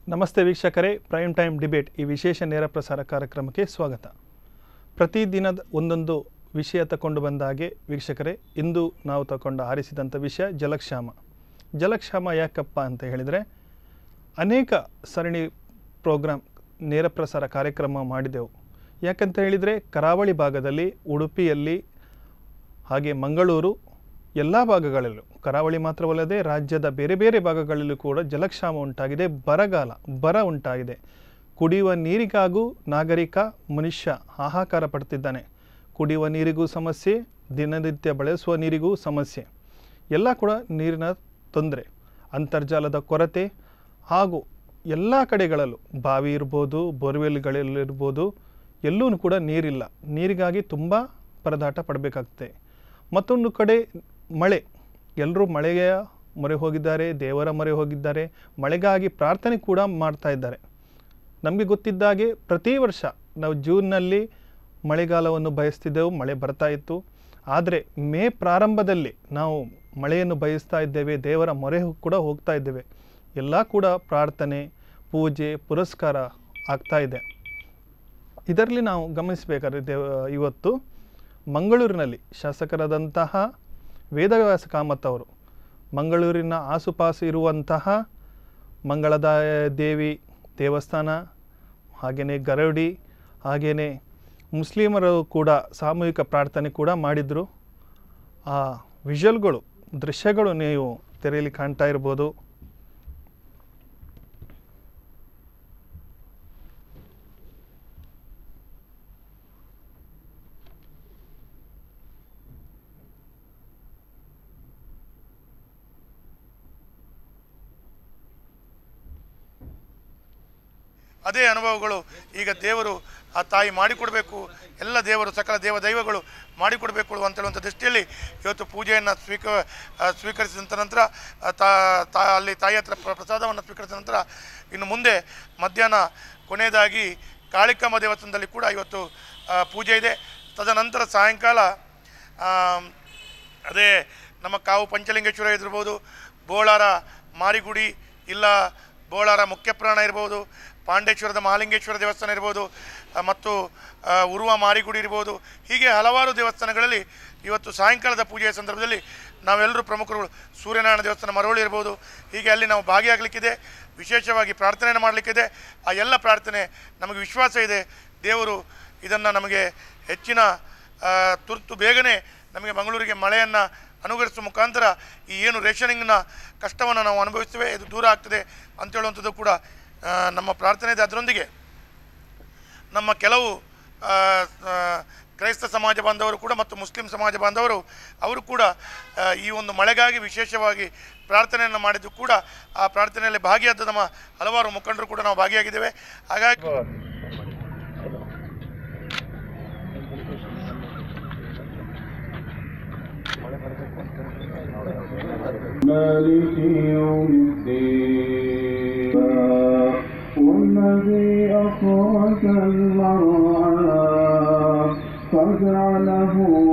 ನಮಸ್ತೆ ವೀಕ್ಷಕರೇ prime time debate ಈ ವಿಶೇಷ ನೇರ ಪ್ರಸಾರ ಕಾರ್ಯಕ್ರಮಕ್ಕೆ ಸ್ವಾಗತ ಪ್ರತಿದಿನದ ಒಂದೊಂದು ವಿಷಯ ತಗೊಂಡು ಬಂದ ಹಾಗೆ ವೀಕ್ಷಕರೇ ಇಂದು ನಾವು ತಗೊಂಡು ಆರಿಸಿದಂಥ ವಿಷಯ ಜಲಕ್ಷಾಮ ಜಲಕ್ಷಾಮ ಯಾಕಪ್ಪ ಅಂತ ಹೇಳಿದರೆ ಅನೇಕ ಸರಣಿ ಪ್ರೋಗ್ರಾಮ್ ನೇರ ಪ್ರಸಾರ ಕಾರ್ಯಕ್ರಮ ಮಾಡಿದೆವು ಯಾಕಂತ ಹೇಳಿದರೆ ಕರಾವಳಿ ಭಾಗದಲ್ಲಿ ಉಡುಪಿಯಲ್ಲಿ ಹಾಗೆ ಮಂಗಳೂರು ಎಲ್ಲ ಭಾಗಗಳಲ್ಲೂ ಕರಾವಳಿ ಮಾತ್ರವಲ್ಲದೆ ರಾಜ್ಯದ ಬೇರೆ ಬೇರೆ ಭಾಗಗಳಲ್ಲೂ ಕೂಡ ಜಲಕ್ಷಾಮ ಉಂಟಾಗಿದೆ ಬರಗಾಲ ಬರ ಉಂಟಾಗಿದೆ ಕುಡಿಯುವ ನೀರಿಗಾಗೂ ನಾಗರಿಕ ಮನುಷ್ಯ ಹಾಹಾಕಾರ ಪಡ್ತಿದ್ದಾನೆ ಕುಡಿಯುವ ನೀರಿಗೂ ಸಮಸ್ಯೆ ದಿನನಿತ್ಯ ಬಳಸುವ ನೀರಿಗೂ ಸಮಸ್ಯೆ ಎಲ್ಲ ಕೂಡ ನೀರಿನ ತೊಂದರೆ ಅಂತರ್ಜಾಲದ ಕೊರತೆ ಹಾಗೂ ಎಲ್ಲ ಕಡೆಗಳಲ್ಲೂ ಬಾವಿ ಇರ್ಬೋದು ಬೋರ್ವೆಲ್ಗಳಲ್ಲಿರ್ಬೋದು ಎಲ್ಲೂ ಕೂಡ ನೀರಿಲ್ಲ ನೀರಿಗಾಗಿ ತುಂಬ ಪರದಾಟ ಪಡಬೇಕಾಗ್ತದೆ ಮತ್ತೊಂದು ಕಡೆ ಮಳೆ ಎಲ್ಲರೂ ಮಳೆಯ ಮೊರೆ ಹೋಗಿದ್ದಾರೆ ದೇವರ ಮೊರೆ ಹೋಗಿದ್ದಾರೆ ಮಳೆಗಾಗಿ ಪ್ರಾರ್ಥನೆ ಕೂಡ ಮಾಡ್ತಾ ಇದ್ದಾರೆ ನಮಗೆ ಗೊತ್ತಿದ್ದಾಗೆ ಪ್ರತಿ ವರ್ಷ ನಾವು ಜೂನ್ನಲ್ಲಿ ಮಳೆಗಾಲವನ್ನು ಬಯಸ್ತಿದ್ದೆವು ಮಳೆ ಬರ್ತಾ ಇತ್ತು ಆದರೆ ಮೇ ಪ್ರಾರಂಭದಲ್ಲಿ ನಾವು ಮಳೆಯನ್ನು ಬಯಸ್ತಾ ಇದ್ದೇವೆ ದೇವರ ಮೊರೆ ಹೋ- ಕೂಡ ಹೋಗ್ತಾ ಇದ್ದೇವೆ ಎಲ್ಲ ಕೂಡ ಪ್ರಾರ್ಥನೆ ಪೂಜೆ ಪುರಸ್ಕಾರ ಆಗ್ತಾ ಇದೆ ಇದರಲ್ಲಿ ನಾವು ಗಮನಿಸಬೇಕಾದ್ರೆ ದೇವ ಇವತ್ತು ಮಂಗಳೂರಿನಲ್ಲಿ ಶಾಸಕರಾದಂತಹ ವೇದವ್ಯಾಸ ಕಾಮತ್ ಅವರು ಮಂಗಳೂರಿನ ಆಸುಪಾಸು ಇರುವಂತಹ ಮಂಗಳದ ದೇವಿ ದೇವಸ್ಥಾನ ಹಾಗೆಯೇ ಗರಡಿ ಹಾಗೆಯೇ ಮುಸ್ಲಿಮರು ಕೂಡ ಸಾಮೂಹಿಕ ಪ್ರಾರ್ಥನೆ ಕೂಡ ಮಾಡಿದರು ಆ ವಿಷಲ್ಗಳು ದೃಶ್ಯಗಳು ನೀವು ತೆರೆಯಲ್ಲಿ ಕಾಣ್ತಾ ಇರ್ಬೋದು ಅದೇ ಅನುಭವಗಳು ಈಗ ದೇವರು ಆ ತಾಯಿ ಮಾಡಿಕೊಡಬೇಕು ಎಲ್ಲ ದೇವರು ಸಕಲ ದೇವ ದೈವಗಳು ಮಾಡಿಕೊಡಬೇಕು ಅಂತ ಹೇಳುವಂಥ ದೃಷ್ಟಿಯಲ್ಲಿ ಇವತ್ತು ಪೂಜೆಯನ್ನು ಸ್ವೀಕ ಆ, ಸ್ವೀಕರಿಸಿದಂಥ ನಂತರ ಆ, ತಾ ತಾ ಅಲ್ಲಿ ತಾಯಿ ಹತ್ರ ಪ್ರ- ಪ್ರಸಾದವನ್ನು ಸ್ವೀಕರಿಸಿದ ನಂತರ ಇನ್ನು ಮುಂದೆ ಮಧ್ಯಾಹ್ನ ಕೊನೆಯದಾಗಿ ಕಾಳಿಕಮ್ಮ ದೇವಸ್ಥಾನದಲ್ಲಿ ಕೂಡ ಇವತ್ತು ಆ, ಪೂಜೆ ಇದೆ ತದನಂತರ ಸಾಯಂಕಾಲ ಆಮ್, ಅದೇ ನಮ್ಮ ಕಾವು ಪಂಚಲಿಂಗೇಶ್ವರ ಇದಿರ್ಬೋದು ಬೋಳಾರ ಮಾರಿಗುಡಿ ಇಲ್ಲ ಬೋಳಾರ ಮುಖ್ಯಪ್ರಾಣ ಇರ್ಬೋದು ಪಾಂಡೇಶ್ವರದ ಮಹಾಲಿಂಗೇಶ್ವರ ದೇವಸ್ಥಾನ ಇರ್ಬೋದು ಆ, ಮತ್ತು ಆ, ಉರುವ ಮಾರಿಗುಡಿ ಇರ್ಬೋದು ಹೀಗೆ ಹಲವಾರು ದೇವಸ್ಥಾನಗಳಲ್ಲಿ ಇವತ್ತು ಸಾಯಂಕಾಲದ ಪೂಜೆಯ ಸಂದರ್ಭದಲ್ಲಿ ನಾವೆಲ್ಲರೂ ಪ್ರಮುಖರುಗಳು ಸೂರ್ಯನಾರಾಯಣ ದೇವಸ್ಥಾನ ಮರವಳ್ಳಿ ಇರ್ಬೋದು ಹೀಗೆ ಅಲ್ಲಿ ನಾವು ಭಾಗಿಯಾಗಲಿಕ್ಕಿದೆ ವಿಶೇಷವಾಗಿ ಪ್ರಾರ್ಥನೆಯನ್ನು ಮಾಡಲಿಕ್ಕಿದೆ ಆ ಎಲ್ಲ ಪ್ರಾರ್ಥನೆ ನಮಗೆ ವಿಶ್ವಾಸ ಇದೆ ದೇವರು ಇದನ್ನು ನಮಗೆ ಹೆಚ್ಚಿನ ಆ, ತುರ್ತು ಬೇಗನೆ ನಮಗೆ ಮಂಗಳೂರಿಗೆ ಮಳೆಯನ್ನು ಅನುಗರಿಸುವ ಮುಖಾಂತರ ಈ ಏನು ರೇಷನಿಂಗ್ನ ಕಷ್ಟವನ್ನು ನಾವು ಅನುಭವಿಸ್ತೇವೆ ಇದು ದೂರ ಆಗ್ತದೆ ಅಂತ ಹೇಳುವಂಥದ್ದು ಕೂಡ ಆ, ನಮ್ಮ ಪ್ರಾರ್ಥನೆ ಇದೆ ಅದರೊಂದಿಗೆ ನಮ್ಮ ಕೆಲವು ಆ, ಆ, ಕ್ರೈಸ್ತ ಸಮಾಜ ಬಾಂಧವರು ಕೂಡ ಮತ್ತು ಮುಸ್ಲಿಂ ಸಮಾಜ ಬಾಂಧವರು ಅವರು ಕೂಡ ಆ, ಈ ಒಂದು ಮಳೆಗಾಗಿ ವಿಶೇಷವಾಗಿ ಪ್ರಾರ್ಥನೆಯನ್ನು ಮಾಡಿದ್ದು ಕೂಡ ಆ ಪ್ರಾರ್ಥನೆಯಲ್ಲಿ ಭಾಗಿಯಾದ ನಮ್ಮ ಹಲವಾರು ಮುಖಂಡರು ಕೂಡ ನಾವು ಭಾಗಿಯಾಗಿದ್ದೇವೆ ಹಾಗಾಗಿ مالك يوم الدين والذي أخرج المرعى فجعله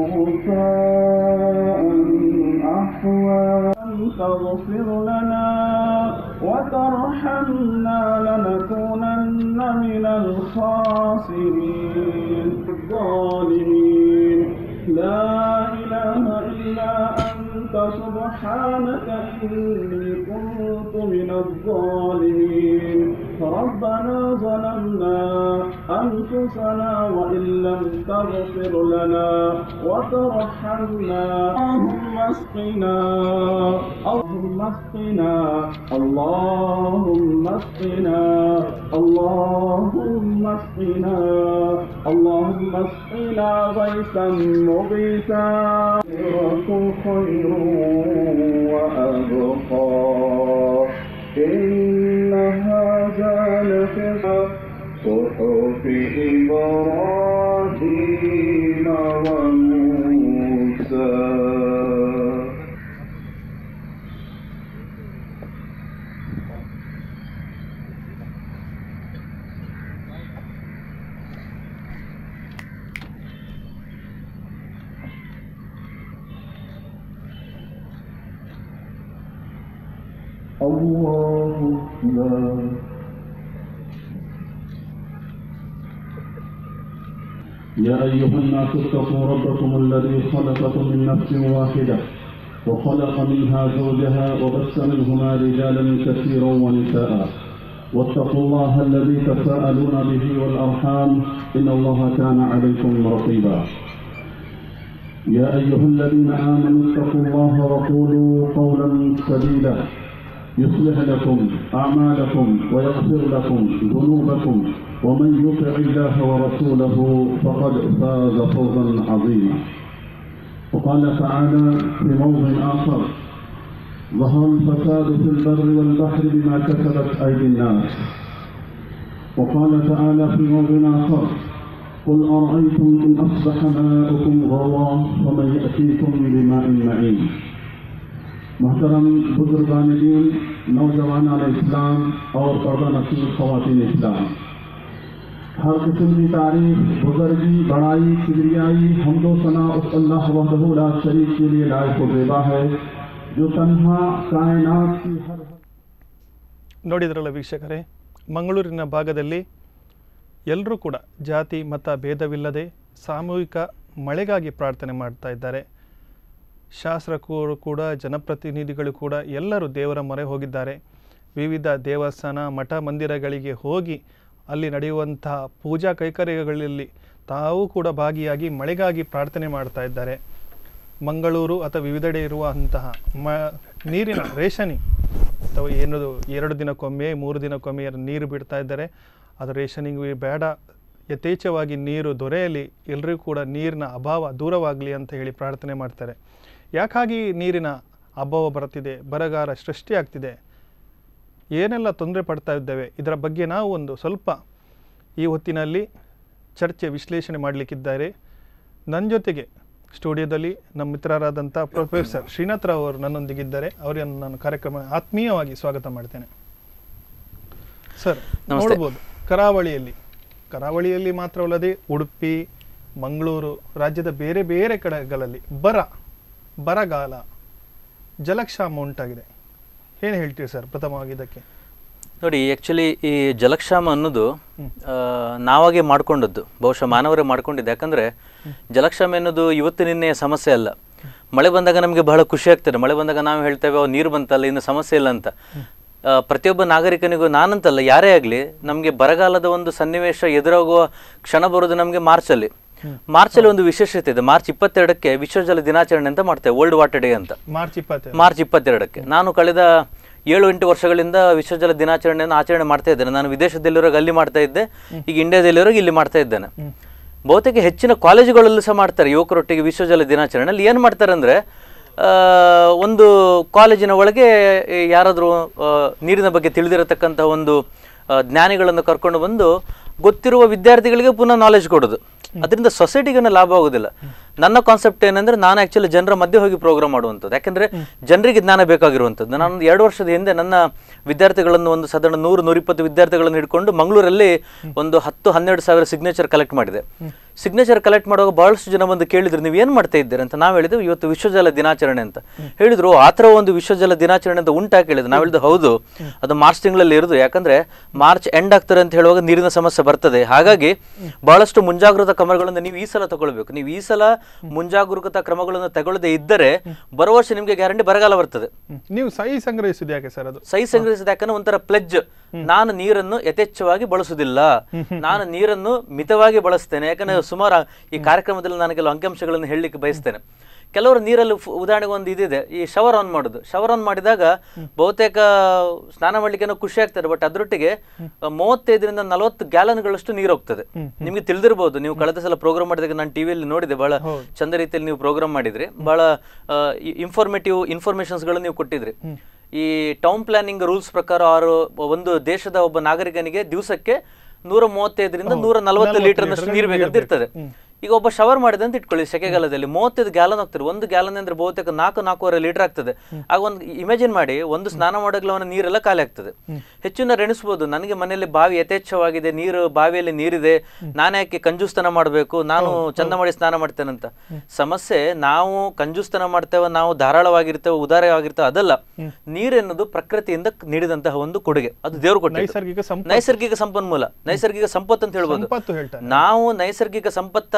غثاء أحوى تغفر لنا وترحمنا لنكونن من الخاسرين الظالمين لا إله إلا أنت سبحانك إني كنت من الظالمين ربنا ظلمنا أنفسنا وإن لم تغفر لنا وترحمنا اللهم اسقنا اللهم اسقنا اللهم اسقنا اللهم اسقنا اللهم اسقنا غيثا مغيثا يكن خير وأبقى إن هذا لفي صحف إبراهيم وموسى الله أكبر يا أيها الناس اتقوا ربكم الذي خلقكم من نفس واحدة وخلق منها زوجها وبث منهما رجالا كثيرا ونساء واتقوا الله الذي تساءلون به والأرحام إن الله كان عليكم رقيبا يا أيها الذين آمنوا اتقوا الله وقولوا قولا سديدا يصلح لكم أعمالكم ويغفر لكم ذنوبكم ومن يطع الله ورسوله فقد فاز فوزا عظيما وقال تعالى في موضع آخر ظهر الفساد في البر والبحر بما كسبت أيدي الناس وقال تعالى في موضع آخر قل أرأيتم إن أصبح ماؤكم غورا فمن يأتيكم بماء معين محترم बुजुर्गान दीन नौजवान इस्लाम और पर्दा नसीब खवातीन इस्लाम हर किस्म की तारीफ बुजुर्गी बड़ाई किबरियाई हमदो सना उस अल्लाह वहदहु ला शरीक के लिए लायक व बेबा है जो तन्हा कायनात की हर ನೋಡಿದ್ರಲ್ಲ ವೀಕ್ಷಕರೇ ಮಂಗಳೂರಿನ ಭಾಗದಲ್ಲಿ ಎಲ್ಲರೂ ಕೂಡ ಜಾತಿ ಮತ ಭೇದವಿಲ್ಲದೆ ಸಾಮೂಹಿಕ ಮಳೆಗಾಗಿ ಪ್ರಾರ್ಥನೆ ಮಾಡ್ತಾ ಇದ್ದಾರೆ ಶಾಸ್ತ್ರಕರು ಕೂಡ ಜನಪ್ರತಿನಿಧಿಗಳು ಕೂಡ ಎಲ್ಲರೂ ದೇವರ ಮೊರೆ ಹೋಗಿದ್ದಾರೆ ವಿವಿಧ ದೇವಸ್ಥಾನ ಮಠ ಮಂದಿರಗಳಿಗೆ ಹೋಗಿ ಅಲ್ಲಿ ನಡೆಯುವಂತಹ ಪೂಜಾ ಕೈಕರ್ಯಗಳಲ್ಲಿ ತಾವು ಕೂಡ ಭಾಗಿಯಾಗಿ ಮಳೆಗಾಗಿ ಪ್ರಾರ್ಥನೆ ಮಾಡ್ತಾ ಇದ್ದಾರೆ ಮಂಗಳೂರು ಅಥವಾ ವಿವಿಧೆಡೆ ಇರುವಂತಹ ಮ ನೀರಿನ ರೇಷನಿಂಗ್ ಅಥವಾ ಏನದು ಎರಡು ದಿನಕ್ಕೊಮ್ಮೆ ಮೂರು ದಿನಕ್ಕೊಮ್ಮೆ ಏನು ನೀರು ಬಿಡ್ತಾ ಇದ್ದಾರೆ ಅದು ರೇಷನಿಂಗ್ ಬೇಡ ಯಥೇಚ್ಛವಾಗಿ ನೀರು ದೊರೆಯಲಿ ಎಲ್ಲರಿಗೂ ಕೂಡ ನೀರಿನ ಅಭಾವ ದೂರವಾಗಲಿ ಅಂತ ಹೇಳಿ ಪ್ರಾರ್ಥನೆ ಮಾಡ್ತಾರೆ ಯಾಕಾಗಿ ನೀರಿನ ಅಭಾವ ಬರುತ್ತಿದೆ ಬರಗಾಲ ಸೃಷ್ಟಿಯಾಗ್ತಿದೆ ಏನೆಲ್ಲ ತೊಂದರೆ ಪಡ್ತಾ ಇದ್ದೇವೆ ಇದರ ಬಗ್ಗೆ ನಾವು ಒಂದು ಸ್ವಲ್ಪ ಈ ಹೊತ್ತಿನಲ್ಲಿ ಚರ್ಚೆ ವಿಶ್ಲೇಷಣೆ ಮಾಡಲಿಕ್ಕಿದ್ದಾರೆ ನನ್ನ ಜೊತೆಗೆ ಸ್ಟುಡಿಯೋದಲ್ಲಿ ನಮ್ಮ ಮಿತ್ರರಾದಂಥ ಪ್ರೊಫೆಸರ್ ಶ್ರೀನಾಥ್ ರಾವ್ ಅವರು ನನ್ನೊಂದಿಗಿದ್ದಾರೆ ಅವರನ್ನು ನಾನು ಕಾರ್ಯಕ್ರಮ ಆತ್ಮೀಯವಾಗಿ ಸ್ವಾಗತ ಮಾಡ್ತೇನೆ ಸರ್ ನಮಸ್ತೆ. ನೋಡ್ಬೋದು ಕರಾವಳಿಯಲ್ಲಿ ಕರಾವಳಿಯಲ್ಲಿ ಮಾತ್ರವಲ್ಲದೆ ಉಡುಪಿ ಮಂಗಳೂರು ರಾಜ್ಯದ ಬೇರೆ ಬೇರೆ ಕಡೆಗಳಲ್ಲಿ ಬರ ಬರಗಾಲ ಜಲಕ್ಷಾಮ ಉಂಟಾಗಿದೆ ಏನು ಹೇಳ್ತೀವಿ ಸರ್ ಪ್ರಥಮವಾಗಿ ಇದಕ್ಕೆ ನೋಡಿ ಆ್ಯಕ್ಚುಲಿ ಈ ಜಲಕ್ಷಾಮ ಅನ್ನೋದು ಆ, ನಾವಾಗೆ ಮಾಡ್ಕೊಂಡದ್ದು ಬಹುಶಃ ಮಾನವರೇ ಮಾಡ್ಕೊಂಡಿದ್ದು ಯಾಕಂದರೆ ಜಲಕ್ಷಾಮ ಎನ್ನುವುದು ಇವತ್ತು ನಿನ್ನೆಯ ಸಮಸ್ಯೆ ಅಲ್ಲ ಮಳೆ ಬಂದಾಗ ನಮಗೆ ಬಹಳ ಖುಷಿ ಆಗ್ತದೆ ಮಳೆ ಬಂದಾಗ ನಾವು ಹೇಳ್ತೇವೆ "ಓ, ನೀರು ಬಂತಲ್ಲ ಇನ್ನು ಸಮಸ್ಯೆ ಇಲ್ಲ ಅಂತ ಆ, ಪ್ರತಿಯೊಬ್ಬ ನಾಗರಿಕನಿಗೂ ನಾನಂತಲ್ಲ ಯಾರೇ ಆಗಲಿ ನಮಗೆ ಬರಗಾಲದ ಒಂದು ಸನ್ನಿವೇಶ ಎದುರಾಗುವ ಕ್ಷಣ ಬರೋದು ನಮಗೆ ಮಾರ್ಚಲ್ಲಿ ಮಾರ್ಚಲ್ಲಿ ಒಂದು ವಿಶೇಷತೆ ಇದೆ ಮಾರ್ಚ್ ಇಪ್ಪತ್ತೆರಡಕ್ಕೆ ವಿಶ್ವ ಜಲ ದಿನಾಚರಣೆ ಅಂತ ಮಾಡ್ತೇವೆ ವರ್ಲ್ಡ್ ವಾಟರ್ ಡೇ ಅಂತ ಮಾರ್ಚ್ ಇಪ್ಪತ್ತೆರಡು ಮಾರ್ಚ್ ಇಪ್ಪತ್ತೆರಡಕ್ಕೆ ನಾನು ಕಳೆದ ಏಳು ಎಂಟು ವರ್ಷಗಳಿಂದ ವಿಶ್ವ ಜಲ ದಿನಾಚರಣೆಯನ್ನು ಆಚರಣೆ ಮಾಡ್ತಾ ಇದ್ದೇನೆ ನಾನು ವಿದೇಶದಲ್ಲಿರುವಾಗ ಅಲ್ಲಿ ಮಾಡ್ತಾ ಇದ್ದೆ ಈಗ ಇಂಡಿಯಾದಲ್ಲಿರುವಾಗ ಇಲ್ಲಿ ಮಾಡ್ತಾ ಇದ್ದೇನೆ ಬಹುತೇಕ ಹೆಚ್ಚಿನ ಕಾಲೇಜುಗಳಲ್ಲೂ ಸಹ ಮಾಡ್ತಾರೆ ಯುವಕರೊಟ್ಟಿಗೆ ವಿಶ್ವ ಜಲ ದಿನಾಚರಣೆ ಅಲ್ಲಿ ಏನು ಮಾಡ್ತಾರೆ ಅಂದರೆ ಒಂದು ಕಾಲೇಜಿನ ಒಳಗೆ ಯಾರಾದರೂ ನೀರಿನ ಬಗ್ಗೆ ತಿಳಿದಿರತಕ್ಕಂಥ ಒಂದು ಆ, ಜ್ಞಾನಿಗಳನ್ನು ಕರ್ಕೊಂಡು ಬಂದು ಗೊತ್ತಿರುವ ವಿದ್ಯಾರ್ಥಿಗಳಿಗೆ ಪುನಃ ನಾಲೆಜ್ ಕೊಡೋದು ಅದರಿಂದ ಸೊಸೈಟಿಗೆ ಲಾಭ ಆಗೋದಿಲ್ಲ ನನ್ನ ಕಾನ್ಸೆಪ್ಟ್ ಏನಂದ್ರೆ ನಾನು ಆಕ್ಚುಲಿ ಜನರ ಮಧ್ಯೆ ಹೋಗಿ ಪ್ರೋಗ್ರಾಮ್ ಮಾಡುವಂಥದ್ದು ಯಾಕಂದ್ರೆ ಜನರಿಗೆ ಜ್ಞಾನ ಬೇಕಾಗಿರುವಂಥದ್ದು ನಾನು ಒಂದು ಎರಡು ವರ್ಷದ ಹಿಂದೆ ನನ್ನ ವಿದ್ಯಾರ್ಥಿಗಳನ್ನು ಒಂದು ಸಾಧಾರಣ ನೂರು ನೂರಿಪ್ಪತ್ತು ವಿದ್ಯಾರ್ಥಿಗಳನ್ನು ಹಿಡ್ಕೊಂಡು ಮಂಗಳೂರಲ್ಲಿ ಒಂದು ಹತ್ತು ಹನ್ನೆರಡು ಸಾವಿರ ಸಿಗ್ನೇಚರ್ ಕಲೆಕ್ಟ್ ಮಾಡಿದೆ ಸಿಗ್ನೇಚರ್ ಕಲೆಕ್ಟ್ ಮಾಡುವಾಗ ಬಹಳಷ್ಟು ಜನ ಬಂದು ಕೇಳಿದ್ರು ನೀವು ಏನು ಮಾಡ್ತಾ ಇದ್ದೀರಿ ಅಂತ ನಾವು ಹೇಳಿದ್ವಿ ಇವತ್ತು ವಿಶ್ವಜಲ ದಿನಾಚರಣೆ ಅಂತ ಹೇಳಿದ್ರು ಆ ಥರ ಒಂದು ವಿಶ್ವಜಲ ದಿನಾಚರಣೆ ಅಂತ ಉಂಟಾ ಕೇಳಿದ್ರು ನಾವು ಹೇಳಿದ್ದು ಹೌದು ಅದು ಮಾರ್ಚ್ ತಿಂಗಳಲ್ಲಿ ಇರೋದು ಯಾಕಂದ್ರೆ ಮಾರ್ಚ್ ಎಂಡ್ ಆಗ್ತಾರೆ ಅಂತ ಹೇಳುವಾಗ ನೀರಿನ ಸಮಸ್ಯೆ ಬರ್ತದೆ ಹಾಗಾಗಿ ಬಹಳಷ್ಟು ಮುಂಜಾಗ್ರತಾ ಕ್ರಮಗಳನ್ನು ನೀವು ಈ ಸಲ ತಗೊಳ್ಬೇಕು ನೀವು ಈ ಸಲ ಮುಂಜಾಗರೂಕತಾ ಕ್ರಮಗಳನ್ನು ತಗೊಳ್ಳದೆ ಇದ್ದರೆ ಬರುವ ವರ್ಷ ನಿಮಗೆ ಗ್ಯಾರಂಟಿ ಬರಗಾಲ ಬರ್ತದೆ ಹ್ಮ್. ನೀವು ಸಹಿ ಸಂಗ್ರಹಿಸಿದ ಯಾಕೆ ಸರ್ ಅದು ಸಹಿ ಸಂಗ್ರಹಿಸಿದ ಯಾಕಂದ್ರೆ ಒಂಥರ ಪ್ಲೆಜ್ ನಾನು ನೀರನ್ನು ಯಥೇಚ್ಛವಾಗಿ ಬಳಸುವುದಿಲ್ಲ ನಾನು ನೀರನ್ನು ಮಿತವಾಗಿ ಬಳಸ್ತೇನೆ ಯಾಕಂದ್ರೆ ಸುಮಾರು ಈ ಕಾರ್ಯಕ್ರಮದಲ್ಲಿ ನಾನು ಕೆಲವು ಅಂಕಿಅಂಶಗಳನ್ನು ಹೇಳಲಿಕ್ಕೆ ಬಯಸ್ತೇನೆ ಕೆಲವರು ನೀರಲ್ಲಿ ಫು- ಉದಾಹರಣೆಗೆ ಒಂದು ಇದಿದೆ ಈ ಶವರ್ ಆನ್ ಮಾಡೋದು ಶವರ್ ಆನ್ ಮಾಡಿದಾಗ ಬಹುತೇಕ ಸ್ನಾನ ಮಾಡ್ಲಿಕ್ಕೆ ಏನೋ ಖುಷಿ ಆಗ್ತದೆ ಬಟ್ ಅದರೊಟ್ಟಿಗೆ ಆ, ಮೂವತ್ತೈದರಿಂದ ನಲವತ್ತು ಗ್ಯಾಲನ್ಗಳಷ್ಟು ನೀರು ಹೋಗ್ತದೆ ನಿಮ್ಗೆ ತಿಳಿದಿರಬಹುದು ನೀವು ಕಳೆದ ಸಲ ಪ್ರೋಗ್ರಾಮ್ ಮಾಡಿದಾಗ ನಾನು ಟಿವಿಯಲ್ಲಿ ನೋಡಿದೆ ಬಹಳ ಚಂದ ರೀತಿಯಲ್ಲಿ ನೀವು ಪ್ರೋಗ್ರಾಮ್ ಮಾಡಿದ್ರಿ ಬಹಳ ಇನ್ಫಾರ್ಮೇಟಿವ್ ಇನ್ಫಾರ್ಮೇಶನ್ಸ್ಗಳನ್ನು ನೀವು ಕೊಟ್ಟಿದ್ರಿ ಈ ಟೌನ್ ಪ್ಲಾನಿಂಗ್ ರೂಲ್ಸ್ ಪ್ರಕಾರ ಅವರು ಒಂದು ದೇಶದ ಒಬ್ಬ ನಾಗರಿಕನಿಗೆ ದಿವಸಕ್ಕೆ ನೂರ ಮೂವತ್ತೈದರಿಂದ ನೂರ ನಲವತ್ತು ಲೀಟರ್ನಷ್ಟು ನೀರು ಬೇಕಂತ ಇರ್ತದೆ ಈಗ ಒಬ್ಬ ಶವರ್ ಮಾಡಿದೆ ಅಂತ ಇಟ್ಕೊಳ್ಳಿ ಸೆಕೆಗಾಲದಲ್ಲಿ ಮೂವತ್ತೈದು ಗ್ಯಾಲನ್ ಹೋಗ್ತಾರೆ ಒಂದು ಗ್ಯಾಲನ್ ಅಂದ್ರೆ ಬಹುತೇಕ ನಾಲ್ಕು ನಾಲ್ಕೂವರೆ ಲೀಟರ್ ಆಗ್ತದೆ ಆಗ ಒಂದು ಇಮ್ಯಾಜಿನ್ ಮಾಡಿ ಒಂದು ಸ್ನಾನ ಮಾಡಲು ಅವನ ನೀರೆಲ್ಲ ಖಾಲಿ ಆಗ್ತದೆ ಹೆಚ್ಚಿನ ಎಣಿಸ್ಬೋದು ನನಗೆ ಮನೆಯಲ್ಲಿ ಬಾವಿ ಯಥೇಚ್ಛವಾಗಿದೆ ನೀರು ಬಾವಿಯಲ್ಲಿ ನೀರಿದೆ ನಾನೇ ಯಾಕೆ ಕಂಜೂಸ್ತನ ಮಾಡಬೇಕು ನಾನು ಚಂದ ಮಾಡಿ ಸ್ನಾನ ಮಾಡ್ತೇನಂತ ಸಮಸ್ಯೆ ನಾವು ಕಂಜೂಸ್ತನ ಮಾಡ್ತೇವೆ ನಾವು ಧಾರಾಳವಾಗಿರ್ತೇವೆ ಉದಾರವಾಗಿರ್ತೇವೆ ಅದಲ್ಲ ನೀರೆನ್ನೋದು ಪ್ರಕೃತಿಯಿಂದ ನೀಡಿದಂತಹ ಒಂದು ಕೊಡುಗೆ ಅದು ದೇವರು ಕೊಟ್ಟಿದ್ದು ನೈಸರ್ಗಿಕ ಸಂಪತ್ತು ನೈಸರ್ಗಿಕ ಸಂಪನ್ಮೂಲ ನೈಸರ್ಗಿಕ ಸಂಪತ್ತು ಅಂತ ಹೇಳ್ಬೋದು ಸಂಪತ್ತು ಹೇಳ್ತಾನೆ ನಾವು ನೈಸರ್ಗಿಕ ಸಂಪತ್ತಾದ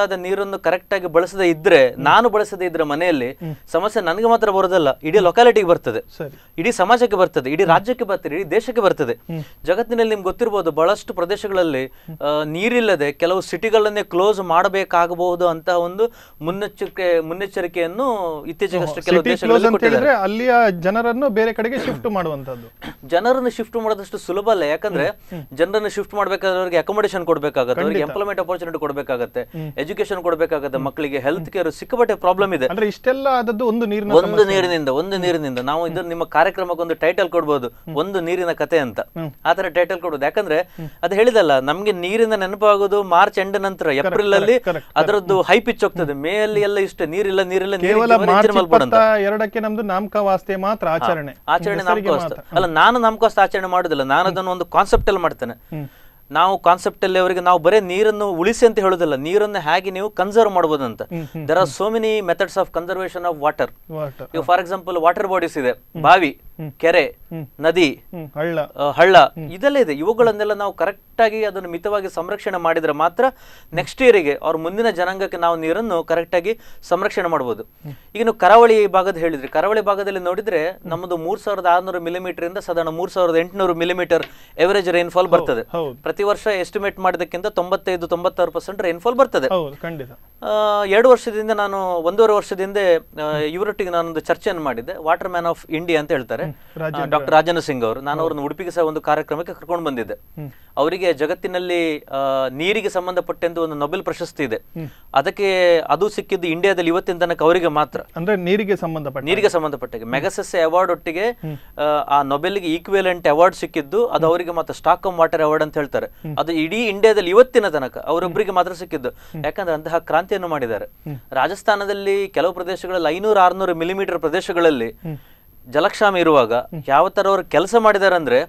ಶುದ್ಧವಾದ ನೀರನ್ನು ಕರೆಕ್ಟ್ ಆಗಿ ಬಳಸದೇ ಇದ್ರೆ ನಾನು ಬಳಸದೇ ಇದ್ರೆ ಮನೆಯಲ್ಲಿ ಸಮಸ್ಯೆ ನನಗೆ ಮಾತ್ರ ಬರೋದಲ್ಲ ಇಡೀ ಲೊಕ್ಯಾಲಿಟಿಗೆ ಬರ್ತದೆ ಸರಿ ಇಡೀ ಸಮಾಜಕ್ಕೆ ಬರ್ತದೆ ಇಡೀ ರಾಜ್ಯಕ್ಕೆ ಬರ್ತದೆ ಇಡೀ ದೇಶಕ್ಕೆ ಬರ್ತದೆ ಜಗತ್ತಿನಲ್ಲಿ ನಿಮ್ಗೆ ಗೊತ್ತಿರಬಹುದು ಬಹಳಷ್ಟು ಪ್ರದೇಶಗಳಲ್ಲಿ ಆ, ನೀರಿಲ್ಲದೆ ಕೆಲವು ಸಿಟಿಗಳನ್ನೇ ಕ್ಲೋಸ್ ಮಾಡಬೇಕಾಗಬಹುದು ಅಂತ ಒಂದು ಮುನ್ನೆಚ್ಚರಿಕೆ ಮುನ್ನೆಚ್ಚರಿಕೆಯನ್ನು ಇತ್ತೀಚೆಗಷ್ಟೇ ಕೆಲವು ಸಿಟಿ ಕ್ಲೋಸ್ ದೇಶಗಳಲ್ಲಿ ಅಂತ ಕೊಟ್ಟಿದ್ದಾರೆ ಹೇಳಿದ್ರೆ ಅಲ್ಲಿಯ ಜನರನ್ನು ಬೇರೆ ಕಡೆಗೆ ಶಿಫ್ಟ್ ಮಾಡುವಂತದ್ದು ಜನರನ್ನು ಶಿಫ್ಟ್ ಮಾಡೋದಷ್ಟು ಸುಲಭ ಅಲ್ಲ ಯಾಕಂದ್ರೆ ಜನರನ್ನು ಶಿಫ್ಟ್ ಮಾಡ್ಬೇಕಾದ್ರೆ ಅವರಿಗೆ ಅಕೊಮಡೇಷನ್ ಕೊಡ್ಬೇಕಾಗತ್ತೆ ಅವರಿಗೆ ಎಂಪ್ಲಾಯ್ಮೆಂಟ್ ಅಪರ್ಚುನಿಟಿ ಕೊಡ್ಬೇಕಾಗತ್ತೆ ಎಜುಕೇಶನ್ ಕೊಡ್ಬೇಕಾಗತ್ತೆ ಮಕ್ಕಳಿಗೆ ಹೆಲ್ತ್ ಕೇರ್ ಸಿಕ್ಕಾಪಟ್ಟೆ ಪ್ರಾಬ್ಲಮ್ ಇದೆ ಅಂದ್ರೆ ಇಷ್ಟೆಲ್ಲ ಆದದ್ದು ಒಂದು ನೀರಿನ ಒಂದು ನೀರಿನಿಂದ ಒಂದು ನೀರಿನಿಂದ ನಾವು ಇದನ್ನ ನಿಮ್ಮ ಕಾರ್ಯಕ್ರಮಕ್ಕೆ ಒಂದು ಟೈಟಲ್ ಕೊಡ್ಬೋದು ಒಂದು ನೀರಿನ ಕತೆ ಅಂತ ಆತರ ಟೈಟಲ್ ಕೊಡ್ಬೋದು ಯಾಕಂದ್ರೆ ಅದು ಹೇಳಿದಲ್ಲ ನಮ್ಗೆ ನೀರಿನ ನೆನಪಾಗೋದು ಮಾರ್ಚ್ ಎಂಡ್ ನಂತರ ಏಪ್ರಿಲ್ ಅಲ್ಲಿ correct, ಅದರದ್ದು ಹೈ ಪಿಚ್ ಹೋಗ್ತದೆ ಮೇ ಅಲ್ಲಿ ಎಲ್ಲ ಇಷ್ಟೇ ನೀರಿಲ್ಲ ನೀರಿಲ್ಲ ನೀರಿಲ್ಲ, ಕೇವಲ ನೀರಿಲ್ಲ, ಮಾರ್ಚ್ engine ಮಲ್ಪಡು ಅಂತ. ಇಪ್ಪತ್ತ ಎರಡಕ್ಕೆ ನಮ್ದು ನಾಮಕ ವಾಸ್ತೆ ಮಾತ್ರ ಆಚರಣೆ ಆಚರಣೆ ಹೆಸರಿಗೆ ನಾಮಕೋಸ್ತ ಮಾತ್ರ. ಅಲ್ಲ ನಾನು ನಾಮಕೋಸ್ತ ಆಚರಣೆ ಮಾಡುದಿಲ್ಲ ನಾನು ಅದನ್ನು ಒಂದು ಕಾನ್ಸೆಪ್ಟ್ ಅಲ್ಲಿ ಮಾಡ್ತೇನೆ ನಾವು ಕಾನ್ಸೆಪ್ಟ್ ಅಲ್ಲಿ ಅವರಿಗೆ ನಾವು ಬರೇ ನೀರನ್ನು ಉಳಿಸಿ ಅಂತ ಹೇಳುದಿಲ್ಲ ನೀರನ್ನು ಹೇಗೆ ನೀವು ಕನ್ಸರ್ವ್ ಮಾಡಬಹುದು ಅಂತ there are so many methods of conservation of water Water. ಈಗ ಫಾರ್ ಎಕ್ಸಾಂಪಲ್ ವಾಟರ್ ಬಾಡೀಸ್ ಇದೆ ಬಾವಿ ಕೆರೆ ನದಿ ಹ್ಮ್ ಹಳ್ಳ ಆ, ಹಳ್ಳ ಇದೆಲ್ಲ ಇದೆ ಇವುಗಳನ್ನೆಲ್ಲ ನಾವು ಕರೆಕ್ಟ್ ಆಗಿ ಅದನ್ನು ಮಿತವಾಗಿ ಸಂರಕ್ಷಣೆ ಮಾಡಿದ್ರೆ ಮಾತ್ರ ನೆಕ್ಸ್ಟ್ ಇಯರಿಗೆ ಅವ್ರ ಮುಂದಿನ ಜನಾಂಗಕ್ಕೆ ನಾವು ನೀರನ್ನು ಕರೆಕ್ಟ್ ಆಗಿ ಸಂರಕ್ಷಣೆ ಮಾಡಬಹುದು ಈಗ ನೀವು ಕರಾವಳಿ ಭಾಗದ ಹೇಳಿದ್ರಿ ಕರಾವಳಿ ಭಾಗದಲ್ಲಿ ನೋಡಿದ್ರೆ ನಮ್ಮದು ಮೂರ್ ಸಾವಿರದ ಆರ್ನೂರು ಮಿಲಿಮೀಟರ್ ಇಂದ ಸಾಧಾರಣ ಮೂರ್ ಸಾವಿರದ ಎಂಟುನೂರು ಮಿಲಿಮೀಟರ್ ಎವರೇಜ್ ರೈನ್ಫಾಲ್ ಬರ್ತದೆ ಹೌದು. ಪ್ರತಿ ವರ್ಷ ಎಸ್ಟಿಮೇಟ್ ಮಾಡಿದಕ್ಕಿಂತ ತೊಂಬತ್ತೈದು ತೊಂಬತ್ತಾರು ಪರ್ಸೆಂಟ್ ರೈನ್ಫಾಲ್ ಬರ್ತದೆ ಹೌದು ಖಂಡಿತ ಆ, ಎರಡು ವರ್ಷದಿಂದ ನಾನು ಒಂದೂವರೆ ವರ್ಷದಿಂದ ಆ, ಇವರೊಟ್ಟಿಗೆ ನಾನೊಂದು ಚರ್ಚೆಯನ್ನು ಮಾಡಿದ್ದೆ ವಾಟರ್ ಮ್ಯಾನ್ ಆಫ್ ಇಂಡಿಯಾ ಅಂತ ಹೇಳ್ತಾರೆ ಡಾಕ್ಟರ್ ರಾಜೇಂದ್ರ ಸಿಂಗ್ ಅವರು ನಾನು ಅವ್ರನ್ನ ಉಡುಪಿಗೆ ಸಹ ಒಂದು ಕಾರ್ಯಕ್ರಮಕ್ಕೆ ಕರ್ಕೊಂಡು ಬಂದಿದ್ದೆ ಅವರಿಗೆ ಜಗತ್ತಿನಲ್ಲಿ ಆ, ನೀರಿಗೆ ಸಂಬಂಧಪಟ್ಟಂತೆ ಒಂದು ನೊಬೆಲ್ ಪ್ರಶಸ್ತಿ ಇದೆ ಅದಕ್ಕೆ ಅದು ಸಿಕ್ಕಿದ್ದು ಇಂಡಿಯಾದಲ್ಲಿ ಇವತ್ತಿನ ತನಕ ಅವರಿಗೆ ಮಾತ್ರ ಅಂದ್ರೆ ನೀರಿಗೆ ಸಂಬಂಧಪಟ್ಟ ನೀರಿಗೆ ಸಂಬಂಧಪಟ್ಟಾಗೆ ಮೆಗಸೆಸ್ ಅವಾರ್ಡ್ ಒಟ್ಟಿಗೆ ಆ, ಆ ನೊಬೆಲ್ಗೆ ಈಕ್ವಿಲೆಂಟ್ ಅವಾರ್ಡ್ ಸಿಕ್ಕಿದ್ದು ಅದು ಅವರಿಗೆ ಮಾತ್ರ ಸ್ಟಾಕ್ ವಾಟರ್ ಅವಾರ್ಡ್ ಅಂತ ಹೇಳ್ತಾರೆ ಅದು ಇಡೀ ಇಂಡಿಯಾದಲ್ಲಿ ಇವತ್ತಿನ ತನಕ ಅವರೊಬ್ಬರಿಗೆ ಮಾತ್ರ ಸಿಕ್ಕಿದ್ದು ಯಾಕಂದ್ರೆ ಅಂತಹ ಕ್ರಾಂತಿಯನ್ನು ಮಾಡಿದ್ದಾರೆ ರಾಜಸ್ಥಾನದಲ್ಲಿ ಕೆಲವು ಪ್ರದೇಶಗಳಲ್ಲಿ ಐನೂರು ಆರ್ನೂರು ಮಿಲಿಮೀಟರ್ ಪ್ರದೇಶಗಳಲ್ಲಿ ಜಲಕ್ಷಾಮ ಇರುವಾಗ ಯಾವ ತರ ಅವರು ಕೆಲಸ ಮಾಡಿದ್ದಾರೆ ಅಂದ್ರೆ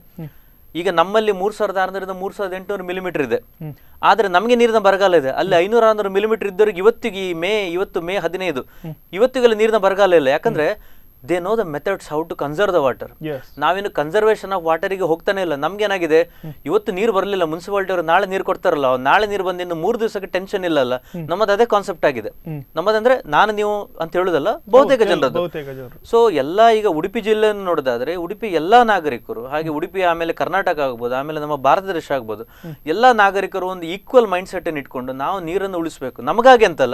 ಈಗ ನಮ್ಮಲ್ಲಿ ಮೂರ್ ಸಾವಿರದ ಆರುನೂರಿಂದ ಮೂರ್ ಸಾವಿರದ ಎಂಟುನೂರು ಮಿಲಿಮೀಟರ್ ಇದೆ ಆದ್ರೆ ನಮಗೆ ನೀರಿನ ಬರಗಾಲ ಇದೆ ಅಲ್ಲಿ ಐನೂರ ಆರ್ನೂರು ಮಿಲಿಮೀಟರ್ ಇದ್ದವರಿಗೆ ಇವತ್ತಿಗೆ ಈ ಮೇ ಇವತ್ತು ಮೇ ಹದಿನೈದು ಇವತ್ತಿಗೆಲ್ಲ ನೀರಿನ ಬರಗಾಲ ಇಲ್ಲ ಯಾಕಂದ್ರೆ they know the methods how to conserve the water Yes. ನಾವಿನ್ನು ಕನ್ಸರ್ವೇಷನ್ ಆಫ್ ವಾಟರಿಗೆ ಹೋಗ್ತಾನೆ ಇಲ್ಲ ನಮ್ಗೆ ಏನಾಗಿದೆ ಇವತ್ತು ನೀರು ಬರಲಿಲ್ಲ ಮುನ್ಸಿಪಾಲಿಟಿ ಅವರು ನಾಳೆ ನೀರು ಕೊಡ್ತಾರಲ್ಲ ಅವ್ರು ನಾಳೆ ನೀರು ಬಂದು ಇನ್ನು ಮೂರು ದಿವಸಕ್ಕೆ ಟೆನ್ಷನ್ ಇಲ್ಲಲ್ಲ ನಮ್ಮದು ಅದೇ ಕಾನ್ಸೆಪ್ಟ್ ಆಗಿದೆ ನಮ್ಮದಂದ್ರೆ ನಾನು ನೀವು ಅಂತ ಹೇಳುದಲ್ಲ ಬಹುತೇಕ ಜನರದ್ದು ಬಹುತೇಕ ಜನರು ಸೊ ಎಲ್ಲ ಈಗ ಉಡುಪಿ ಜಿಲ್ಲೆಯನ್ನು ನೋಡೋದಾದ್ರೆ ಉಡುಪಿ ಎಲ್ಲಾ ನಾಗರಿಕರು ಹಾಗೆ ಉಡುಪಿ ಆಮೇಲೆ ಕರ್ನಾಟಕ ಆಗ್ಬೋದು ಆಮೇಲೆ ನಮ್ಮ ಭಾರತ ದೇಶ ಆಗ್ಬೋದು ಎಲ್ಲಾ ನಾಗರಿಕರು ಒಂದು ಈಕ್ವಲ್ ಮೈಂಡ್ ಸೆಟ್ ಅನ್ನು ಇಟ್ಕೊಂಡು ನಾವು ನೀರನ್ನು ಉಳಿಸ್ಬೇಕು ನಮಗಾಗಿ ಅಂತಲ್ಲ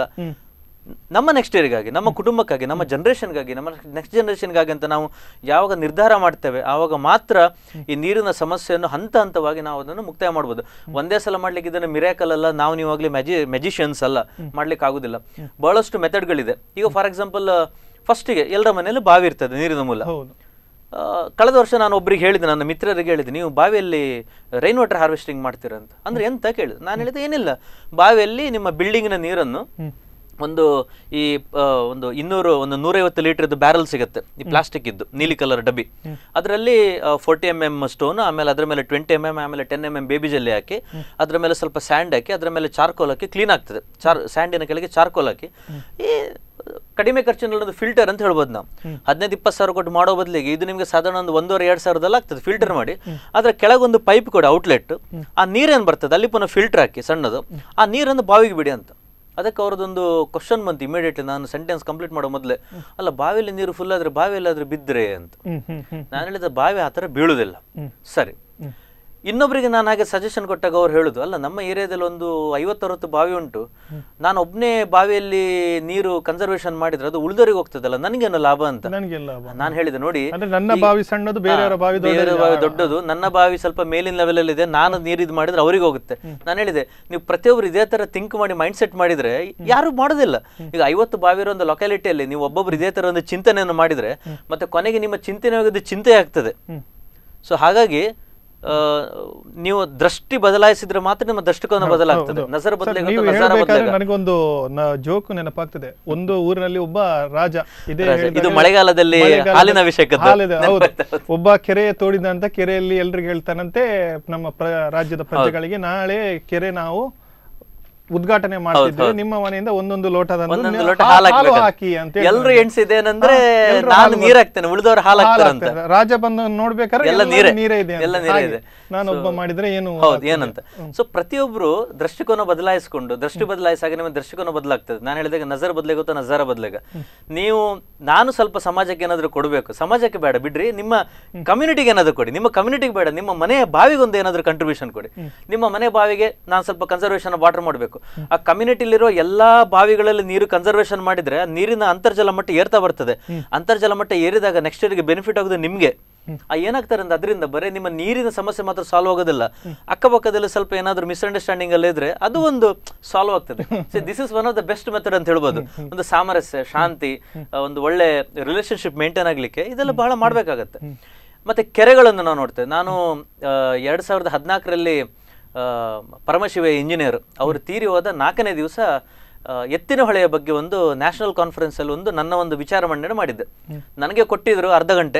ನಮ್ಮ ನೆಕ್ಸ್ಟ್ ಇಯರ್ಗಾಗಿ ನಮ್ಮ ಕುಟುಂಬಕ್ಕಾಗಿ ನಮ್ಮ ಜನರೇಷನ್ಗಾಗಿ ನಮ್ಮ ನೆಕ್ಸ್ಟ್ ಜನರೇಷನ್ಗಾಗಿ ಅಂತ ನಾವು ಯಾವಾಗ ನಿರ್ಧಾರ ಮಾಡ್ತೇವೆ ಆವಾಗ ಮಾತ್ರ ಈ ನೀರಿನ ಸಮಸ್ಯೆಯನ್ನು ಹಂತ ಹಂತವಾಗಿ ನಾವು ಅದನ್ನು ಮುಕ್ತಾಯ ಮಾಡ್ಬೋದು ಒಂದೇ ಸಲ ಮಾಡ್ಲಿಕ್ಕೆ ಇದನ್ನು ಮಿರಾಕಲ್ ಅಲ್ಲ ನಾವು ನೀವಾಗಲೇ ಮೆಜಿ ಮೆಜಿಷಿಯನ್ಸ್ ಅಲ್ಲ ಮಾಡ್ಲಿಕ್ಕೆ ಆಗುದಿಲ್ಲ ಬಹಳಷ್ಟು ಮೆಥಡ್ಗಳಿದೆ ಈಗ ಫಾರ್ ಎಕ್ಸಾಂಪಲ್ ಫಸ್ಟಿಗೆ ಎಲ್ಲರ ಮನೆಯಲ್ಲೂ ಬಾವಿ ಇರ್ತದೆ ನೀರಿನ ಮೂಲ ಹೌದು ಆ, ಕಳೆದ ವರ್ಷ ನಾನು ಒಬ್ರಿಗೆ ಹೇಳಿದೆ ನನ್ನ ಮಿತ್ರರಿಗೆ ಹೇಳಿದೆ ನೀವು ಬಾವಿಯಲ್ಲಿ ರೈನ್ ವಾಟರ್ ಹಾರ್ವೆಸ್ಟಿಂಗ್ ಮಾಡ್ತೀರಾ ಅಂತ ಅಂದ್ರೆ ಎಂತ ಕೇಳಿದೆ ನಾನು ಹೇಳಿದೆ ಏನಿಲ್ಲ ಬಾವಿಯಲ್ಲಿ ನಿಮ್ಮ ಬಿಲ್ಡಿಂಗಿನ ನೀರನ್ನು ಒಂದು ಈ ಆ, ಒಂದು ಇನ್ನೂರು ಒಂದು ನೂರೈವತ್ತು ಲೀಟರ್ದು ಬ್ಯಾರಲ್ ಸಿಗುತ್ತೆ ಈ ಪ್ಲಾಸ್ಟಿಕ್ ಇದ್ದು ನೀಲಿ ಕಲರ್ ಡಬ್ಬಿ ಅದರಲ್ಲಿ ಫೋರ್ಟಿ ಎಮ್ ಎಮ್ ಸ್ಟೋನ್ ಆಮೇಲೆ ಅದ್ರ ಮೇಲೆ ಟ್ವೆಂಟಿ ಎಮ್ ಎಮ್ ಆಮೇಲೆ ಟೆನ್ ಎಮ್ ಎಮ್ ಬೇಬಿ ಜಲ್ಲಿ ಹಾಕಿ ಅದ್ರ ಮೇಲೆ ಸ್ವಲ್ಪ ಸ್ಯಾಂಡ್ ಹಾಕಿ ಅದ್ರ ಮೇಲೆ ಚಾರ್ಕೋಲ್ ಹಾಕಿ ಕ್ಲೀನ್ ಆಗ್ತದೆ ಚಾರ್ ಸ್ಯಾಂಡಿನ ಕೆಳಗೆ ಚಾರ್ಕೋಲ್ ಹಾಕಿ ಈ ಕಡಿಮೆ ಖರ್ಚಿನಲ್ಲಿ ಒಂದು ಫಿಲ್ಟರ್ ಅಂತ ಹೇಳ್ಬೋದು ನಾವು ಹದಿನೈದು ಇಪ್ಪತ್ತು ಸಾವಿರ ಕೊಟ್ಟು ಮಾಡೋ ಬದಲಿಗೆ ಇದು ನಿಮಗೆ ಸಾಧಾರಣ ಒಂದು ಒಂದೂವರೆ ಎರಡು ಸಾವಿರದಲ್ಲಿ ಆಗ್ತದೆ ಫಿಲ್ಟರ್ ಮಾಡಿ ಅದರ ಕೆಳಗೊಂದು ಪೈಪ್ ಕೊಡಿ ಔಟ್ಲೆಟ್ ಆ ನೀರೇನು ಬರ್ತದೆ ಅಲ್ಲಿ ಪುನಃ ಫಿಲ್ಟರ್ ಹಾಕಿ ಸಣ್ಣದು ಆ ನೀರನ್ನು ಬಾವಿಗೆ ಬಿಡಿ ಅಂತ ಅದಕ್ಕೆ ಅವ್ರದ್ದೊಂದು ಕ್ವಶನ್ ಬಂತು ಇಮಿಡಿಯೇಟ್ಲಿ ನಾನು ಸೆಂಟೆನ್ಸ್ ಕಂಪ್ಲೀಟ್ ಮಾಡೋ ಮೊದಲೇ ಅಲ್ಲ ಬಾವಿಯಲ್ಲಿ ನೀರು ಫುಲ್ ಆದ್ರೆ ಬಾವಿಯಲ್ಲಾದ್ರೆ ಬಿದ್ದರೆ ಅಂತ ಹ್ಮ್ ಹ್ಮ್ ಹ್ಮ್ ನಾನು ಹೇಳಿದ ಬಾವಿ ಆ ಥರ ಬೀಳುವುದಿಲ್ಲ ಸರಿ ಇನ್ನೊಬ್ಬರಿಗೆ ನಾನು ಹಾಗೆ ಸಜೆಷನ್ ಕೊಟ್ಟಾಗ ಅವ್ರು ಹೇಳುದು ಅಲ್ಲ ನಮ್ಮ ಏರಿಯಾದಲ್ಲಿ ಒಂದು ಐವತ್ತರವತ್ತು ಬಾವಿ ಉಂಟು ನಾನು ಒಬ್ಬನೇ ಬಾವಿಯಲ್ಲಿ ನೀರು ಕನ್ಸರ್ವೇಷನ್ ಮಾಡಿದ್ರೆ ಅದು ಉಳಿದವರಿಗೆ ಹೋಗ್ತದಲ್ಲ ನನಗೇನು ಲಾಭ ಅಂತ ನನಗೆಲ್ಲ ನಾನು ಹೇಳಿದೆ ನೋಡಿ ಅಂದ್ರೆ ನನ್ನ ಈ- ಬಾವಿ ಸಣ್ಣದು ಬೇರೆಯವರ ಹಾ, ಬಾವಿ ಬೇರೆಯವರ ದೊಡ್ಡದು. ಬಾವಿ ದೊಡ್ಡದು ನನ್ನ ಬಾವಿ ಸ್ವಲ್ಪ ಮೇಲಿನ ಲೆವೆಲ್ ಅಲ್ಲಿ ಇದೆ ನಾನು ನೀರು ಇದು ಮಾಡಿದ್ರೆ ಅವರಿಗೆ ಹೋಗುತ್ತೆ ನಾನು ಹೇಳಿದೆ ನೀವು ಪ್ರತಿಯೊಬ್ರು ಇದೇ ತರ ಥಿಂಕ್ ಮಾಡಿ ಮೈಂಡ್ ಸೆಟ್ ಮಾಡಿದ್ರೆ ಯಾರು ಮಾಡೋದಿಲ್ಲ ಈಗ ಐವತ್ತು ಬಾವಿ ಇರೋ ಒಂದು ಲೊಕ್ಯಾಲಿಟಿಯಲ್ಲಿ ನೀವು ಒಬ್ಬೊಬ್ರು ಇದೇ ತರ ಒಂದು ಚಿಂತನೆಯನ್ನು ಮಾಡಿದ್ರೆ ಮತ್ತೆ ಕೊನೆಗೆ ನಿಮ್ಮ ಚಿಂತನೆ ಆಗೋದು ಚಿಂತೆ ಆಗ್ತದೆ ಸೊ ಹಾಗಾಗಿ ಆ, ನೀವು ದೃಷ್ಟಿ ಬದಲಾಯಿಸಿದ್ರೆ ಮಾತ್ರ ನಿಮ್ಮ ದೃಷ್ಟಿಕೋನ ಬದಲಾಗ್ತದೆ ಹೌದು. ನಜರ ಸರ್, ಬದಲಾಗ ನೀವು ನಜರ ಹೇಳ್ಬೇಕಾದ್ರೆ ಬದಲಾಗ ನನಗೊಂದು ಜೋಕ್ ನೆನಪಾಗ್ತದೆ ಒಂದು ಊರಿನಲ್ಲಿ ಒಬ್ಬ ರಾಜ ಇದೇ ರಾಜ. ಹೇಳಿದಾಗ- ಇದು ಮಳೆಗಾಲದಲ್ಲಿ ಮಳೆಗಾಲದ- ಹಾಲಿನ ಅಭಿಷೇಕದ್ದು. ಹಾಲಿದೆ, ಹೌದು ನೆನಪಾಗ್ತಾ ಒಬ್ಬ ಕೆರೆ ತೋಡಿದಂತ ಕೆರೆಯಲ್ಲಿ ಎಲ್ರಿಗೆ ಹೇಳ್ತಾನಂತೆ ನಮ್ಮ ಪ್ರ- ರಾಜ್ಯದ ಪ್ರಜೆಗಳಿಗೆ ನಾಳೆ ಕೆರೆ ನಾವು ಉದ್ಘಾಟನೆ ಮಾಡ್ತಿದ್ದೇವೆ ನಿಮ್ಮ ಮನೆಯಿಂದ ಒಂದೊಂದು ಲೋಟದ ಒಂದೊಂದು ಲೋಟ ಹಾಲು ಹಾಕಿ ಅಂತ ಹೇಳಿ ಎಲ್ರು ಎಣ್ಸಿದೇನಂದ್ರೆ ಹಾ, ಎಲ್ರು ನಾನು ಹಾಲು ನೀರ್ ಹಾಕ್ತೇನೆ ಉಳಿದವ್ರು ಹಾಲು ಹಾಲು ಹಾಕ್ತಾರಂತ ಹಾಕ್ತಾರೆ. ರಾಜ ಬಂದು ನೋಡ್ಬೇಕಾದ್ರೆ ಎಲ್ಲ ಎಲ್ಲ ನೀರೇ. ನೀರೇ ಇದೆ ಅಂತ. ಎಲ್ಲ ನೀರೇ ಹಾಗೆ. ಇದೆ. ನಾನೊಬ್ಬ So- ಮಾಡಿದ್ರೆ ಏನು ಹೌದು ಆಗ್ತದೆ? ಏನಂತ ಸೊ ಪ್ರತಿಯೊಬ್ರು ದೃಷ್ಟಿಕೋನ ಬದಲಾಯಿಸಿಕೊಂಡು ದೃಷ್ಟಿ ಬದಲಾಯಿಸಾಗ ನಿಮ್ಮ ದೃಷ್ಟಿಕೋನ ಬದಲಾಗ್ತದೆ ನಾನು ಹೇಳಿದಾಗ ನಜರ್ ಬದಲಾಗುತ್ತಾ ನಜಾರ ಬದಲಾಗ ನೀವು ನಾನು ಸ್ವಲ್ಪ ಸಮಾಜಕ್ಕೆ ಏನಾದ್ರು ಕೊಡಬೇಕು ಸಮಾಜಕ್ಕೆ ಬೇಡ ಬಿಡ್ರಿ ನಿಮ್ಮ ಕಮ್ಯುನಿಟಿಗೆ ಏನಾದ್ರು ಕೊಡಿ ನಿಮ್ಮ ಕಮ್ಯುನಿಟಿಗೆ ಬೇಡ ನಿಮ್ಮ ಮನೆಯ ಬಾವಿಗೊಂದು ಏನಾದ್ರು ಕಂಟ್ರಿಬ್ಯೂಷನ್ ಕೊಡಿ ನಿಮ್ಮ ಮನೆ ಬಾವಿಗೆ ನಾನು ಸ್ವಲ್ಪ ಕನ್ಸರ್ವೇಷನ್ ವಾಟರ್ ಮಾಡಬೇಕು ಆ ಕಮ್ಯುನಿಟಿಲಿರೋ ಎಲ್ಲಾ ಬಾವಿಗಳಲ್ಲಿ ನೀರು ಕನ್ಸರ್ವೇಷನ್ ಮಾಡಿದ್ರೆ ಆ ನೀರಿನ ಅಂತರ್ಜಲ ಮಟ್ಟ ಏರ್ತಾ ಬರ್ತದೆ ಅಂತರ್ಜಲ ಮಟ್ಟ ಏರಿದಾಗ ನೆಕ್ಸ್ಟ್ ಇಯರ್ಗೆ ಬೆನಿಫಿಟ್ ಆಗೋದು ನಿಮ್ಗೆ ಆ ಏನಾಗ್ತಾರೆ ಅಂದ್ರೆ ಅದರಿಂದ ಬರೀ ನಿಮ್ಮ ನೀರಿನ ಸಮಸ್ಯೆ ಮಾತ್ರ ಸಾಲ್ವ್ ಆಗೋದಿಲ್ಲ ಅಕ್ಕಪಕ್ಕದಲ್ಲಿ ಸ್ವಲ್ಪ ಏನಾದ್ರು ಮಿಸ್ಅಂಡರ್ಸ್ಟ್ಯಾಂಡಿಂಗ್ ಅಲ್ಲಿ ಇದ್ರೆ ಅದು ಒಂದು ಸಾಲ್ವ್ ಆಗ್ತದೆ this is one of the best method ಅಂತ ಹೇಳ್ಬೋದು ಒಂದು ಸಾಮರಸ್ಯ ಶಾಂತಿ ಆ, ಒಂದು ಒಳ್ಳೆ ರಿಲೇಶನ್ಶಿಪ್ ಮೇಂಟೈನ್ ಆಗ್ಲಿಕ್ಕೆ ಇದೆಲ್ಲ ಬಹಳ ಮಾಡ್ಬೇಕಾಗತ್ತೆ ಮತ್ತೆ ಕೆರೆಗಳನ್ನು ನಾವು ನೋಡ್ತೇವೆ ನಾನು ಆ, ಎರಡ್ ಸಾವಿರದ ಹದಿನಾಲ್ಕರಲ್ಲಿ ಪರಮಶಿವ ಇಂಜಿನಿಯರ್ ಅವರು ತೀರಿ ಹೋದ ನಾಲ್ಕನೇ ದಿವಸ ಎತ್ತಿನ ಹೊಳೆಯ ಬಗ್ಗೆ ಒಂದು ನ್ಯಾಷನಲ್ ಕಾನ್ಫರೆನ್ಸ್ ಅಲ್ಲಿ ಒಂದು ನನ್ನ ಒಂದು ವಿಚಾರ ಮಂಡನೆ ಮಾಡಿದ್ದೆ ನನಗೆ ಕೊಟ್ಟಿದ್ರು ಅರ್ಧ ಗಂಟೆ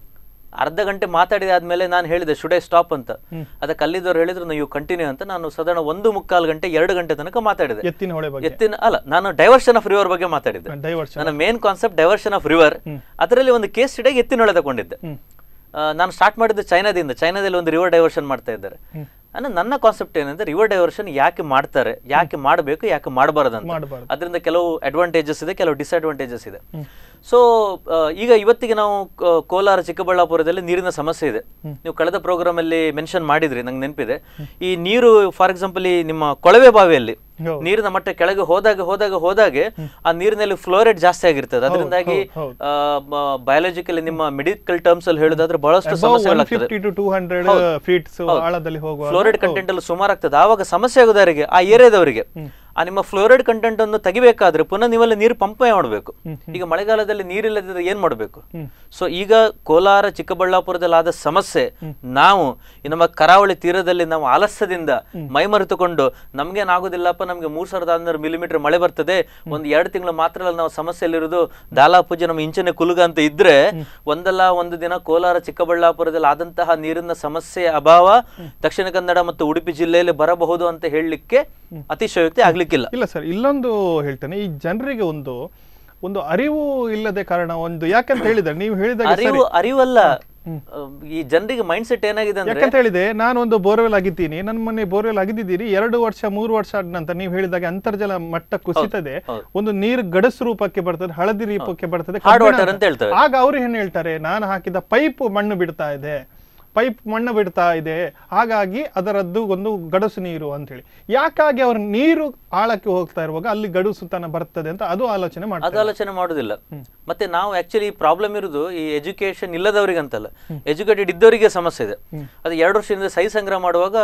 ಅರ್ಧ ಗಂಟೆ ಮಾತಾಡಿದ ಆದ್ಮೇಲೆ ನಾನು ಹೇಳಿದೆ ಶುಡ್ ಐ ಸ್ಟಾಪ್ ಅಂತ ಅದಕ್ಕೆ ಅಲ್ಲಿದ್ದವ್ರು ಹೇಳಿದ್ರು ನೀವು ಕಂಟಿನ್ಯೂ ಅಂತ ನಾನು ಸಾಧಾರಣ ಒಂದು ಮುಕ್ಕಾಲು ಗಂಟೆ ಎರಡು ಗಂಟೆ ತನಕ ಮಾತಾಡಿದೆ ಎತ್ತಿನ ಹೊಳೆ ಬಗ್ಗೆ ಎತ್ತಿನ ಅಲ್ಲ ನಾನು ಡೈವರ್ಷನ್ ಆಫ್ ರಿವರ್ ಬಗ್ಗೆ ಮಾತಾಡಿದ್ದೆ ಡೈವರ್ಷನ್ ನನ್ನ main concept diversion of river ಅದರಲ್ಲಿ ಒಂದು ಕೇಸ್ ಸ್ಟಡಿಗೆ ಎತ್ತಿನೊಳೆ ತಗೊಂಡಿದ್ದೆ ಆ, ನಾನು ಸ್ಟಾರ್ಟ್ ಮಾಡಿದ್ದು ಚೈನಾದಿಂದ ಚೈನಾದಲ್ಲಿ ಒಂದು ರಿವರ್ ಡೈವರ್ಷನ್ ಮಾಡ್ತಾ ಇದ್ದಾರೆ ಅಂದ್ರೆ ನನ್ನ ಕಾನ್ಸೆಪ್ಟ್ ಏನಂದ್ರೆ ರಿವರ್ ಡೈವರ್ಷನ್ ಯಾಕೆ ಮಾಡ್ತಾರೆ ಯಾಕೆ ಮಾಡಬೇಕು ಯಾಕೆ ಮಾಡಬಾರದು ಅಂತ ಮಾಡಬಾರ್ದು ಅದರಿಂದ ಕೆಲವು ಅಡ್ವಾಂಟೇಜಸ್ ಇದೆ ಕೆಲವು ಡಿಸ್ಅಡ್ವಾಂಟೇಜಸ್ ಇದೆ ಸೊ ಈಗ ಇವತ್ತಿಗೆ ನಾವು ಕ- ಕೋಲಾರ ಚಿಕ್ಕಬಳ್ಳಾಪುರದಲ್ಲಿ ನೀರಿನ ಸಮಸ್ಯೆ ಇದೆ ನೀವು ಕಳೆದ ಪ್ರೋಗ್ರಾಮ್ ಅಲ್ಲಿ ಮೆನ್ಷನ್ ಮಾಡಿದ್ರಿ ನಂಗೆ ನೆನಪಿದೆ ಈ ನೀರು ಫಾರ್ ಎಕ್ಸಾಂಪಲ್ ಈ ನಿಮ್ಮ ಕೊಳವೆ ಬಾವಿಯಲ್ಲಿ ಹೌದು. ನೀರಿನ ಮಟ್ಟ ಕೆಳಗೆ ಹೋದಾಗ ಹೋದಾಗ ಹೋದಾಗೆ ಆ ನೀರಿನಲ್ಲಿ ಫ್ಲೋರೈಡ್ ಜಾಸ್ತಿ ಆಗಿರ್ತದೆ ಅದರಿಂದಾಗಿ ಹೌದು, ಬಯಾಲಜಿಕಲಿ ನಿಮ್ಮ ಮೆಡಿಕಲ್ ಟರ್ಮ್ಸ್ ಅಲ್ಲಿ ಹೇಳೋದಾದ್ರೆ ಬಹಳಷ್ಟು ಒನ್ ಸಮಸ್ಯೆಗಳಾಗ್ತದೆ fifty to two hundred feets ಆಳದಲ್ಲಿ ಹೋಗುವ ಫ್ಲೋರೈಡ್ ಕಂಟೆಂಟ್ ಅಲ್ಲಿ ಸುಮಾರು ಆಗ್ತದೆ ಆವಾಗ ಸಮಸ್ಯೆ ಆಗೋದವರಿಗೆ ಆ ಏರಿಯಾದವರಿಗೆ ಆ ನಿಮ್ಮ ಫ್ಲೋರೈಡ್ ಕಂಟೆಂಟ್ ಅನ್ನು ತೆಗಿಬೇಕಾದ್ರೆ ಪುನಃ ನೀವಲ್ಲಿ ನೀರು ಪಂಪ್ ಮಾಡಬೇಕು ಈಗ ಮಳೆಗಾಲದಲ್ಲಿ ನೀರಿಲ್ಲದಿದ್ರೆ ಏನ್ ಮಾಡಬೇಕು ಸೊ ಈಗ ಕೋಲಾರ ಚಿಕ್ಕಬಳ್ಳಾಪುರದಲ್ಲಿ ಆದ ಸಮಸ್ಯೆ ನಾವು ಈ ನಮ್ಮ ಕರಾವಳಿ ತೀರದಲ್ಲಿ ನಾವು ಆಲಸ್ಯದಿಂದ ಮೈಮರೆತುಕೊಂಡು ನಮ್ಗೇನಾಗೋದಿಲ್ಲಪ್ಪ ನಮ್ಗೆ ಮೂರ್ ಸಾವಿರದ ಆರ್ನೂರು ಮಿಲಿಮೀಟರ್ ಮಳೆ ಬರ್ತದೆ ಒಂದು ಎರಡು ತಿಂಗಳು ಮಾತ್ರ ಅಲ್ಲಿ ನಾವು ಸಮಸ್ಯೆಯಲ್ಲಿರೋದು ದಾಲಾ ಪೂಜೆ ನಮ್ಮ ಇಂಚನೆ ಕುಲುಗ ಅಂತ ಇದ್ರೆ ಒಂದಲ್ಲ ಒಂದು ದಿನ ಕೋಲಾರ ಚಿಕ್ಕಬಳ್ಳಾಪುರದಲ್ಲಿ ಆದಂತಹ ನೀರಿನ ಸಮಸ್ಯೆ ಅಭಾವ ದಕ್ಷಿಣ ಕನ್ನಡ ಮತ್ತು ಉಡುಪಿ ಜಿಲ್ಲೆಯಲ್ಲಿ ಬರಬಹುದು ಅಂತ ಹೇಳಲಿಕ್ಕೆ ಅತಿಶಯೋಕ್ತಿ ಆಗ್ಲಿಕ್ಕಿಲ್ಲ ಇಲ್ಲ ಸರ್ ಇಲ್ಲೊಂದು ಹೇಳ್ತೇನೆ ಈ ಜನರಿಗೆ ಒಂದು ಒಂದು ಅರಿವು ಇಲ್ಲದೆ ಕಾರಣ ಒಂದು ಯಾಕಂತ ಹೇಳಿದ್ರೆ ನೀವು ಹೇಳಿದಾಗ ಸರಿ. ಅರಿವು ಅರಿವಲ್ಲ ಅಹ್, ಈ ಜನರಿಗೆ ಮೈಂಡ್ ಸೆಟ್ ಏನಾಗಿದೆ ಅಂದ್ರೆ ಯಾಕಂತ ಹೇಳಿದೆ ನಾನು ಒಂದು ಬೋರ್ವೆಲ್ ಆಗಿದ್ದೀನಿ ನನ್ನ ಮನೆ ಬೋರ್ವೆಲ್ ಆಗಿದ್ದೀರಿ ಎರಡು ವರ್ಷ ಮೂರು ವರ್ಷ ಆದ ನಂತರ ನೀವು ಹೇಳಿದಾಗ ಅಂತರ್ಜಲ ಮಟ್ಟ ಕುಸಿತದೆ ಹೌದು. ಒಂದು ನೀರು ಗಡಸು ರೂಪಕ್ಕೆ ಬರ್ತದೆ ಹಳದಿ ರೂಪಕ್ಕೆ ಬರ್ತದೆ Hard ಕಬ್ಬಿಣ water ಅಂತ ಹೇಳ್ತೇವೆ. ಆಗ ಅವರು ಏನ್ ಹೇಳ್ತಾರೆ ನಾನು ಹಾಕಿದ ಪೈಪ್ ಮಣ್ಣು ಬಿಡ್ತಾ ಇದೆ ಪೈಪ್ ಮಣ್ಣು ಬಿಡ್ತಾ ಇದೆ ಹಾಗಾಗಿ ಅದರದ್ದು ಒಂದು ಗಡಸು ನೀರು ಅಂತ ಹೇಳಿ ಯಾಕಾಗಿ ಅವರು ನೀರು ಆಳಕ್ಕೆ ಹೋಗ್ತಾ ಇರುವಾಗ ಅಲ್ಲಿ ಗಡುಸುತನ ಬರ್ತದೆ ಅಂತ ಅದು ಆಲೋಚನೆ ಅದು ಮಾಡ್ತಾರೆ ಆಲೋಚನೆ ಮಾಡುದಿಲ್ಲ ಮತ್ತೆ ನಾವು ಆಕ್ಚುಲಿ ಪ್ರಾಬ್ಲಮ್ ಇರುವುದು ಈ ಎಜುಕೇಶನ್ ಇಲ್ಲದವರಿಗೆ ಅಂತಲ್ಲ ಎಜುಕೇಟೆಡ್ ಇದ್ದವರಿಗೆ ಸಮಸ್ಯೆ ಇದೆ ಅದು ಎರಡು ವರ್ಷದಿಂದ ಸಹಿ ಸಂಗ್ರಹ ಮಾಡುವಾಗ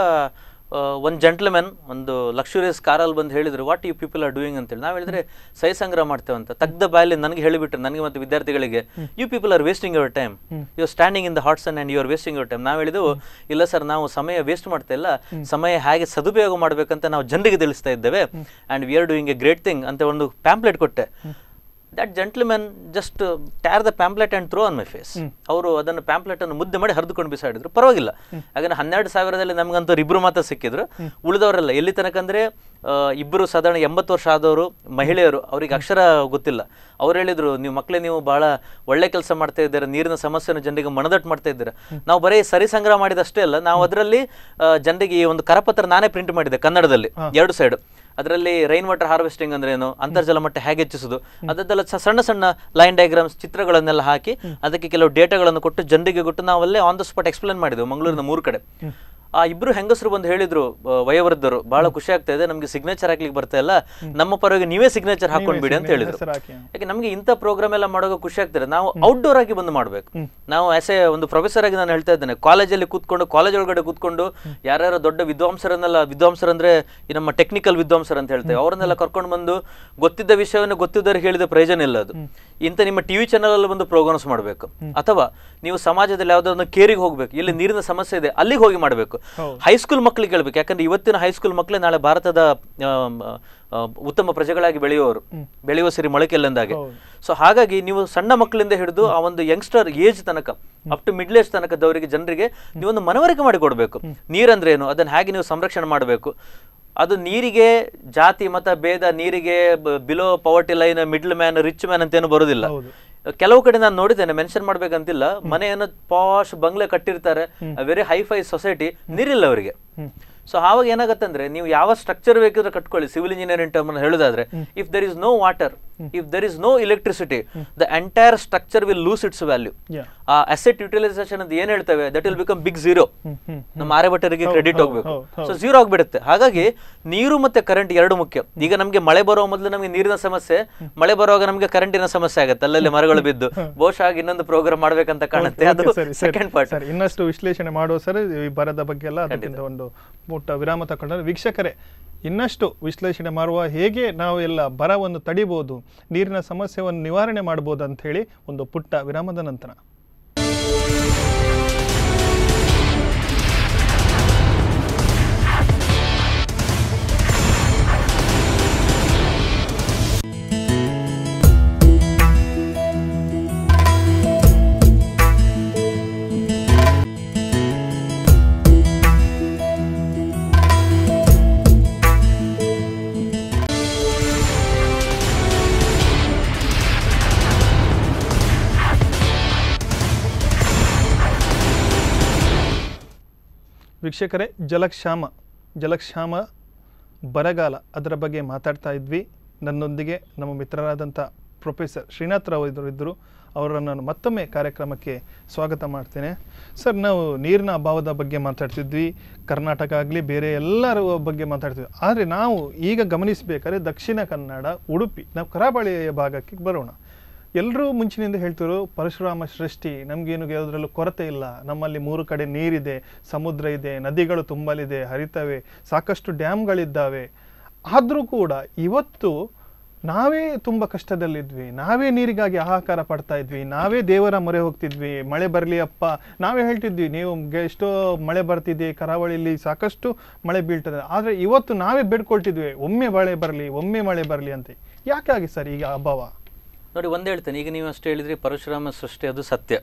ಒಂದು ಜೆಂಟ್ಲ್ಮೆನ್ ಒಂದು ಲಕ್ಷುರಿಯಸ್ ಕಾರಲ್ಲಿ ಬಂದು ಹೇಳಿದ್ರು what you people are doing ಅಂತೇಳಿ ನಾವು ಹೇಳಿದ್ರೆ ಸಹಿ ಸಂಗ್ರಹ ಮಾಡ್ತೇವೆ ಅಂತ ತಗ್ದ ಬಾಯಲ್ಲಿ ನನಗೆ ಹೇಳಿಬಿಟ್ರು ನನಗೆ ಮತ್ತು ವಿದ್ಯಾರ್ಥಿಗಳಿಗೆ you people are wasting your time you standing in the hots and you are wasting your time ನಾವು ಹೇಳಿದೆವು ಇಲ್ಲ ಸರ್ ನಾವು ಸಮಯ ವೇಸ್ಟ್ ಮಾಡ್ತಾ ಇಲ್ಲ ಸಮಯ ಹೇಗೆ ಸದುಪಯೋಗ ಮಾಡಬೇಕಂತ ನಾವು ಜನರಿಗೆ ತಿಳಿಸ್ತಾ ಇದ್ದೇವೆ and we are doing a great thing ಅಂತ ಒಂದು ಪ್ಯಾಂಪ್ಲೆಟ್ ಕೊಟ್ಟೆ that gentlemen just tear the pamphlet and throw on my face ಅವರು ಅದನ್ನು ಪ್ಯಾಂಪ್ಲೆಟ್ ಅನ್ನು ಮುದ್ದೆ ಮಾಡಿ ಹರಿದುಕೊಂಡು ಬಿಸಾಡಿದ್ರು ಪರವಾಗಿಲ್ಲ ಯಾಕಂದ್ರೆ ಹನ್ನೆರಡು ಸಾವಿರದಲ್ಲಿ ನಮ್ಗಂತೂ ಇಬ್ರು ಮಾತ್ರ ಸಿಕ್ಕಿದ್ರು ಉಳಿದವರೆಲ್ಲ ಎಲ್ಲಿ ತನಕ ಅಂದ್ರೆ ಆ, ಇಬ್ಬರು ಸಾಧಾರಣ ಎಂಬತ್ತು ವರ್ಷ ಆದವರು ಮಹಿಳೆಯರು ಅವ್ರಿಗೆ ಅಕ್ಷರ ಗೊತ್ತಿಲ್ಲ ಅವ್ರು ಹೇಳಿದ್ರು ನೀವು ಮಕ್ಕಳೇ ನೀವು ಬಹಳ ಒಳ್ಳೆ ಕೆಲಸ ಮಾಡ್ತಾ ಇದ್ದೀರಾ ನೀರಿನ ಸಮಸ್ಯೆನ ಜನರಿಗೆ ಮನದಟ್ಟು ಮಾಡ್ತಾ ಇದ್ದೀರಾ ನಾವು ಬರೀ ಸರಿ ಸಂಗ್ರಹ ಮಾಡಿದಷ್ಟೇ ಅಲ್ಲ ನಾವು ಅದರಲ್ಲಿ ಜನರಿಗೆ ಈ ಒಂದು ಕರಪತ್ರ ನಾನೇ ಪ್ರಿಂಟ್ ಮಾಡಿದ್ದೆ ಕನ್ನಡದಲ್ಲಿ ಎರಡು ಸೈಡ್ ಅದರಲ್ಲಿ ರೈನ್ ವಾಟರ್ ಹಾರ್ವೆಸ್ಟಿಂಗ್ ಅಂದ್ರೆ ಏನು ಅಂತರ್ಜಲ ಮಟ್ಟ ಹೇಗೆ ಹೆಚ್ಚಿಸುದು ಅದದ್ದೆಲ್ಲ ಸ- ಸಣ್ಣ ಸಣ್ಣ ಲೈನ್ ಡಯಾಗ್ರಾಮ್ಸ್ ಚಿತ್ರಗಳನ್ನೆಲ್ಲ ಹಾಕಿ ಅದಕ್ಕೆ ಕೆಲವು ಡೇಟಾಗಳನ್ನು ಕೊಟ್ಟು ಜನರಿಗೆ ಕೊಟ್ಟು ನಾವಲ್ಲೇ ಆನ್ ದ ಸ್ಪಾಟ್ ಎಕ್ಸ್ಪ್ಲೇನ್ ಮಾಡಿದ್ವಿ ಮಂಗಳೂರಿನ ಮೂರು ಕಡೆ ಆ ಇಬ್ರು ಹೆಂಗಸರು ಬಂದು ಹೇಳಿದ್ರು ಆ, ವಯೋವೃದ್ಧರು ಬಹಳ ಖುಷಿ ಆಗ್ತಾ ಇದೆ ನಮ್ಗೆ ಸಿಗ್ನೇಚರ್ ಹಾಕ್ಲಿಕ್ಕೆ ಬರ್ತಾ ಇಲ್ಲ ನಮ್ಮ ಪರವಾಗಿ ನೀವೇ ಸಿಗ್ನೇಚರ್ ಹಾಕೊಂಡ್ಬಿಡಿ ಅಂತ ಹೇಳಿದ್ರು ಹೆಸರು ಹಾಕಿ ಯಾಕೆ ನಮಗೆ ಇಂಥ ಪ್ರೋಗ್ರಾಮ್ ಎಲ್ಲ ಮಾಡುವಾಗ ಖುಷಿ ಆಗ್ತದೆ ನಾವು ಔಟ್ಡೋರ್ ಆಗಿ ಬಂದು ಮಾಡಬೇಕು ನಾವು ಆಸ್ ಎ ಒಂದು ಪ್ರೊಫೆಸರ್ ಆಗಿ ನಾನು ಹೇಳ್ತಾ ಇದ್ದೇನೆ ಕಾಲೇಜಲ್ಲಿ ಕೂತ್ಕೊಂಡು ಕಾಲೇಜ್ ಒಳಗಡೆ ಕೂತ್ಕೊಂಡು ಯಾರ್ಯಾರು ದೊಡ್ಡ ವಿದ್ವಾಂಸರನ್ನೆಲ್ಲ ವಿದ್ವಾಂಸರಂದ್ರೆ ಈ ನಮ್ಮ ಟೆಕ್ನಿಕಲ್ ವಿದ್ವಾಂಸರು ಅಂತ ಹೇಳ್ತೇವೆ ಅವರನ್ನೆಲ್ಲ ಕರ್ಕೊಂಡು ಬಂದು ಗೊತ್ತಿದ್ದ ವಿಷಯವನ್ನು ಗೊತ್ತಿದ್ದವ್ರಿಗೆ ಹೇಳಿದ ಪ್ರಯೋಜನ ಇಲ್ಲ ಅದು ಇಂಥ ನಿಮ್ಮ ಟಿವಿ ಚಾನಲ್ ಅಲ್ಲಿ ಬಂದು ಪ್ರೋಗ್ರಾಮ್ಸ್ ಮಾಡಬೇಕು ಅಥವಾ ನೀವು ಸಮಾಜದಲ್ಲಿ ಯಾವ್ದಾದ್ರು ಕೇರಿಗೆ ಹೋಗ್ಬೇಕು ಇಲ್ಲಿ ನೀರಿನ ಸಮಸ್ಯೆ ಇದೆ ಅಲ್ಲಿಗೆ ಹೋಗಿ ಮಾಡಬೇಕು ಹೈಸ್ಕೂಲ್ ಮಕ್ಕಳಿಗೆ ಹೇಳ್ಬೇಕು ಯಾಕಂದ್ರೆ ಇವತ್ತಿನ ಹೈಸ್ಕೂಲ್ ಮಕ್ಕಳೇ ನಾಳೆ ಭಾರತದ ಆಮ್, ಆ, ಉತ್ತಮ ಪ್ರಜೆಗಳಾಗಿ ಬೆಳೆಯುವವರು ಬೆಳೆಯುವ ಸಿರಿ ಮೊಳಕೆಲ್ಲಂದಾಗೆ ಸೊ ಹಾಗಾಗಿ ನೀವು ಸಣ್ಣ ಮಕ್ಕಳಿಂದ ಹಿಡಿದು ಆ ಒಂದು ಯಂಗ್ಸ್ಟರ್ ಏಜ್ ತನಕ ಅಪ್ ಟು ಮಿಡ್ಲ್ ಏಜ್ ತನಕದವರಿಗೆ ಜನರಿಗೆ ನೀವೊಂದು ಮನವರಿಕೆ ಮಾಡಿ ಕೊಡಬೇಕು ನೀರಂದ್ರೆ ಏನು ಅದನ್ನ ಹೇಗೆ ನೀವು ಸಂರಕ್ಷಣೆ ಮಾಡಬೇಕು ಅದು ನೀರಿಗೆ ಜಾತಿ ಮತ ಭೇದ ನೀರಿಗೆ below poverty line middle man rich man ಅಂತ ಏನು ಬರೋದಿಲ್ಲ ಹೌದು. ಕೆಲವು ಕಡೆ ನಾನು ನೋಡಿದ್ದೇನೆ ಮೆನ್ಷನ್ ಮಾಡ್ಬೇಕಂತಿಲ್ಲ ಮನೆಯನ್ನು ಪಾಶ್ ಬಂಗ್ಲೆ ಕಟ್ಟಿರ್ತಾರೆ ವೆರಿ ಹೈಫೈ ಸೊಸೈಟಿ ನೀರಿಲ್ಲ ಅವರಿಗೆ ಸೊ ಆವಾಗ ಏನಾಗತ್ತಂದ್ರೆ ನೀವು ಯಾವ ಸ್ಟ್ರಕ್ಚರ್ ಬೇಕಿದ್ರೆ ಕಟ್ಕೊಳ್ಳಿ ಸಿವಿಲ್ ಇಂಜಿನಿಯರಿಂಗ್ ಟರ್ಮ್ ಹೇಳೋದಾದ್ರೆ if there is no water if there is no electricity the entire structure will lose its value Yeah. ಆ ಅಸೆಟ್ ಯುಟಿಲೈಸೇಷನ್ ಅಂತ ಏನ್ ಹೇಳ್ತೇವೆ that will become big zero ನಮ್ಮ ಆರ್ಯಭಟ್ಟರಿಗೆ ಕ್ರೆಡಿಟ್ ಹೌದು, ಹೋಗ್ಬೇಕು ಹೌದು, ಹೌದು. ಸೊ ಝೀರೋ ಆಗ್ಬಿಡುತ್ತೆ ಹಾಗಾಗಿ ನೀರು ಮತ್ತೆ ಕರೆಂಟ್ ಎರಡು ಮುಖ್ಯ ಈಗ ನಮಗೆ ಮಳೆ ಬರೋ ಮೊದಲು ನಮಗೆ ನೀರಿನ ಸಮಸ್ಯೆ ಮಳೆ ಬರುವಾಗ ನಮಗೆ ಕರೆಂಟಿನ ಸಮಸ್ಯೆ ಆಗುತ್ತೆ ಅಲ್ಲಲ್ಲಿ ಮರಗಳು ಬಿದ್ದು ಬಹುಶಃ ಆಗ ಇನ್ನೊಂದು ಪ್ರೋಗ್ರಾಮ್ ಮಾಡ್ಬೇಕಂತ ಕಾಣುತ್ತೆ ಅದು ಓಕೆ, ಸರಿ, ಸರಿ, ಸೆಕೆಂಡ್ ಪಾರ್ಟ್ ಸರಿ ಇನ್ನಷ್ಟು ವಿಶ್ಲೇಷಣೆ ಮಾಡುವ ಸರ್ ಈ ಬರದ ಬಗ್ಗೆ ಎಲ್ಲ ಅದಕ್ಕಿಂತ ಒಂದು ಪುಟ್ಟ ವಿರಾಮ ತಗೊಂಡ್ರೆ ವೀಕ್ಷಕರೇ ಇನ್ನಷ್ಟು ವಿಶ್ಲೇಷಣೆ ಮಾಡುವ ಹೇಗೆ ನಾವು ಎಲ್ಲ ಬರವನ್ನು ತಡಿಬೋದು ನೀರಿನ ಸಮಸ್ಯೆಯನ್ನು ನಿವಾರಣೆ ಮಾಡ್ಬೋದು ಅಂತ ಹೇಳಿ ಒಂದು ಪುಟ್ಟ ವಿರಾಮದ ನಂತರ ವೀಕ್ಷಕರೇ ಜಲಕ್ಷಾಮ ಜಲಕ್ಷಾಮ ಬರಗಾಲ ಅದರ ಬಗ್ಗೆ ಮಾತಾಡ್ತಾ ಇದ್ವಿ ನನ್ನೊಂದಿಗೆ ನಮ್ಮ ಮಿತ್ರರಾದಂಥ ಪ್ರೊಫೆಸರ್ ಶ್ರೀನಾಥ್ ರಾವ್ ಇದ್ರು ಇದ್ದರು ಅವರನ್ನು ನಾನು ಮತ್ತೊಮ್ಮೆ ಕಾರ್ಯಕ್ರಮಕ್ಕೆ ಸ್ವಾಗತ ಮಾಡ್ತೇನೆ ಸರ್ ನಾವು ನೀರಿನ ಅಭಾವದ ಬಗ್ಗೆ ಮಾತಾಡ್ತಿದ್ವಿ ಕರ್ನಾಟಕ ಆಗಲಿ ಬೇರೆ ಎಲ್ಲರ ಬಗ್ಗೆ ಮಾತಾಡ್ತಿದ್ವಿ ಆದರೆ ನಾವು ಈಗ ಗಮನಿಸಬೇಕಾದ್ರೆ ದಕ್ಷಿಣ ಕನ್ನಡ ಉಡುಪಿ ನಾವು ಕರಾವಳಿಯ ಭಾಗಕ್ಕೆ ಬರೋಣ ಎಲ್ಲರೂ ಮುಂಚಿನಿಂದ ಹೇಳ್ತಿರೋ ಪರಶುರಾಮ ಸೃಷ್ಟಿ ನಮಗೇನು ಯಾವುದ್ರಲ್ಲೂ ಕೊರತೆ ಇಲ್ಲ ನಮ್ಮಲ್ಲಿ ಮೂರು ಕಡೆ ನೀರಿದೆ ಸಮುದ್ರ ಇದೆ ನದಿಗಳು ತುಂಬಲಿದೆ ಹರಿತವೆ ಸಾಕಷ್ಟು ಡ್ಯಾಮ್ಗಳಿದ್ದಾವೆ ಆದರೂ ಕೂಡ ಇವತ್ತು ನಾವೇ ತುಂಬ ಕಷ್ಟದಲ್ಲಿದ್ವಿ ನಾವೇ ನೀರಿಗಾಗಿ ಹಾಹಾಕಾರ ಪಡ್ತಾ ಇದ್ವಿ ನಾವೇ ದೇವರ ಮೊರೆ ಹೋಗ್ತಿದ್ವಿ ಮಳೆ ಬರಲಿ ಅಪ್ಪ ನಾವೇ ಹೇಳ್ತಿದ್ವಿ ನೀವು ಗೆ- ಎಷ್ಟೋ ಮಳೆ ಬರ್ತಿದೆ ಕರಾವಳಿಯಲ್ಲಿ ಸಾಕಷ್ಟು ಮಳೆ ಬೀಳ್ತದೆ ಆದರೆ ಇವತ್ತು ನಾವೇ ಬೇಡ್ಕೊಳ್ತಿದ್ವಿ ಒಮ್ಮೆ ಮಳೆ ಬರಲಿ ಒಮ್ಮೆ ಮಳೆ ಬರಲಿ ಅಂತ ಯಾಕಾಗಿ ಸರ್ ಈಗ ಅಭಾವ ನೋಡಿ ಒಂದ್ ಹೇಳ್ತೇನೆ ಈಗ ನೀವು ಅಷ್ಟು ಹೇಳಿದ್ರಿ ಪರಶುರಾಮ ಸೃಷ್ಟಿ ಅದು ಸತ್ಯ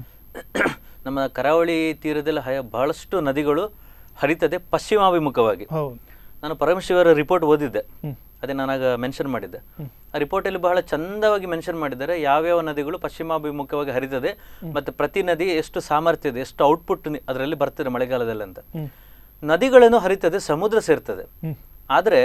ನಮ್ಮ ಕರಾವಳಿ ತೀರದಲ್ಲಿ ಹಯ ಬಹಳಷ್ಟು ನದಿಗಳು ಹರಿತದೆ ಪಶ್ಚಿಮಾಭಿಮುಖವಾಗಿ ಹೌದು ನಾನು ಪರಮಶಿವರ ರಿಪೋರ್ಟ್ ಓದಿದ್ದೆ ಹ್ಮ್. ಅದೇ ನಾನಾಗ ಮೆನ್ಷನ್ ಮಾಡಿದ್ದೆ ಆ ರಿಪೋರ್ಟಲ್ಲಿ ಬಹಳ ಚಂದವಾಗಿ ಮೆನ್ಷನ್ ಮಾಡಿದ್ದಾರೆ ಯಾವ್ಯಾವ ನದಿಗಳು ಪಶ್ಚಿಮಾಭಿಮುಖವಾಗಿ ಹರಿತದೆ ಮತ್ತೆ ಪ್ರತಿ ನದಿ ಎಷ್ಟು ಸಾಮರ್ಥ್ಯ ಇದೆ ಎಷ್ಟು ಔಟ್ಪುಟ್ ಅದರಲ್ಲಿ ಬರ್ತದೆ ಮಳೆಗಾಲದಲ್ಲಿ ಅಂತ ಹ್ಮ್. ನದಿಗಳನ್ನು ಹರಿತದೆ ಸಮುದ್ರ ಸೇರ್ತದೆ ಹ್ಮ್. ಆದರೆ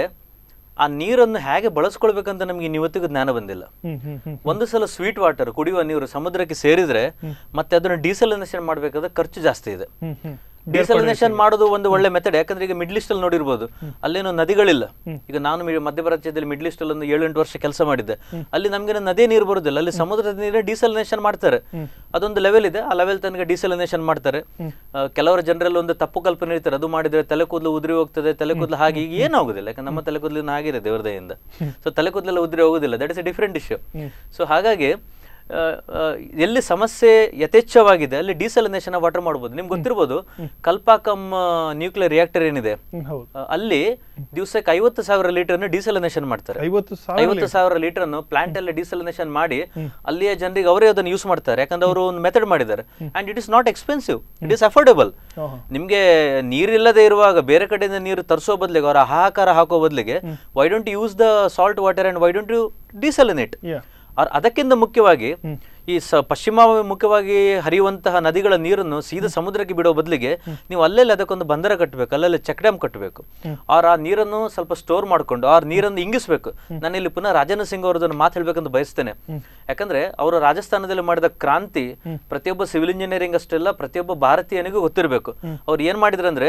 ಆ ನೀರನ್ನು ಹೇಗೆ ಬಳಸ್ಕೊಳ್ಬೇಕಂತ ನಮ್ಗೆ ಇನ್ನು ಇವತ್ತಿಗೂ ಜ್ಞಾನ ಬಂದಿಲ್ಲ ಹ್ಮ್ ಹ್ಮ್ ಹ್ಮ್ ಒಂದು ಸಲ ಸ್ವೀಟ್ ವಾಟರ್ ಕುಡಿಯುವ ನೀರು ಸಮುದ್ರಕ್ಕೆ ಸೇರಿದ್ರೆ ಮತ್ತೆ ಅದನ್ನು ಡೀಸಲಿನೇಷನ್ ಮಾಡಬೇಕಾದ್ರೆ ಖರ್ಚು ಜಾಸ್ತಿ ಇದೆ ಹ್ಮ್ ಹ್ಮ್ ಡೀಸಲಿನೇಷನ್ ಮಾಡೋದು ಒಂದು ಒಳ್ಳೆ ಮೆಥಡ್ ಯಾಕಂದ್ರೆ ಈಗ ಮಿಡ್ಲ್ ಈಸ್ಟ್ ಅಲ್ಲಿ ನೋಡಿರ್ಬೋದು ಅಲ್ಲೇನು ನದಿಗಳಿಲ್ಲ ಈಗ ನಾನು ಮಿ- ಮಧ್ಯಪ್ರಾಚ್ಯದಲ್ಲಿ ಮಿಡ್ಲ್ ಈಸ್ಟ್ ಅಲ್ಲಿ ಒಂದು ಏಳೆಂಟು ವರ್ಷ ಕೆಲಸ ಮಾಡಿದ್ದೆ ಅಲ್ಲಿ ನಮ್ಗೆ ನದಿ ನೀರು ಬರುದಿಲ್ಲ ಅಲ್ಲಿ ಸಮುದ್ರದ ನೀರೇ ಡೀಸಲಿನೇಷನ್ ಮಾಡ್ತಾರೆ ಅದೊಂದು ಲೆವೆಲ್ ಇದೆ ಆ ಲೆವೆಲ್ ತನಕ ಡೀಸಲಿನೇಷನ್ ಮಾಡ್ತಾರೆ ಆ, ಕೆಲವರ ಜನರಲ್ಲಿ ಒಂದು ತಪ್ಪು ಕಲ್ಪನೆ ಇರ್ತಾರೆ ಅದು ಮಾಡಿದ್ರೆ ತಲೆ ಕೂದಲು ಉದುರಿ ಹೋಗ್ತದೆ ತಲೆ ಕೂದಲು ಹಾಗೆ ಈಗ ಏನಾಗುದಿಲ್ಲ ಯಾಕಂದ್ರೆ ನಮ್ಮ ತಲೆ ಕೂದಲಿನ ಆಗಿದೆ ದೇವರ ದಯೆಯಿಂದ ಸೊ ತಲೆ ಕೂದಲೆಲ್ಲ ಉದುರಿ ಹೋಗುದಿಲ್ಲ that is a different issue so ಹಾಗಾಗಿ ಆ, ಆ, ಎಲ್ಲಿ ಸಮಸ್ಯೆ ಯಥೇಚ್ಛವಾಗಿದೆ ಅಲ್ಲಿ ಡೀಸಲಿನೇಷನ್ ವಾಟರ್ ಮಾಡ್ಬೋದು ನಿಮ್ಗೆ ಗೊತ್ತಿರ್ಬೋದು ಕಲ್ಪಾಕಮ್ ನ್ಯೂಕ್ಲಿಯರ್ ರಿಯಾಕ್ಟರ್ ಏನಿದೆ ಹ್ಮ್, ಹೌದು ಆ, ಅಲ್ಲಿ ದಿವಸಕ್ಕೆ ಐವತ್ತು ಸಾವಿರ ಲೀಟರ್ನ ಡೀಸಲಿನೇಷನ್ ಮಾಡ್ತಾರೆ ಐವತ್ತು ಸಾವಿರ ಐವತ್ತು ಸಾವಿರ ಲೀಟರ್ ಅನ್ನು ಪ್ಲಾಂಟ್ ಅಲ್ಲಿ ಡೀಸಲಿನೇಷನ್ ಮಾಡಿ ಅಲ್ಲಿಯ ಜನರಿಗೆ ಅವರೇ ಅದನ್ನು ಯೂಸ್ ಮಾಡ್ತಾರೆ ಯಾಕಂದ್ರೆ ಅವರು ಒಂದು ಮೆಥಡ್ ಮಾಡಿದ್ದಾರೆ and it is not expensive it is affordable ಆಹಾ. ನಿಮ್ಗೆ ನೀರಿಲ್ಲದೆ ಇರುವಾಗ ಬೇರೆ ಕಡೆಯಿಂದ ನೀರು ತರಿಸೋ ಬದಲಿಗೆ ಅವರ ಹಾಹಾಕಾರ ಹಾಕೋ ಬದಲಿಗೆ why don't use the salt water and why don't you desalinate ಯಾ ಅದಕ್ಕಿಂತ ಮುಖ್ಯವಾಗಿ ಈ ಸ ಪಶ್ಚಿಮಾಭಿಮುಖವಾಗಿ ಹರಿಯುವಂತಹ ನದಿಗಳ ನೀರನ್ನು ಸೀದಾ ಸಮುದ್ರಕ್ಕೆ ಬಿಡೋ ಬದಲಿಗೆ ನೀವು ಅಲ್ಲೆಲ್ಲಿ ಅದಕ್ಕೊಂದು ಬಂದರ ಕಟ್ಟಬೇಕು ಅಲ್ಲೆಲ್ಲ ಚೆಕ್ ಡ್ಯಾಮ್ ಕಟ್ಟಬೇಕು ಅವ್ರ ಆ ನೀರನ್ನು ಸ್ವಲ್ಪ ಸ್ಟೋರ್ ಮಾಡ್ಕೊಂಡು ಆ ನೀರನ್ನು ಇಂಗಿಸ್ಬೇಕು ನಾನು ಇಲ್ಲಿ ಪುನಃ ರಾಜೇಂದ್ರ ಸಿಂಗ್ ಅವರದನ್ನು ಮಾತು ಹೇಳ್ಬೇಕಂತ ಬಯಸ್ತೇನೆ ಯಾಕಂದ್ರೆ ಅವರು ರಾಜಸ್ಥಾನದಲ್ಲಿ ಮಾಡಿದ ಕ್ರಾಂತಿ ಪ್ರತಿಯೊಬ್ಬ ಸಿವಿಲ್ ಇಂಜಿನಿಯರಿಂಗ್ ಅಷ್ಟೆಲ್ಲ ಪ್ರತಿಯೊಬ್ಬ ಭಾರತೀಯನಿಗೂ ಗೊತ್ತಿರಬೇಕು ಅವ್ರು ಏನ್ ಮಾಡಿದ್ರಂದ್ರೆ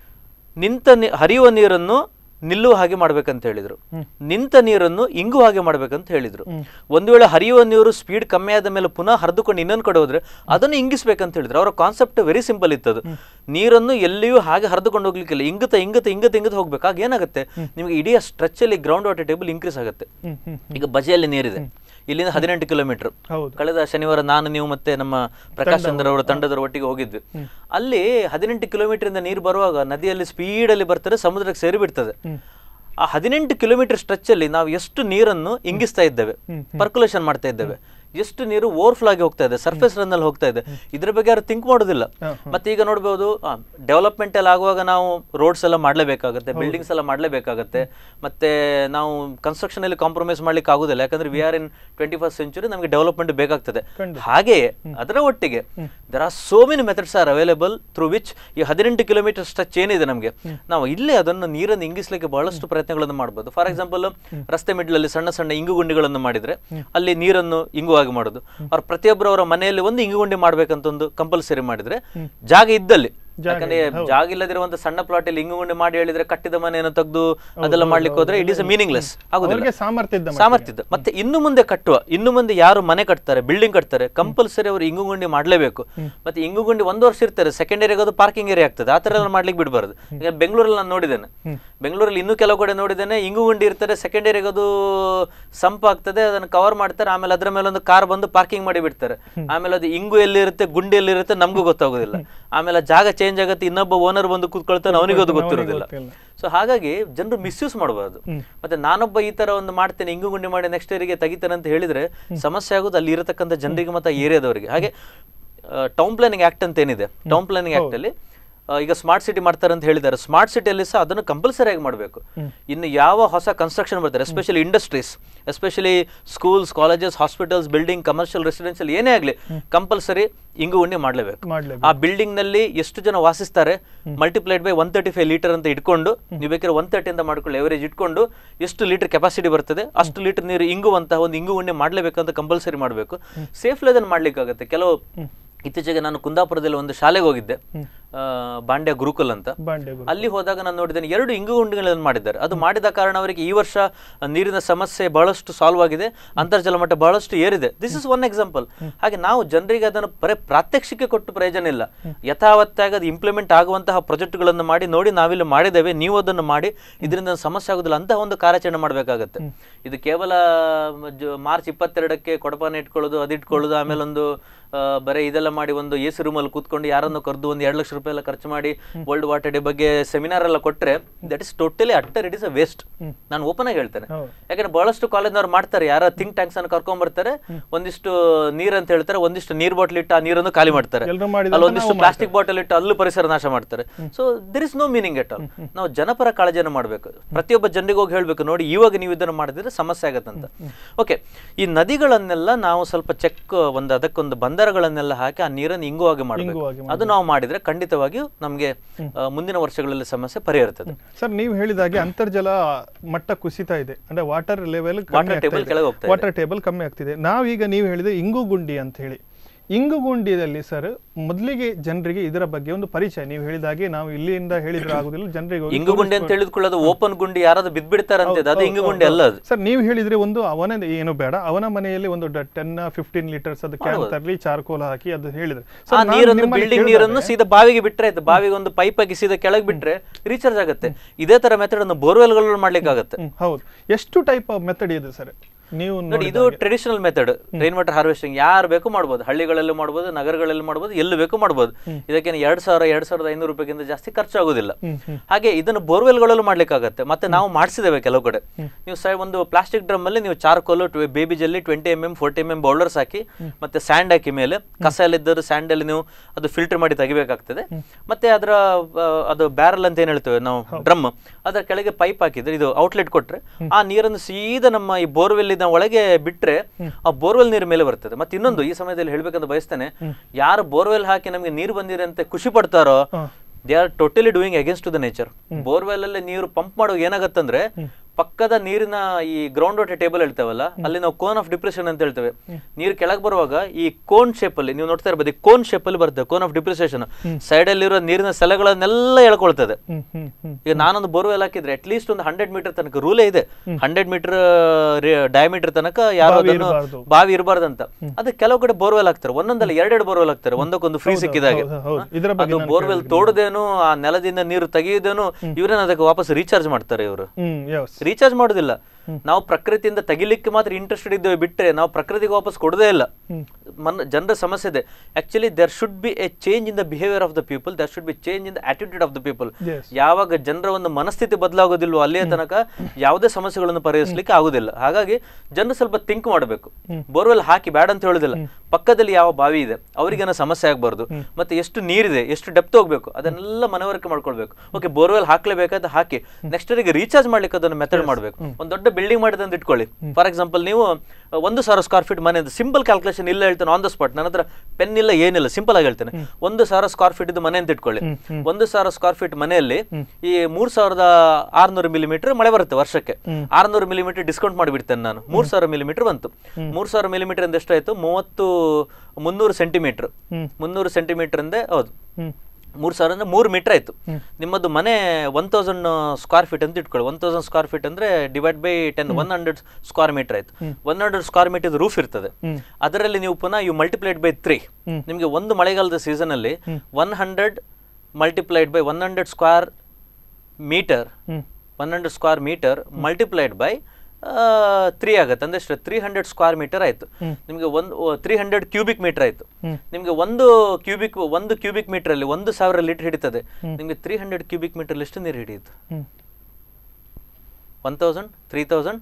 ನಿಂತ ನೀ ಹರಿಯುವ ನೀರನ್ನು ನಿಲ್ಲುವ ಹಾಗೆ ಮಾಡ್ಬೇಕಂತ ಹೇಳಿದ್ರು ನಿಂತ ನೀರನ್ನು ಇಂಗುವ ಹಾಗೆ ಮಾಡ್ಬೇಕಂತ ಹೇಳಿದ್ರು ಒಂದು ವೇಳೆ ಹರಿಯುವ ನೀರು ಸ್ಪೀಡ್ ಕಮ್ಮಿ ಆದ ಮೇಲೆ ಪುನಃ ಹರಿದುಕೊಂಡು ಇನ್ನೊಂದು ಕಡೆ ಹೋದ್ರೆ ಅದನ್ನು ಇಂಗಿಸ್ಬೇಕಂತ ಹೇಳಿದ್ರು ಅವರ ಕಾನ್ಸೆಪ್ಟ್ ವೆರಿ ಸಿಂಪಲ್ ಇತ್ತದು ನೀರನ್ನು ಎಲ್ಲಿಯೂ ಹಾಗೆ ಹರಿದುಕೊಂಡು ಹೋಗ್ಲಿಕ್ಕಿಲ್ಲ ಇಂಗತ ಇಂಗತ ಇಂಗತ ಇಂಗತ ಹೋಗ್ಬೇಕು ಆಗ ಏನಾಗುತ್ತೆ ನಿಮಗೆ ಇಡೀ ಸ್ಟ್ರೆಚ್ ಅಲ್ಲಿ ಗ್ರೌಂಡ್ ವಾಟರ್ ಟೇಬಲ್ ಇನ್ಕ್ರೀಸ್ ಆಗುತ್ತೆ ಹ್ಮ್ ಹ್ಮ್ ಈಗ ಬಜೆಯಲ್ಲಿ ನೀರಿದೆ ಇಲ್ಲಿಂದ ಹದಿನೆಂಟು ಕಿಲೋಮೀಟರ್ ಹೌದು ಕಳೆದ ಶನಿವಾರ ನಾನು ನೀವು ಮತ್ತೆ ನಮ್ಮ ಪ್ರಕಾಶ್ ಚಂದ್ರ ಅವರ ತಂಡದವರ ಒಟ್ಟಿಗೆ ಹೋಗಿದ್ವಿ ಅಲ್ಲಿ ಹದಿನೆಂಟು ಕಿಲೋಮೀಟರ್ ಇಂದ ನೀರು ಬರುವಾಗ ನದಿಯಲ್ಲಿ ಸ್ಪೀಡ್ ಅಲ್ಲಿ ಬರ್ತಾರೆ ಸಮುದ್ರಕ್ಕೆ ಸೇರಿ ಬಿಡ್ತದೆ ಆ ಹದಿನೆಂಟು ಕಿಲೋಮೀಟರ್ ಸ್ಟ್ರೆಚ್ ಅಲ್ಲಿ ನಾವು ಎಷ್ಟು ನೀರನ್ನು ಇಂಗಿಸ್ತಾ ಇದ್ದೇವೆ ಪರ್ಕುಲೇಷನ್ ಮಾಡ್ತಾ ಇದ್ದೇವೆ ಎಷ್ಟು ನೀರು ಓವರ್ಫ್ಲೋ ಆಗಿ ಹೋಗ್ತಾ ಇದೆ ಸರ್ಫೇಸ್ ರನ್ ಅಲ್ಲಿ ಹೋಗ್ತಾ ಇದೆ ಇದ್ರ ಬಗ್ಗೆ ಯಾರು ಥಿಂಕ್ ಮಾಡೋದಿಲ್ಲ ಮತ್ತೆ ಈಗ ನೋಡ್ಬೋದು ಡೆವಲಪ್ಮೆಂಟ್ ಎಲ್ಲ ಆಗುವಾಗ ನಾವು ರೋಡ್ಸ್ ಎಲ್ಲ ಮಾಡ್ಲೇಬೇಕಾಗುತ್ತೆ ಬಿಲ್ಡಿಂಗ್ಸ್ ಎಲ್ಲ ಮಾಡ್ಲೇಬೇಕಾಗುತ್ತೆ ಮತ್ತೆ ನಾವು ಕನ್ಸ್ಟ್ರಕ್ಷನ್ ಅಲ್ಲಿ ಕಾಂಪ್ರಮೈಸ್ ಮಾಡ್ಲಿಕ್ಕೆ ಆಗುದಿಲ್ಲ ಯಾಕಂದ್ರೆ we are in twenty first century ನಮಗೆ ಡೆವಲಪ್ಮೆಂಟ್ ಬೇಕಾಗ್ತದೆ ಹಾಗೆಯೇ ಅದರ ಒಟ್ಟಿಗೆ there are so many methods are available through which ಈ ಹದಿನೆಂಟು ಕಿಲೋಮೀಟರ್ ಸ್ಟ್ರೆಚ್ ಏನಿದೆ ನಮಗೆ ನಾವು ಇಲ್ಲೇ ಅದನ್ನು ನೀರನ್ನು ಇಂಗಿಸ್ಲಿಕ್ಕೆ ಬಹಳಷ್ಟು ಪ್ರಯತ್ನಗಳನ್ನು ಮಾಡಬಹುದು ಫಾರ್ ಎಕ್ಸಾಂಪಲ್ ರಸ್ತೆ ಮಿಡ್ಲಲ್ಲಿ ಸಣ್ಣ ಸಣ್ಣ ಇಂಗುಗುಂಡಿಗಳನ್ನು ಮಾಡಿದ್ರೆ ಅಲ್ಲಿ ನೀರನ್ನು ಇಂಗುವಾಗಿ ಮಾಡೋದು ಅವ್ರ ಪ್ರತಿಯೊಬ್ಬರವರ ಮನೆಯಲ್ಲಿ ಒಂದು ಇಂಗುಗುಂಡಿ ಮಾಡ್ಬೇಕಂತ ಒಂದು ಕಂಪಲ್ಸರಿ ಮಾಡಿದ್ರೆ ಜಾಗ ಇದ್ದಲ್ಲಿ ಯಾಕಂದ್ರೆ ಜಾಗ ಇಲ್ಲದಿರುವಂತ ಸಣ್ಣ ಪ್ಲಾಟ್ ಅಲ್ಲಿ ಇಂಗುಗುಂಡಿ ಮಾಡಿ ಹೇಳಿದ್ರೆ ಕಟ್ಟಿದ ಮನೆಯನ್ನು ತೆಗೆದು ಅದೆಲ್ಲ ಮಾಡ್ಲಿಕ್ಕೆ ಹೋದ್ರೆ ಇಟ್ ಇಸ್ ಮೀನಿಂಗ್ಲೆಸ್ ಆಗುದಿಲ್ಲ ಅವ್ರಿಗೆ ಸಾಮರ್ಥ್ಯ ಇದ್ದ ಸಾಮರ್ಥ್ಯ ಇದೆ. ಮತ್ತೆ ಇನ್ನು ಮುಂದೆ ಕಟ್ಟುವ ಇನ್ನು ಮುಂದೆ ಯಾರು ಮನೆ ಕಟ್ತಾರೆ ಬಿಲ್ಡಿಂಗ್ ಕಟ್ತಾರೆ ಕಂಪಲ್ಸರಿ ಅವರು ಇಂಗುಗುಂಡಿ ಮಾಡ್ಲೇಬೇಕು ಮತ್ತೆ ಇಂಗುಗುಂಡಿ ಒಂದು ವರ್ಷ ಇರ್ತಾರೆ ಸೆಕೆಂಡ್ ಏರಿಯಾಗ ಅದು ಪಾರ್ಕಿಂಗ್ ಏರಿಯಾ ಆಗ್ತದೆ ಆ ತರ ಎಲ್ಲ ಮಾಡ್ಲಿಕ್ಕೆ ಬಿಡಬಾರ್ದು ಈಗ ಬೆಂಗಳೂರಲ್ಲಿ ನಾನು ನೋಡಿದ್ದೇನೆ ಬೆಂಗಳೂರಲ್ಲಿ ಇನ್ನೂ ಕೆಲವು ಕಡೆ ನೋಡಿದ್ದೇನೆ ಇಂಗುಗುಂಡಿ ಇರ್ತಾರೆ ಸೆಕೆಂಡ್ ಏರಿಯಾಗ ಅದು ಸಂಪ್ ಆಗ್ತದೆ ಅದನ್ನು ಕವರ್ ಮಾಡ್ತಾರೆ ಆಮೇಲೆ ಅದ್ರ ಮೇಲೆ ಒಂದು ಕಾರ್ ಬಂದು ಪಾರ್ಕಿಂಗ್ ಮಾಡಿ ಬಿಡ್ತಾರೆ ಆಮೇಲೆ ಅದು ಇಂಗು ಎಲ್ಲಿರುತ್ತೆ ಗುಂಡಿ ಎಲ್ಲಿರುತ್ತೆ ನಮಗೂ ಗೊತ್ತಾಗೋದಿಲ್ಲ ಆಮೇಲೆ ಜಾಗ ಚೇಂಜ್ ಆಗುತ್ತೆ ಇನ್ನೊಬ್ಬ ಓನರ್ ಬಂದು ಕೂತ್ಕೊಳ್ತಾನೆ ಅವನಿಗೆ ಅದು ಗೊತ್ತಿರೋದಿಲ್ಲ ಗೊತ್ತಿಲ್ಲ. ಸೊ ಹಾಗಾಗಿ ಜನರು ಮಿಸ್ಯೂಸ್ ಮಾಡಬಾರ್ದು ಮತ್ತೆ ನಾನೊಬ್ಬ ಈ ತರ ಒಂದು ಮಾಡ್ತೇನೆ ಇಂಗು ಗುಂಡಿ ಮಾಡಿ ನೆಕ್ಸ್ಟ್ ಏರಿಗೆ ತೆಗಿತೇನೆ ಅಂತ ಹೇಳಿದ್ರೆ ಸಮಸ್ಯೆ ಆಗೋದು ಅಲ್ಲಿ ಇರತಕ್ಕಂಥ ಜನರಿಗೆ ಮತ್ತೆ ಏರಿಯಾದವರಿಗೆ ಹಾಗೆ ಟೌನ್ ಪ್ಲಾನಿಂಗ್ ಆಕ್ಟ್ ಅಂತ ಏನಿದೆ ಟೌನ್ ಪ್ಲಾನಿಂಗ್ ಆಕ್ಟ್ ಅಲ್ಲಿ ಆ, ಈಗ ಸ್ಮಾರ್ಟ್ ಸಿಟಿ ಮಾಡ್ತಾರೆ ಅಂತ ಹೇಳಿದ್ದಾರೆ ಸ್ಮಾರ್ಟ್ ಸಿಟಿಯಲ್ಲಿ ಸಹ ಅದನ್ನು ಕಂಪಲ್ಸರಿ ಆಗಿ ಮಾಡಬೇಕು ಇನ್ನು ಯಾವ ಹೊಸ ಕನ್ಸ್ಟ್ರಕ್ಷನ್ ಬರ್ತಾರೆ especially industries especially schools colleges hospitals building commercial residential ಏನೇ ಆಗಲಿ ಕಂಪಲ್ಸರಿ ಇಂಗು ಉಂಡಿ ಮಾಡಲೇಬೇಕು ಮಾಡ್ಲೇಬೇಕು. ಆ ಬಿಲ್ಡಿಂಗ್ ನಲ್ಲಿ ಎಷ್ಟು ಜನ ವಾಸಿಸ್ತಾರೆ multiplied by one thirty five litre ಅಂತ ಇಟ್ಕೊಂಡು ನೀವು ಬೇಕಾದ್ರೆ ಒನ್ ತರ್ಟಿ ಅಂತ ಮಾಡ್ಕೊಳ್ಳಿ ಎವರೇಜ್ ಇಟ್ಕೊಂಡು ಎಷ್ಟು ಲೀಟರ್ ಕೆಪಾಸಿಟಿ ಬರ್ತದೆ ಅಷ್ಟು ಲೀಟರ್ ನೀರು ಇಂಗುವಂತಹ ಒಂದು ಇಂಗು ಉಂಡೆ ಮಾಡ್ಲೇಬೇಕಂತ ಕಂಪಲ್ಸರಿ ಮಾಡಬೇಕು ಸೇಫ್ಲಿ ಅದನ್ನು ಮಾಡ್ಲಿಕ್ಕಾಗತ್ತೆ ಕೆಲವು ಇತ್ತೀಚೆಗೆ ನಾನು ಕುಂದಾಪುರದಲ್ಲಿ ಒಂದು ಶಾಲೆಗೆ ಹೋಗಿದ್ದೆ ಆ, ಬಾಂಡ್ಯ ಗುರುಕುಲ್ ಅಂತ ಬಾಂಡೆ ಗುರು. ಅಲ್ಲಿ ಹೋದಾಗ ನಾನು ನೋಡಿದ್ದೇನೆ ಎರಡು ಇಂಗು ಗುಂಡಿಗಳನ್ನು ಮಾಡಿದ್ದಾರೆ ಅದು ಮಾಡಿದ ಕಾರಣ ಅವರಿಗೆ ಈ ವರ್ಷ ನೀರಿನ ಸಮಸ್ಯೆ ಬಹಳಷ್ಟು ಸಾಲ್ವ್ ಆಗಿದೆ ಅಂತರ್ಜಲ ಮಟ್ಟ ಬಹಳಷ್ಟು ಏರಿದೆ ದಿಸ್ ಇಸ್ ಒನ್ ಎಕ್ಸಾಂಪಲ್ ಹಾಗೆ ನಾವು ಜನರಿಗೆ ಅದನ್ನು ಬರೀ ಪ್ರಾತ್ಯಕ್ಷಿಕೆ ಕೊಟ್ಟು ಪ್ರಯೋಜನ ಇಲ್ಲ ಯಥಾವತ್ತಾಗಿ ಅದು ಇಂಪ್ಲಿಮೆಂಟ್ ಆಗುವಂತಹ ಪ್ರಾಜೆಕ್ಟ್ಗಳನ್ನು ಮಾಡಿ ನೋಡಿ ನಾವಿಲ್ಲಿ ಮಾಡಿದ್ದೇವೆ ನೀವು ಅದನ್ನು ಮಾಡಿ ಇದರಿಂದ ಸಮಸ್ಯೆ ಆಗೋದಿಲ್ಲ ಅಂತಹ ಒಂದು ಕಾರ್ಯಾಚರಣೆ ಮಾಡಬೇಕಾಗತ್ತೆ ಇದು ಕೇವಲ ಜ- ಮಾರ್ಚ್ ಇಪ್ಪತ್ತೆರಡಕ್ಕೆ ಕೊಡಪಾನ ಇಟ್ಕೊಳ್ಳೋದು ಅದು ಇಟ್ಕೊಳ್ಳೋದು ಆಮೇಲೆ ಒಂದು ಆ, ಬರೀ ಇದೆಲ್ಲ ಮಾಡಿ ಒಂದು ಎ ಸಿ ರೂಮಲ್ಲಿ ಕೂತ್ಕೊಂಡು ಯಾರನ್ನು ಕರೆದು ಒಂದು ಎರಡು ಲಕ್ಷ ರೂಪಾಯಿ ಎಲ್ಲ ಖರ್ಚು ಮಾಡಿ ವರ್ಲ್ಡ್ ವಾಟರ್ ಡೇ ಬಗ್ಗೆ ಸೆಮಿನಾರ್ ಎಲ್ಲ ಕೊಟ್ರೆ that is totally utter it is a waste ನಾನು ಓಪನ್ ಆಗಿ ಹೇಳ್ತೇನೆ ಹೌದು. ಯಾಕಂದ್ರೆ ಬಹಳಷ್ಟು ಕಾಲೇಜ್ನವ್ರು ಮಾಡ್ತಾರೆ ಯಾರ ಥಿಂಕ್ ಟ್ಯಾಂಕ್ಸ್ ಅನ್ನು ಕರ್ಕೊಂಡ್ ಬರ್ತಾರೆ ಒಂದಿಷ್ಟು ನೀರ್ ಅಂತ ಹೇಳ್ತಾರೆ ಒಂದಿಷ್ಟು ನೀರ್ ಬಾಟ್ಲ್ ಇಟ್ಟು ಆ ನೀರನ್ನು ಖಾಲಿ ಮಾಡ್ತಾರೆ ಎಲ್ರೂ ಮಾಡಿದಂತೆ ಅಲ್ಲಿ ಒಂದಿಷ್ಟು ಪ್ಲಾಸ್ಟಿಕ್ ಬಾಟಲ್ ಇಟ್ಟು ಅಲ್ಲೂ ಪರಿಸರ ನಾಶ ಮಾಡ್ತಾರೆ so there is no meaning at all ನಾವು ಜನಪರ ಕಾಳಜಿಯನ್ನು ಮಾಡಬೇಕು ಪ್ರತಿಯೊಬ್ಬ ಜನರಿಗೆ ಹೋಗಿ ಹೇಳ್ಬೇಕು ನೋಡಿ ಇವಾಗ ನೀವು ಇದನ್ನು ಮಾಡಿದ್ರೆ ಸಮಸ್ಯೆ ಆಗತ್ತಂತ ಓಕೆ ಈ ನದಿಗಳನ್ನೆಲ್ಲ ನಾವು ಸ್ವಲ್ಪ ಚೆಕ್ ಒಂದು ಅದಕ್ಕೊಂದು ಬಂದರಗಳನ್ನೆಲ್ಲ ಹಾಕಿ ಆ ನೀರನ್ನು ಇಂಗುವಾಗಿ ಮಾಡಬೇಕು ಇಂಗುವಾಗಿ ಅದು ನಾವು ಮಾಡಿದ್ರೆ ಖಂಡಿತವಾಗಿಯೂ ನಮಗೆ ಆ, ಮುಂದಿನ ವರ್ಷಗಳಲ್ಲಿ ಸಮಸ್ಯೆ ಪರಿಹರಿಸ್ತದೆ ಸರ್ ನೀವು ಹೇಳಿದಾಗೆ ಅಂತರ್ಜಲ ಮಟ್ಟ ಕುಸಿತಾ ಇದೆ ಅಂದ್ರೆ ವಾಟರ್ ಲೆವೆಲ್ Water table ಕೆಳಗೆ ಹೋಗ್ತಾ ಇದೆ. ವಾಟರ್ ಟೇಬಲ್ ಕಮ್ಮಿ ಆಗ್ತಿದೆ ನಾವೀಗ ನೀವು ಹೇಳಿದ ಇಂಗು ಗುಂಡಿ ಅಂತ ಹೇಳಿ ಇಂಗು ಗುಂಡಿಯಲ್ಲಿ ಸರ್ ಮೊದಲಿಗೆ ಜನರಿಗೆ ಇದರ ಬಗ್ಗೆ ಒಂದು ಪರಿಚಯ ನೀವು ಹೇಳಿದಾಗೆ ನಾವು ಇಲ್ಲಿಂದ ಹೇಳಿದ್ರೆ ಆಗುದಿಲ್ಲ ಜನರಿಗೆ ಹೋಗಿ ಇಂಗು ಗುಂಡಿ ಅಂತ ಹೇಳಿದ್ಕೊಳ್ಳೋದು ಓಪನ್ ಗುಂಡಿ ಯಾರಾದ್ರೂ ಬಿದ್ಬಿಡ್ತಾರಂತೆ ಅದು ಇಂಗು ಗುಂಡಿ ಅಲ್ಲ ಅದು ಸರ್ ನೀವು ಹೇಳಿದ್ರೆ ಒಂದು ಅವನ ಏನು ಬೇಡ ಅವನ ಮನೆಯಲ್ಲಿ ಒಂದು ಟೆನ್ ಫಿಫ್ಟೀನ್ ಲೀಟರ್ಸ್ ಅದು ಕ್ಯಾನ್ ತರಲಿ ಚಾರ್ಕೋಲ್ ಹಾಕಿ ಅದು ಹೇಳಿದ್ರೆ ಆ ಸರ್, ನಾನು ನೀರನ್ನು ನಿಮ್ಮಲ್ಲಿ ಬಿಲ್ಡಿಂಗ್ ಕೇಳಿದಾಗ- ನೀರನ್ನು ಸೀದಾ ಬಾವಿಗೆ ಬಿಟ್ರೆ ಆಯ್ತು ಬಾವಿಗೆ ಒಂದು ಪೈಪ್ ಹಾಕಿ ಸೀದಾ ಕೆಳಗೆ ಬಿಟ್ರೆ ರೀಚಾರ್ಜ್ ಆಗುತ್ತೆ ಇದೇ ತರ ಮೆಥಡ್ ಅನ್ನು ಬೋರ್ವೆಲ್ಗಳು ಮಾಡ್ಲಿಕ್ಕೆ ಆಗುತ್ತೆ ಹ್ಮ್, ಹೌದು ಎಷ್ಟು ಟೈಪ್ ಆಫ್ ಮೆಥಡ್ ಇದೆ ಸರ್ ನೀವು ನೋಡಿ ಇದು traditional method rain water harvesting ಯಾರು ಬೇಕು ಮಾಡ್ಬೋದು ಹಳ್ಳಿಗಳಲ್ಲೂ ಮಾಡ್ಬೋದು ನಗರಗಳಲ್ಲಿ ಮಾಡ್ಬೋದು ಎಲ್ಲಿ ಬೇಕು ಮಾಡ್ಬೋದು ಇದಕ್ಕೇನು ಎರಡ್ ಸಾವಿರ ಎರಡ್ ಸಾವಿರದ ಐನೂರು ರೂಪಾಯಿಗಿಂತ ಜಾಸ್ತಿ ಖರ್ಚಾಗೋದಿಲ್ಲ ಹಾಗೆ ಇದನ್ನು ಬೋರ್ವೆಲ್ಗಳಲ್ಲೂ ಮಾಡ್ಲಿಕ್ಕಾಗತ್ತೆ ಮತ್ತೆ ನಾವು ಮಾಡಿಸಿದ್ದೇವೆ ಕೆಲವು ಕಡೆ ನೀವು ಸಹ ಒಂದು ಪ್ಲಾಸ್ಟಿಕ್ ಡ್ರಮ್ ಅಲ್ಲಿ ನೀವು ಚಾರ್ಕೋಲು ಬೇಬಿ ಜಲ್ಲಿ twenty M M forty M M boulders ಹಾಕಿ ಮತ್ತೆ ಸ್ಯಾಂಡ್ ಹಾಕಿ ಮೇಲೆ ಕಸ ಎಲ್ಲ ಇದ್ದರೂ ಸ್ಯಾಂಡ್ ಅಲ್ಲಿ ನೀವು ಅದು ಫಿಲ್ಟರ್ ಮಾಡಿ ತೆಗಿಬೇಕಾಗ್ತದೆ ಮತ್ತೆ ಅದರ ಆ, ಅದು ಬ್ಯಾರಲ್ ಅಂತ ಏನ್ ಹೇಳ್ತೇವೆ ನಾವು ಡ್ರಮ್ ಅದರ ಕೆಳಗೆ ಪೈಪ್ ಹಾಕಿದ್ರೆ ಇದು ಔಟ್ಲೆಟ್ ಕೊಟ್ರೆ ಆ ನೀರನ್ನು ಸೀದಾ ನಮ್ಮ ಈ ಬೋರ್ವೆಲ್ ಒಳಗೆ ಬಿಟ್ರೆ ಆ ಬೋರ್ವೆಲ್ ನೀರು ಮೇಲೆ ಬರ್ತದೆ ಮತ್ತೆ ಇನ್ನೊಂದು ಈ ಸಮಯದಲ್ಲಿ ಹೇಳ್ಬೇಕಂತ ಬಯಸ್ತೇನೆ ಯಾರು ಬೋರ್ವೆಲ್ ಹಾಕಿ ನಮಗೆ ನೀರು ಬಂದಿದೆ ಅಂತ ಖುಷಿ ಪಡ್ತಾರೋ they are totally doing against to the nature borewell ಅಲ್ಲಿ ನೀರು ಪಂಪ್ ಮಾಡುವಾಗ ಏನಾಗತ್ತಂದ್ರೆ ಪಕ್ಕದ ನೀರಿನ ಈ ಗ್ರೌಂಡ್ ವಾಟರ್ ಟೇಬಲ್ ಹೇಳ್ತೇವಲ್ಲ ಅಲ್ಲಿ ನಾವು ಕೋನ್ ಆಫ್ ಡಿಪ್ರೆಷನ್ ಅಂತ ಹೇಳ್ತೇವೆ ನೀರು ಕೆಳಗೆ ಬರುವಾಗ ಈ ಕೋನ್ ಶೇಪ್ ಅಲ್ಲಿ ನೀವು ನೋಡ್ತಾ ಇರ್ಬೋದು ಕೋನ್ ಶೇಪ್ ಅಲ್ಲಿ ಬರ್ತದೆ ಕೋನ್ ಆಫ್ ಡಿಪ್ರೆಷನ್ ಸೈಡ್ ಅಲ್ಲಿರೋ ನೀರಿನ ಸೆಲೆಗಳನ್ನೆಲ್ಲ ಎಳ್ಕೊಳ್ತದೆ ಹ್ಮ್ ಹ್ಮ್ ಹ್ಮ್ ಈಗ ನಾನೊಂದು ಬೋರ್ವೆಲ್ ಹಾಕಿದ್ರೆ ಅಟ್ ಲೀಸ್ಟ್ ಒಂದು ಹಂಡ್ರೆಡ್ ಮೀಟರ್ ತನಕ ರೂಲೇ ಇದೆ ಹಂಡ್ರೆಡ್ ಮೀಟರ್ ಡಯಾಮೀಟರ್ ತನಕ ಯಾರು ಬಾವಿ ಅದನ್ನು ಇರ್ಬಾರ್ದು. ಬಾವಿ ಇರಬಾರ್ದಂತ ಅದು ಕೆಲವು ಕಡೆ ಬೋರ್ವೆಲ್ ಹಾಕ್ತಾರೆ ಒಂದೊಂದಲ್ಲ ಎರಡೆರಡು ಬೋರ್ವೆಲ್ ಹಾಕ್ತಾರೆ ಒಂದಕ್ಕೊಂದು ಫ್ರೀ ಸಿಕ್ಕಿದಾಗೆ ಹೌದು, ಹೌದು. ಇದ್ರ ಬಗ್ಗೆ ಅದು ನಾನು ಬೋರ್ವೆಲ್ ತೋಡದೇನು ಆ ನೆಲದಿಂದ ನೀರು ತೆಗೆಯುವುದೇನು ಇವರೇನು ಅದಕ್ಕೆ ವಾಪಸ್ ರೀಚಾರ್ಜ್ ಮಾಡ್ತಾರೆ ಇವರು ಹ್ಮ್ ಯಸ್ ರೀಚಾರ್ಜ್ ಮಾಡೋದಿಲ್ಲ ನಾವು ಪ್ರಕೃತಿಯಿಂದ ತೆಗಿಲಿಕ್ಕೆ ಮಾತ್ರ ಇಂಟ್ರೆಸ್ಟೆಡ್ ಇದ್ದೇವೆ ಬಿಟ್ಟರೆ ನಾವು ಪ್ರಕೃತಿಗೆ ವಾಪಸ್ ಕೊಡದೇ ಇಲ್ಲ ಮನ್ ಜನರ ಸಮಸ್ಯೆ ಇದೆ actually there should be a change in the behaviour of the people there should be change in the attitude of the people Yes. ಯಾವಾಗ ಜನರ ಒಂದು ಮನಸ್ಥಿತಿ ಬದಲಾಗೋದಿಲ್ವೋ ಅಲ್ಲಿಯ ತನಕ ಯಾವುದೇ ಸಮಸ್ಯೆಗಳನ್ನು ಪರಿಹರಿಸಲಿಕ್ಕೆ ಆಗುದಿಲ್ಲ ಹಾಗಾಗಿ ಜನರು ಸ್ವಲ್ಪ ಥಿಂಕ್ ಮಾಡಬೇಕು ಬೋರ್ವೆಲ್ ಹಾಕಿ ಬೇಡ ಅಂತ ಹೇಳುದಿಲ್ಲ ಪಕ್ಕದಲ್ಲಿ ಯಾವ ಬಾವಿ ಇದೆ ಅವರಿಗೇನೋ ಸಮಸ್ಯೆ ಆಗಬಾರ್ದು ಮತ್ತೆ ಎಷ್ಟು ನೀರಿದೆ ಎಷ್ಟು ಡೆಪ್ತ್ ಹೋಗ್ಬೇಕು ಅದನ್ನೆಲ್ಲ ಮನವರಿಕೆ ಮಾಡ್ಕೊಳ್ಬೇಕು ಓಕೆ ಬೋರ್ವೆಲ್ ಹಾಕ್ಲೇಬೇಕಾದ ಹಾಕಿ ನೆಕ್ಸ್ಟ್ ಅವರಿಗೆ ರೀಚಾರ್ಜ್ ಮಾಡ್ಲಿಕ್ಕೆ ಅದನ್ನು ಮೆಥಡ್ ಮಾಡಬೇಕು ಒಂದು ದೊಡ್ಡ ಬಿಲ್ಡಿಂಗ್ ಮಾಡಿದೆ ಅಂತ ಇಟ್ಕೊಳ್ಳಿ ಫಾರ್ ಎಕ್ಸಾಂಪಲ್ ನೀವು ಅಹ್, ಒಂದು ಸಾವಿರ ಸ್ಕ್ವೇರ್ ಫೀಟ್ ಮನೆ ಸಿಂಪಲ್ ಕ್ಯಾಲ್ಕುಲೇಷನ್ ಇಲ್ಲ ಹೇಳ್ತೇನೆ ಆನ್ ದ ಸ್ಪಾಟ್ ನನ್ನ ಹತ್ರ ಪೆನ್ ಇಲ್ಲ ಏನಿಲ್ಲ ಸಿಂಪಲ್ ಆಗಿ ಹೇಳ್ತೇನೆ ಒಂದು ಸಾವಿರ ಸ್ಕ್ವೇರ್ ಫೀಟ್ ಇದು ಮನೆ ಅಂತ ಇಟ್ಕೊಳ್ಳಿ ಒಂದು ಸಾವಿರ ಸ್ಕ್ವೇರ್ ಫೀಟ್ ಮನೆಯಲ್ಲಿ ಈ ಮೂರ್ ಸಾವಿರದ ಆರ್ನೂರು ಮಿಲಿಮೀಟರ್ ಮಳೆ ಬರುತ್ತೆ ವರ್ಷಕ್ಕೆ ಆರ್ನೂರು ಮಿಲಿಮೀಟರ್ ಡಿಸ್ಕೌಂಟ್ ಮಾಡಿಬಿಡ್ತೇನೆ ನಾನು ಮೂರ್ ಸಾವಿರ ಮಿಲಿಮೀಟರ್ ಬಂತು ಮೂರ್ ಸಾವಿರ ಮಿಲಿಮೀಟರ್ ಅಂತ ಎಷ್ಟಾಯ್ತು ಮೂವತ್ತು ಮುನ್ನೂರು ಸೆಂಟಿಮೀಟರ್ ಮುನ್ನೂರು ಸೆಂಟಿಮೀಟರ್ ಅಂದ್ರೆ ಹೌದು ಹ್ಮ್ ಮೂರು ಸಾವಿರ ಅಂದ್ರೆ ಮೂರು ಮೀಟರ್ ಆಯ್ತು ನಿಮ್ಮದು ಮನೆ ಒನ್ ತೌಸಂಡ್ ಸ್ಕ್ವೇರ್ ಫೀಟ್ ಅಂತ ಇಟ್ಕೊಳ್ಳಿ ಒನ್ ತೌಸಂಡ್ ಸ್ಕ್ವೇರ್ ಫೀಟ್ ಅಂದ್ರೆ divide by ten one hundred square metre ಆಯ್ತು one hundred square metre roof ಇರ್ತದೆ ಅದರಲ್ಲಿ ನೀವು ಪುನಃ ಯು ಮಲ್ಟಿಪ್ಲೈಡ್ ಬೈ ತ್ರೀ ನಿಮಗೆ ಒಂದು ಮಳೆಗಾಲದ ಸೀಸನ್ ಅಲ್ಲಿ one hundred multiplied by one hundred square metre one hundred square metre multiplied by three ಆಗುತ್ತೆ ಅಂದ್ರೆ ಎಷ್ಟು ತ್ರೀ ಹಂಡ್ರೆಡ್ ಸ್ಕ್ವೇರ್ ಮೀಟರ್ ಆಯ್ತು ನಿಮಗೆ ಒಂದು ತ್ರೀ ಹಂಡ್ರೆಡ್ ಕ್ಯೂಬಿಕ್ ಮೀಟರ್ ಆಯ್ತು ನಿಮಗೆ ಒಂದು ಕ್ಯೂಬಿಕ್ ಒಂದು ಕ್ಯೂಬಿಕ್ ಮೀಟರ್ ಅಲ್ಲಿ ಒಂದು ಸಾವಿರ ಲೀಟರ್ ಹಿಡಿತದೆ ನಿಮಗೆ ತ್ರೀ ಹಂಡ್ರೆಡ್ ಕ್ಯೂಬಿಕ್ ಮೀಟರ್ ಎಷ್ಟು ನೀರು ಹಿಡಿಯುತ್ತೆ ಹ್ಮ್ one thousand three thousand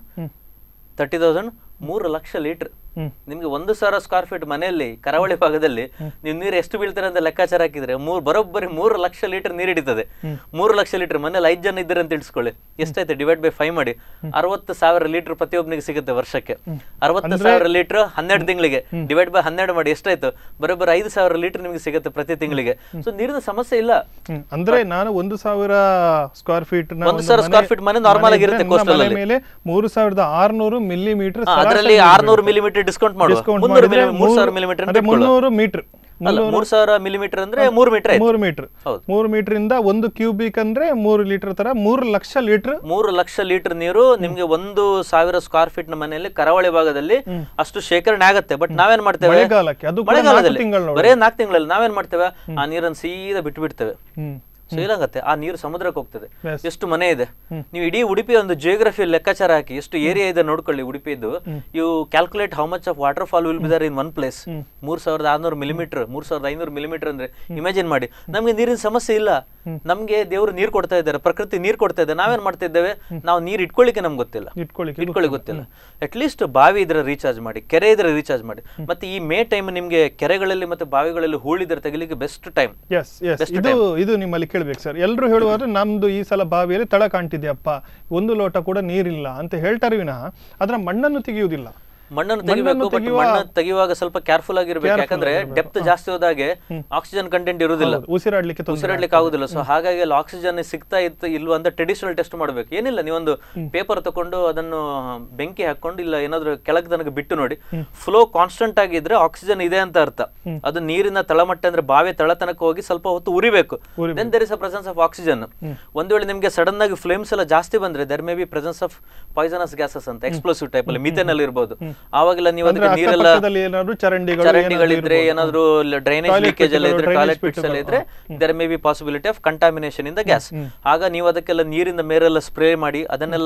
thirty thousand ಮೂರು ಲಕ್ಷ ಲೀಟರ್ ಹ್ಮ್. ನಿಮ್ಗೆ ಒಂದು ಸಾವಿರ ಸ್ಕ್ವೇರ್ ಫೀಟ್ ಮನೆಯಲ್ಲಿ ಕರಾವಳಿ ಭಾಗದಲ್ಲಿ ನೀವು ನೀರು ಎಷ್ಟು ಬೀಳ್ತಾರೆ ಅಂತ ಲೆಕ್ಕಾಚಾರ ಹಾಕಿದ್ರೆ ಮೂರ್ ಬರೋಬ್ಬರಿ ಮೂರು ಲಕ್ಷ ಲೀಟರ್ ನೀರು ಹಿಡಿತದೆ ಮೂರು ಲಕ್ಷ ಲೀಟರ್ ಮನೇಲಿ ಐದು ಜನ ಇದ್ದಾರೆ ಅಂತ ಇಟ್ಸ್ಕೊಳ್ಳಿ ಎಷ್ಟಾಯ್ತು ಡಿವೈಡ್ ಬೈ ಫೈವ್ ಮಾಡಿ ಅರವತ್ತು ಸಾವಿರ ಲೀಟರ್ ಪ್ರತಿಯೊಬ್ಬನಿಗೆ ಸಿಗುತ್ತೆ ವರ್ಷಕ್ಕೆ ಅರವತ್ತು ಸಾವಿರ ಲೀಟರ್ ಹನ್ನೆರಡು ತಿಂಗಳಿಗೆ ಡಿವೈಡ್ ಬೈ ಹನ್ನೆರಡು ಮಾಡಿ ಎಷ್ಟಾಯ್ತು ಬರೋಬ್ಬರಿ ಐದು ಸಾವಿರ ಲೀಟರ್ ನಿಮಗೆ ಸಿಗುತ್ತೆ ಪ್ರತಿ ತಿಂಗಳಿಗೆ ಸೊ ನೀರಿನ ಸಮಸ್ಯೆ ಇಲ್ಲ ಹ್ಮ್. ಅಂದ್ರೆ ನಾನು ಒಂದು ಸಾವಿರ ಸ್ಕ್ವೇರ್ ಫೀಟ್ ಒಂದು ಸಾವಿರ square feet ಮನೆ normal ಆಗಿರುತ್ತೆ coastal ಅಲ್ಲಿ. ಮೇಲೆ ಮೂರು ಸಾವಿರದ ಆರ್ನೂರು ಮಿಲಿಮೀಟರ್ ಹಾ, ಅದರಲ್ಲಿ ಆರ್ನೂರು ಮಿಲಿಮೀಟರ್ ಡಿಸ್ಕೌಂಟ್ ಮಾಡುವ ಡಿಸ್ಕೌಂಟ್ ಮುನ್ನೂರು ಮಾಡಿದ್ರೆ ಮಿಲಿ- ಮೂರು ಸಾವಿರ ಮಿಲಿಮೀಟರ್ ಅದೇ ಮುನ್ನೂರು ಮೀಟರ್ ಅಲ್ಲ ಮೂರು ಸಾವಿರ ಮಿಲಿಮೀಟರ್ ಅಂದ್ರೆ ಮೂರು ಮೀಟರ್ ಆಯ್ತು ಮೂರು ಮೀಟರ್ ಹೌದು. ಮೂರು ಮೀಟರ್ ಇಂದ ಒಂದು ಕ್ಯೂಬಿಕ್ ಅಂದ್ರೆ ಮೂರು ಲೀಟರ್ ತರ ಮೂರು ಲಕ್ಷ ಲೀಟರ್ ಮೂರು ಲಕ್ಷ ಲೀಟರ್ ನೀರು ನಿಮ್ಗೆ ಒಂದು ಸಾವಿರ ಸ್ಕ್ವೇರ್ ಫೀಟ್ ನ ಮನೆಯಲ್ಲಿ ಕರಾವಳಿ ಭಾಗದಲ್ಲಿ ಅಷ್ಟು ಶೇಖರಣೆ ಆಗತ್ತೆ ಬಟ್ ನಾವೇನ್ ಮಾಡ್ತೇವೆ ಮಳೆಗಾಲಕ್ಕೆ ಅದು ಕೂಡ ಮಳೆಗಾಲದಲ್ಲಿ ನಾಲ್ಕು ತಿಂಗಳು ನೋಡಿ. ಬರೇ ನಾಲ್ಕು ತಿಂಗಳಲ್ಲಿ ನಾವೇನ್ ಮಾಡ್ತೇವೆ ಆ ನೀರನ್ನು ಸೀದಾ ಬಿಟ್ಟು ಬಿಡ್ತೇವೆ ಹ್ಮ್ ಸೊ ಏನಾಗತ್ತೆ ಆ ನೀರು ಸಮುದ್ರಕ್ಕೆ ಹೋಗ್ತದೆ Yes. ಎಷ್ಟು ಮನೆ ಇದೆ ನೀವು ಇಡೀ ಉಡುಪಿ ಒಂದು ಜಿಯೋಗ್ರಫಿ ಲೆಕ್ಕಾಚಾರ ಹಾಕಿ ಎಷ್ಟು ಏರಿಯಾ ಇದೆ ನೋಡ್ಕೊಳ್ಳಿ ಉಡುಪಿದು you calculate how much of water fall will be there in one place ಮೂರ್ ಸಾವಿರದ ಆರ್ನೂರು ಮಿಲಿಮೀಟರ್ ಮೂರ್ ಸಾವಿರದ ಐನೂರು ಮಿಲಿಮೀಟರ್ ಅಂದ್ರೆ ಇಮ್ಯಾಜಿನ್ ಮಾಡಿ ನಮ್ಗೆ ನೀರಿನ ಸಮಸ್ಯೆ ಇಲ್ಲ ನಮ್ಗೆ ದೇವರು ನೀರು ಕೊಡ್ತಾ ಇದ್ದಾರೆ ಪ್ರಕೃತಿ ನೀರು ಕೊಡ್ತಾ ಇದೆ ನಾವೇನ್ ಮಾಡ್ತಾ ಇದ್ದೇವೆ ನಾವು ನೀರು ಇಟ್ಕೊಳ್ಳಿಕ್ಕೆ ನಮ್ಗೆ ಗೊತ್ತಿಲ್ಲ ಇಟ್ಕೊಳ್ಳಿಕ್ಕೆ ಇಟ್ಕೊಳ್ಳಿ ಗೊತ್ತಿಲ್ಲ ಅಟ್ ಲೀಸ್ಟ್ ಬಾವಿ ಇದ್ರೆ ರೀಚಾರ್ಜ್ ಮಾಡಿ ಕೆರೆ ಇದ್ರೆ ರೀಚಾರ್ಜ್ ಮಾಡಿ ಮತ್ತೆ ಈ ಮೇ ಟೈಮ್ ನಿಮ್ಗೆ ಕೆರೆಗಳಲ್ಲಿ ಮತ್ತೆ ಬಾವಿಗಳಲ್ಲಿ ಹೂಳಿದ್ರೆ ತೆಗಿಲಿಕ್ಕೆ ಬೆಸ್ಟ್ ಟೈಮ್ ಎಸ್ ಎಸ್ ಇದು ಇದು ನಿಮ್ಮಲ್ಲಿ ಕೇಳ್ಬೇಕು ಸರ್ ಎಲ್ಲರೂ ಹೇಳುವಾದ್ರೆ ನಮ್ದು ಈ ಸಲ ಬಾವಿಯಲ್ಲಿ ತಳ ಕಾಣ್ತಿದ್ಯಪ್ಪ ಒಂದು ಲೋಟ ಕೂಡ ನೀರಿಲ್ಲ ಅಂತ ಹೇಳ್ತಾರೆ ವಿನಃ ಅದರ ಮಣ್ಣನ್ನು ತೆಗೆಯುವುದಿಲ್ಲ ಮಣ್ಣನ್ನು ತೆಗಿಬೇಕು ಬಟ್ ಮಣ್ಣು ತೆಗೆಯುವಾಗ ಸ್ವಲ್ಪ ಕೇರ್ಫುಲ್ ಆಗಿರ್ಬೇಕು ಯಾಕಂದ್ರೆ ಡೆಪ್ತ್ ಜಾಸ್ತಿ ಹೋದಾಗೆ ಆಕ್ಸಿಜನ್ ಕಂಟೆಂಟ್ ಇರುವುದಿಲ್ಲ ಹೌದು, ಉಸಿರಾಡ್ಲಿಕ್ಕೆ ತೊಂದ್ರೆ ಉಸಿರಾಡ್ಲಿಕ್ಕೆ ಆಗುದಿಲ್ಲ ಸೊ ಹಾಗಾಗಿ ಅಲ್ಲಿ ಆಕ್ಸಿಜನ್ ಸಿಗ್ತಾ ಇತ್ತು ಇಲ್ವಾ ಅಂತ ಟ್ರೆಡಿಷನಲ್ ಟೆಸ್ಟ್ ಮಾಡ್ಬೇಕು ಏನಿಲ್ಲ ನೀವೊಂದು ಪೇಪರ್ ತಕೊಂಡು ಅದನ್ನು ಬೆಂಕಿ ಹಾಕೊಂಡು ಇಲ್ಲ ಏನಾದ್ರು ಕೆಳಗೆ ತನಕ ಬಿಟ್ಟು ನೋಡಿ ಫ್ಲೋ ಕಾನ್ಸ್ಟೆಂಟ್ ಆಗಿದ್ರೆ ಆಕ್ಸಿಜನ್ ಇದೆ ಅಂತ ಅರ್ಥ ಅದು ನೀರಿನ ತಳಮಟ್ಟ ಅಂದ್ರೆ ಬಾವಿ ತಳ ತನಕ ಹೋಗಿ ಸ್ವಲ್ಪ ಹೊತ್ತು ಉರಿಬೇಕು then there is a presence of oxygen ಒಂದ್ ವೇಳೆ ನಿಮ್ಗೆ ಸಡನ್ ಆಗಿ ಫ್ಲೇಮ್ಸ್ ಎಲ್ಲ ಜಾಸ್ತಿ ಬಂದ್ರೆ there may be presence of poisonous gases ಅಂತ ಎಕ್ಸ್ಪ್ಲೋಸಿವ್ ಟೈಪ್ ಅಲ್ಲಿ ಮಿಥೇನ್ ಅಲ್ಲಿ ಇರ್ಬೋದು ಆವಾಗೆಲ್ಲ ನೀವು ಅಂದ್ರೆ ಅದಕ್ಕೆ ನೀರೆಲ್ಲ ಅಕ್ಕಪಕ್ಕದಲ್ಲಿ ಏನಾದ್ರು ಚರಂಡಿಗಳು ಚರಂಡಿಗಳಿದ್ರೆ ಏನಾದ್ರು ಡ್ರೈನೇಜ್ Toilet ಲೀಕೇಜ್ ಎಲ್ಲ pit ಇದ್ರೆ ಗಳು, ಟಾಯ್ಲೆಟ್ drainage ಪಿಟ್ಸ್ ಎಲ್ಲ pit ಇದ್ರೆ there may be possibility of contamination in the gas ಆಗ ನೀವು ಅದಕ್ಕೆಲ್ಲ ನೀರಿಂದ ಮೇರೆಲ್ಲ ಸ್ಪ್ರೇ ಮಾಡಿ ಅದನ್ನೆಲ್ಲ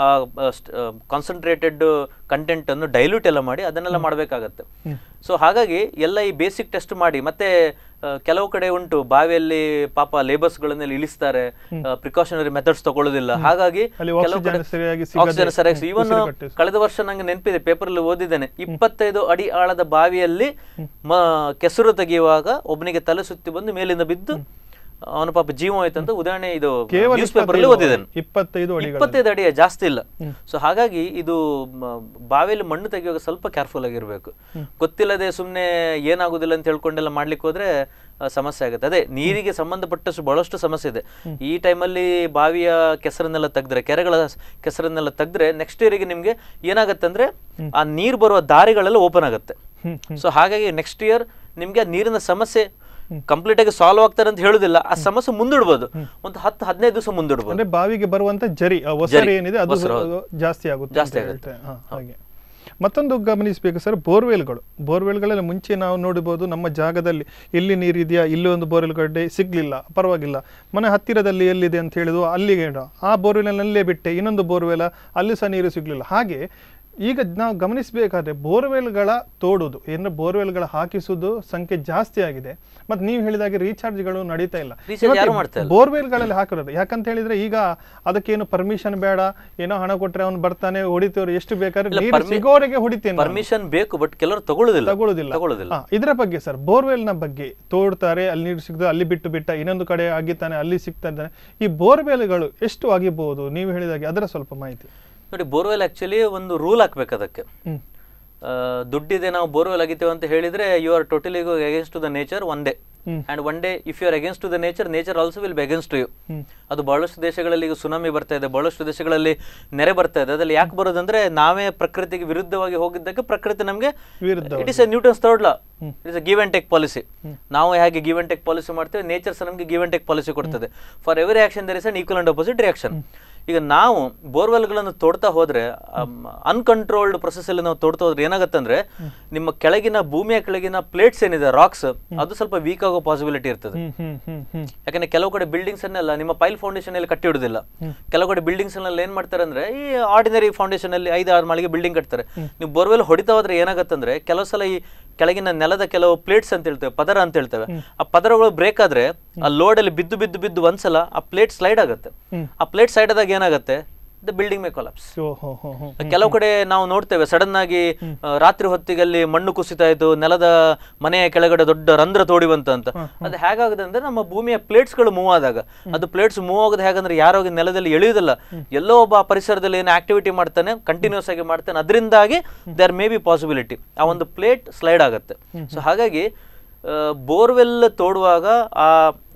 ಕಾನ್ಸಂಟ್ರೇಟೆಡ್ ಕಂಟೆಂಟ್ ಅನ್ನು ಡೈಲ್ಯೂಟ್ ಎಲ್ಲ ಮಾಡಿ ಅದನ್ನೆಲ್ಲ ಮಾಡಬೇಕಾಗತ್ತೆ ಸೊ ಹಾಗಾಗಿ ಎಲ್ಲ ಈ ಬೇಸಿಕ್ ಟೆಸ್ಟ್ ಮಾಡಿ ಮತ್ತೆ ಆ, ಕೆಲವು ಕಡೆ ಉಂಟು ಬಾವಿಯಲ್ಲಿ ಪಾಪ ಲೇಬರ್ಸ್ ಗಳನ್ನೆಲ್ಲ ಇಳಿಸ್ತಾರೆ ಪ್ರಿಕಾಷನರಿ ಮೆಥಡ್ಸ್ ತಗೊಳ್ಳೋದಿಲ್ಲ ಹಾಗಾಗಿ ಅಲ್ಲಿ ಕೆಲವು ಕಡೆ oxygen ಸರಿಯಾಗಿ ಸಿಗದೆ ಆಕ್ಸಿಜನ್ ಸರಿಯಾಗಿ ಇವನ್ ಉಸಿರುಗಟ್ಟಿ. ಕಳೆದ ವರ್ಷ ನಂಗೆ ನೆನಪಿದೆ ಪೇಪರ್ ಅಲ್ಲಿ ಓದಿದ್ದೇನೆ ಇಪ್ಪತ್ತೈದು ಅಡಿ ಆಳದ ಬಾವಿಯಲ್ಲಿ ಮ ಕೆಸರು ತೆಗೆಯುವಾಗ ಒಬ್ಬನಿಗೆ ತಲೆ ಸುತ್ತಿ ಬಂದು ಮೇಲಿಂದ ಬಿದ್ದು ಅವನ ಪಾಪ ಜೀವ ಹೋಯ್ತು ಅಂತ ಉದಾಹರಣೆ ಇದು ಕೇವಲ ನ್ಯೂಸ್ ಪೇಪರ್ ಅಲ್ಲಿ ಇಪ್ಪತ್ತೈದು ಓದಿದ್ದೇನೆ ಇಪ್ಪತ್ತೈದು ಅಡಿಗಳು ಇಪ್ಪತ್ತೈದು ಅಡಿ ಜಾಸ್ತಿ ಇಲ್ಲ ಸೊ ಹಾಗಾಗಿ ಇದು ಮ, ಬಾವಿಯಲ್ಲಿ ಮಣ್ಣು ತೆಗೆಯುವಾಗ ಸ್ವಲ್ಪ ಕೇರ್ಫುಲ್ ಆಗಿರ್ಬೇಕು ಗೊತ್ತಿಲ್ಲದೆ ಸುಮ್ಮನೆ ಏನಾಗುದಿಲ್ಲ ಅಂತ ಹೇಳ್ಕೊಂಡೆಲ್ಲ ಮಾಡ್ಲಿಕ್ಕೆ ಹೋದ್ರೆ ಆ, ಸಮಸ್ಯೆ ಆಗುತ್ತೆ ಅದೇ ನೀರಿಗೆ ಸಂಬಂಧಪಟ್ಟಷ್ಟು ಬಹಳಷ್ಟು ಸಮಸ್ಯೆ ಇದೆ ಈ ಟೈಮಲ್ಲಿ ಬಾವಿಯ ಕೆಸರನ್ನೆಲ್ಲ ತೆಗೆದ್ರೆ ಕೆರೆಗಳ ಕೆಸರನ್ನೆಲ್ಲ ತೆಗೆದ್ರೆ ನೆಕ್ಸ್ಟ್ ಇಯರಿಗೆ ನಿಮ್ಗೆ ಏನಾಗುತ್ತೆ ಅಂದ್ರೆ ಆ ನೀರು ಬರುವ ದಾರಿಗಳೆಲ್ಲ ಓಪನ್ ಆಗುತ್ತೆ ಸೊ ಹಾಗಾಗಿ ನೆಕ್ಸ್ಟ್ ಇಯರ್ ನಿಮ್ಗೆ ಆ ನೀರಿನ ಸಮಸ್ಯೆ ಕಂಪ್ಲೀಟ್ ಆಗಿ ಸಾಲ್ವ್ ಆಗ್ತಾರೆ ಅಂತ ಹೇಳುದಿಲ್ಲ ಆ ಸಮಸ್ಯೆ ಮುಂದೂಡ್ಬೋದು ಒಂದು ಹತ್ತು ಹದಿನೈದು ದಿವಸ ಮುಂದೂಡ್ಬೋದು ಅಂದ್ರೆ ಬಾವಿಗೆ ಬರುವಂತ ಜರಿ ಆ ಒಸರು ಜರಿ, ಏನಿದೆ ಅದು ಒಸರು, ಅದು ಜಾಸ್ತಿ ಆಗುತ್ತೆ ಜಾಸ್ತಿ ಅಂತ ಆಗುತ್ತೆ. ಹೇಳ್ತಾರೆ. ಹಾ, ಹಾಗೆ ಮತ್ತೊಂದು ಗಮನಿಸಬೇಕು ಸರ್ ಬೋರ್ವೆಲ್ಗಳು ಬೋರ್ವೆಲ್ಗಳೆಲ್ಲ ಮುಂಚೆ ನಾವು ನೋಡಬಹುದು ನಮ್ಮ ಜಾಗದಲ್ಲಿ ಎಲ್ಲಿ ನೀರಿದೆಯಾ ಇಲ್ಲಿ ಒಂದು ಬೋರ್ವೆಲ್ ಗಡ್ಡೆ ಸಿಗ್ಲಿಲ್ಲ ಪರವಾಗಿಲ್ಲ ಮನೆ ಹತ್ತಿರದಲ್ಲಿ ಎಲ್ಲಿದೆ ಅಂತ ಹೇಳಿದ್ವು ಅಲ್ಲಿಗೆ ಇಡು. ಆ ಬೋರ್ವೆಲ್ನಲ್ಲೇ ಬಿಟ್ಟೆ ಇನ್ನೊಂದು ಬೋರ್ವೆಲ್ ಅಲ್ಲಿ ಸಹ ನೀರು ಸಿಗ್ಲಿಲ್ಲ ಹಾಗೆ ಈಗ ನಾವು ಗಮನಿಸಬೇಕಾದ್ರೆ ಬೋರ್ವೆಲ್ಗಳ ತೋಡುದು ಏನಂದ್ರೆ ಬೋರ್ವೆಲ್ಗಳ ಹಾಕಿಸುವುದು ಸಂಖ್ಯೆ ಜಾಸ್ತಿ ಆಗಿದೆ ಮತ್ತೆ ನೀವು ಹೇಳಿದಾಗೆ ರೀಚಾರ್ಜ್ಗಳು ನಡೀತಾ ಇಲ್ಲ Recharge ಇವತ್ತು ಯಾರು ಮಾಡ್ತಾ ಇಲ್ಲ. ಬೋರ್ವೆಲ್ಗಳಲ್ಲಿ ಹಾಕಿರೋದು ಯಾಕಂತ ಹೇಳಿದ್ರೆ ಈಗ ಅದಕ್ಕೇನು ಪರ್ಮಿಷನ್ ಬೇಡ ಏನೋ ಹಣ ಕೊಟ್ರೆ ಅವ್ನು ಬರ್ತಾನೆ ಹೊಡಿತೇವ್ರು ಎಷ್ಟು ಬೇಕಾದ್ರೆ ಇಲ್ಲ, ನೀರು permi- ಸಿಗೋವರೆಗೆ ಹೊಡಿತೇನೆ ನಾನು. ಪರ್ಮಿಷನ್ ಬೇಕು ಬಟ್ ಕೆಲವರು ತಗೊಳ್ಳೋದಿಲ್ಲ ತಗೊಳ್ಳೋದಿಲ್ಲ ತಗೊಳ್ಳೋದಿಲ್ಲ ಹಾ, ಇದರ ಬಗ್ಗೆ ಸರ್ ಬೋರ್ವೆಲ್ ನ ಬಗ್ಗೆ ತೋಡ್ತಾರೆ ಅಲ್ಲಿ ನೀರು ಸಿಗ್ತದೆ ಅಲ್ಲಿ ಬಿಟ್ಟು ಬಿಟ್ಟ ಇನ್ನೊಂದು ಕಡೆ ಆಗಿತ್ತಾನೆ ಅಲ್ಲಿ ಸಿಗ್ತಾ ಇದ್ದಾನೆ ಈ ಬೋರ್ವೆಲ್ಗಳು ಎಷ್ಟು ಆಗಿಬಹುದು ನೀವು ಹೇಳಿದಾಗೆ ಅದರ ಸ್ವಲ್ಪ ಮಾಹಿತಿ ನೋಡಿ ಬೋರ್ವೆಲ್ ಆಕ್ಚುಲಿ ಒಂದು ರೂಲ್ ಹಾಕ್ಬೇಕು ಅದಕ್ಕೆ ಹ್ಮ್ ಆ, ದುಡ್ಡಿದೆ ನಾವು ಬೋರ್ವೆಲ್ ಆಗಿದ್ದೇವೆ ಅಂತ ಹೇಳಿದ್ರೆ you are totally against to the nature one day hmm. And one day if you are against to the nature nature also will be against you hmm. ಅದು ಬಹಳಷ್ಟು ದೇಶಗಳಲ್ಲಿ ಈಗ ಸುನಾಮಿ ಬರ್ತಾ ಇದೆ ಬಹಳಷ್ಟು ದೇಶಗಳಲ್ಲಿ ನೆರೆ ಬರ್ತಾ ಇದೆ ಅದ್ರಲ್ಲಿ ಯಾಕೆ ಬರೋದಂದ್ರೆ ನಾವೇ ಪ್ರಕೃತಿಗೆ ವಿರುದ್ಧವಾಗಿ ಹೋಗಿದ್ದಕ್ಕೆ ಪ್ರಕೃತಿ ನಮಗೆ ವಿರುದ್ಧವಾಗಿ. It is a Newton's third law it is a give and take policy ನಾವು ಹೇಗೆ ಗಿವ್ ಅಂಡ್ ಟೇಕ್ ಪಾಲಿಸಿ ಮಾಡ್ತೇವೆ ನೇಚರ್ ಸಹ ನಮಗೆ ಗಿವ್ ಅಂಡ್ ಟೇಕ್ ಪಾಲಿಸಿ ಕೊಡ್ತದೆ for every action there is an equal and opposite reaction ಈಗ ನಾವು ಬೋರ್ವೆಲ್ಗಳನ್ನು ತೋಡ್ತಾ ಹೋದ್ರೆ uncontrolled process ಅಲ್ಲಿ ನಾವು ತೋಡ್ತಾ ಹೋದ್ರೆ ಏನಾಗುತ್ತೆ ಅಂದ್ರೆ ನಿಮ್ಮ ಕೆಳಗಿನ ಭೂಮಿಯ ಕೆಳಗಿನ ಪ್ಲೇಟ್ಸ್ ಏನಿದೆ ರಾಕ್ಸ್ ಅದು ಸ್ವಲ್ಪ ವೀಕ್ ಆಗೋ ಪಾಸಿಬಿಲಿಟಿ ಇರ್ತದೆ ಹ್ಮ್ ಹ್ಮ್ ಹ್ಮ್ ಹ್ಮ್ ಯಾಕಂದ್ರೆ ಕೆಲವು ಕಡೆ ಬಿಲ್ಡಿಂಗ್ಸ್ ಅನ್ನೆಲ್ಲ ನಿಮ್ಮ ಪೈಲ್ ಫೌಂಡೇಶನ್ ಅಲ್ಲಿ ಕಟ್ಟಿ ಇಡುದಿಲ್ಲ ಕೆಲವು ಕಡೆ ಬಿಲ್ಡಿಂಗ್ಸ್ ಅಲ್ಲಿ ಏನ್ ಮಾಡ್ತಾರೆ ಅಂದ್ರೆ ಈ ಆರ್ಡಿನರಿ ಫೌಂಡೇಶನ್ ಅಲ್ಲಿ ಐದು ಆರು ಮಾಳಿಗೆ ಬಿಲ್ಡಿಂಗ್ ಕಟ್ತಾರೆ ನೀವು ಬೋರ್ವೆಲ್ ಹೊಡಿತಾ ಹೋದ್ರೆ ಏನಾಗುತ್ತೆ ಅಂದ್ರೆ ಕೆಲವು ಸಲ ಈ ಕೆಳಗಿನ ನೆಲದ ಕೆಲವು ಪ್ಲೇಟ್ಸ್ ಅಂತ ಹೇಳ್ತೇವೆ ಪದರ ಅಂತ ಹೇಳ್ತೇವೆ ಆ ಪದರಗಳು ಬ್ರೇಕ್ ಆದ್ರೆ ಆ ಲೋಡ್ ಅಲ್ಲಿ ಬಿದ್ದು ಬಿದ್ದು ಬಿದ್ದು ಒಂದ್ಸಲ ಆ ಪ್ಲೇಟ್ ಸ್ಲೈಡ್ ಆಗುತ್ತೆ ಆ ಪ್ಲೇಟ್ ಸೈಡ್ ಆದಾಗ ಏನಾಗುತ್ತೆ ದ ಬಿಲ್ಡಿಂಗ್ ಮೇ ಕೊಲಾಪ್ಸ್ ಓ ಹೋ ಹೋ ಹೋ ಕೆಲವು ಕಡೆ ನಾವು ನೋಡ್ತೇವೆ ಸಡನ್ ಆಗಿ ಆ, ರಾತ್ರಿ ಹೊತ್ತಿಗಲ್ಲಿ ಮಣ್ಣು ಕುಸಿತಾ ಇದ್ದು ನೆಲದ ಮನೆಯ ಕೆಳಗಡೆ ದೊಡ್ಡ ರಂಧ್ರ ತೋಡಿ ಬಂತ ಅಂತ ಅದು ಹೇಗಾಗುತ್ತೆ ಅಂದ್ರೆ ನಮ್ಮ ಭೂಮಿಯ plates ಗಳು ಮೂವ್ ಆದಾಗ ಅದು ಪ್ಲೇಟ್ಸ್ ಮೂವ್ ಆಗೋದು ಹೇಗಂದ್ರೆ ಯಾರೋ ಹೋಗಿ ನೆಲದಲ್ಲಿ ಎಳೆಯುವುದಿಲ್ಲ ಎಲ್ಲೋ ಒಬ್ಬ ಆ ಪರಿಸರದಲ್ಲಿ ಏನು ಆಕ್ಟಿವಿಟಿ ಮಾಡ್ತಾನೆ ಕಂಟಿನ್ಯೂಸ್ ಆಗಿ ಮಾಡ್ತಾನೆ ಅದರಿಂದಾಗಿ ದೇರ್ ಮೇ ಬಿ ಪಾಸಿಬಿಲಿಟಿ ಆ ಒಂದು ಪ್ಲೇಟ್ ಸ್ಲೈಡ್ ಆಗುತ್ತೆ ಸೊ ಹಾಗಾಗಿ ಬೋರ್ವೆಲ್ ತೋಡುವಾಗ ಆ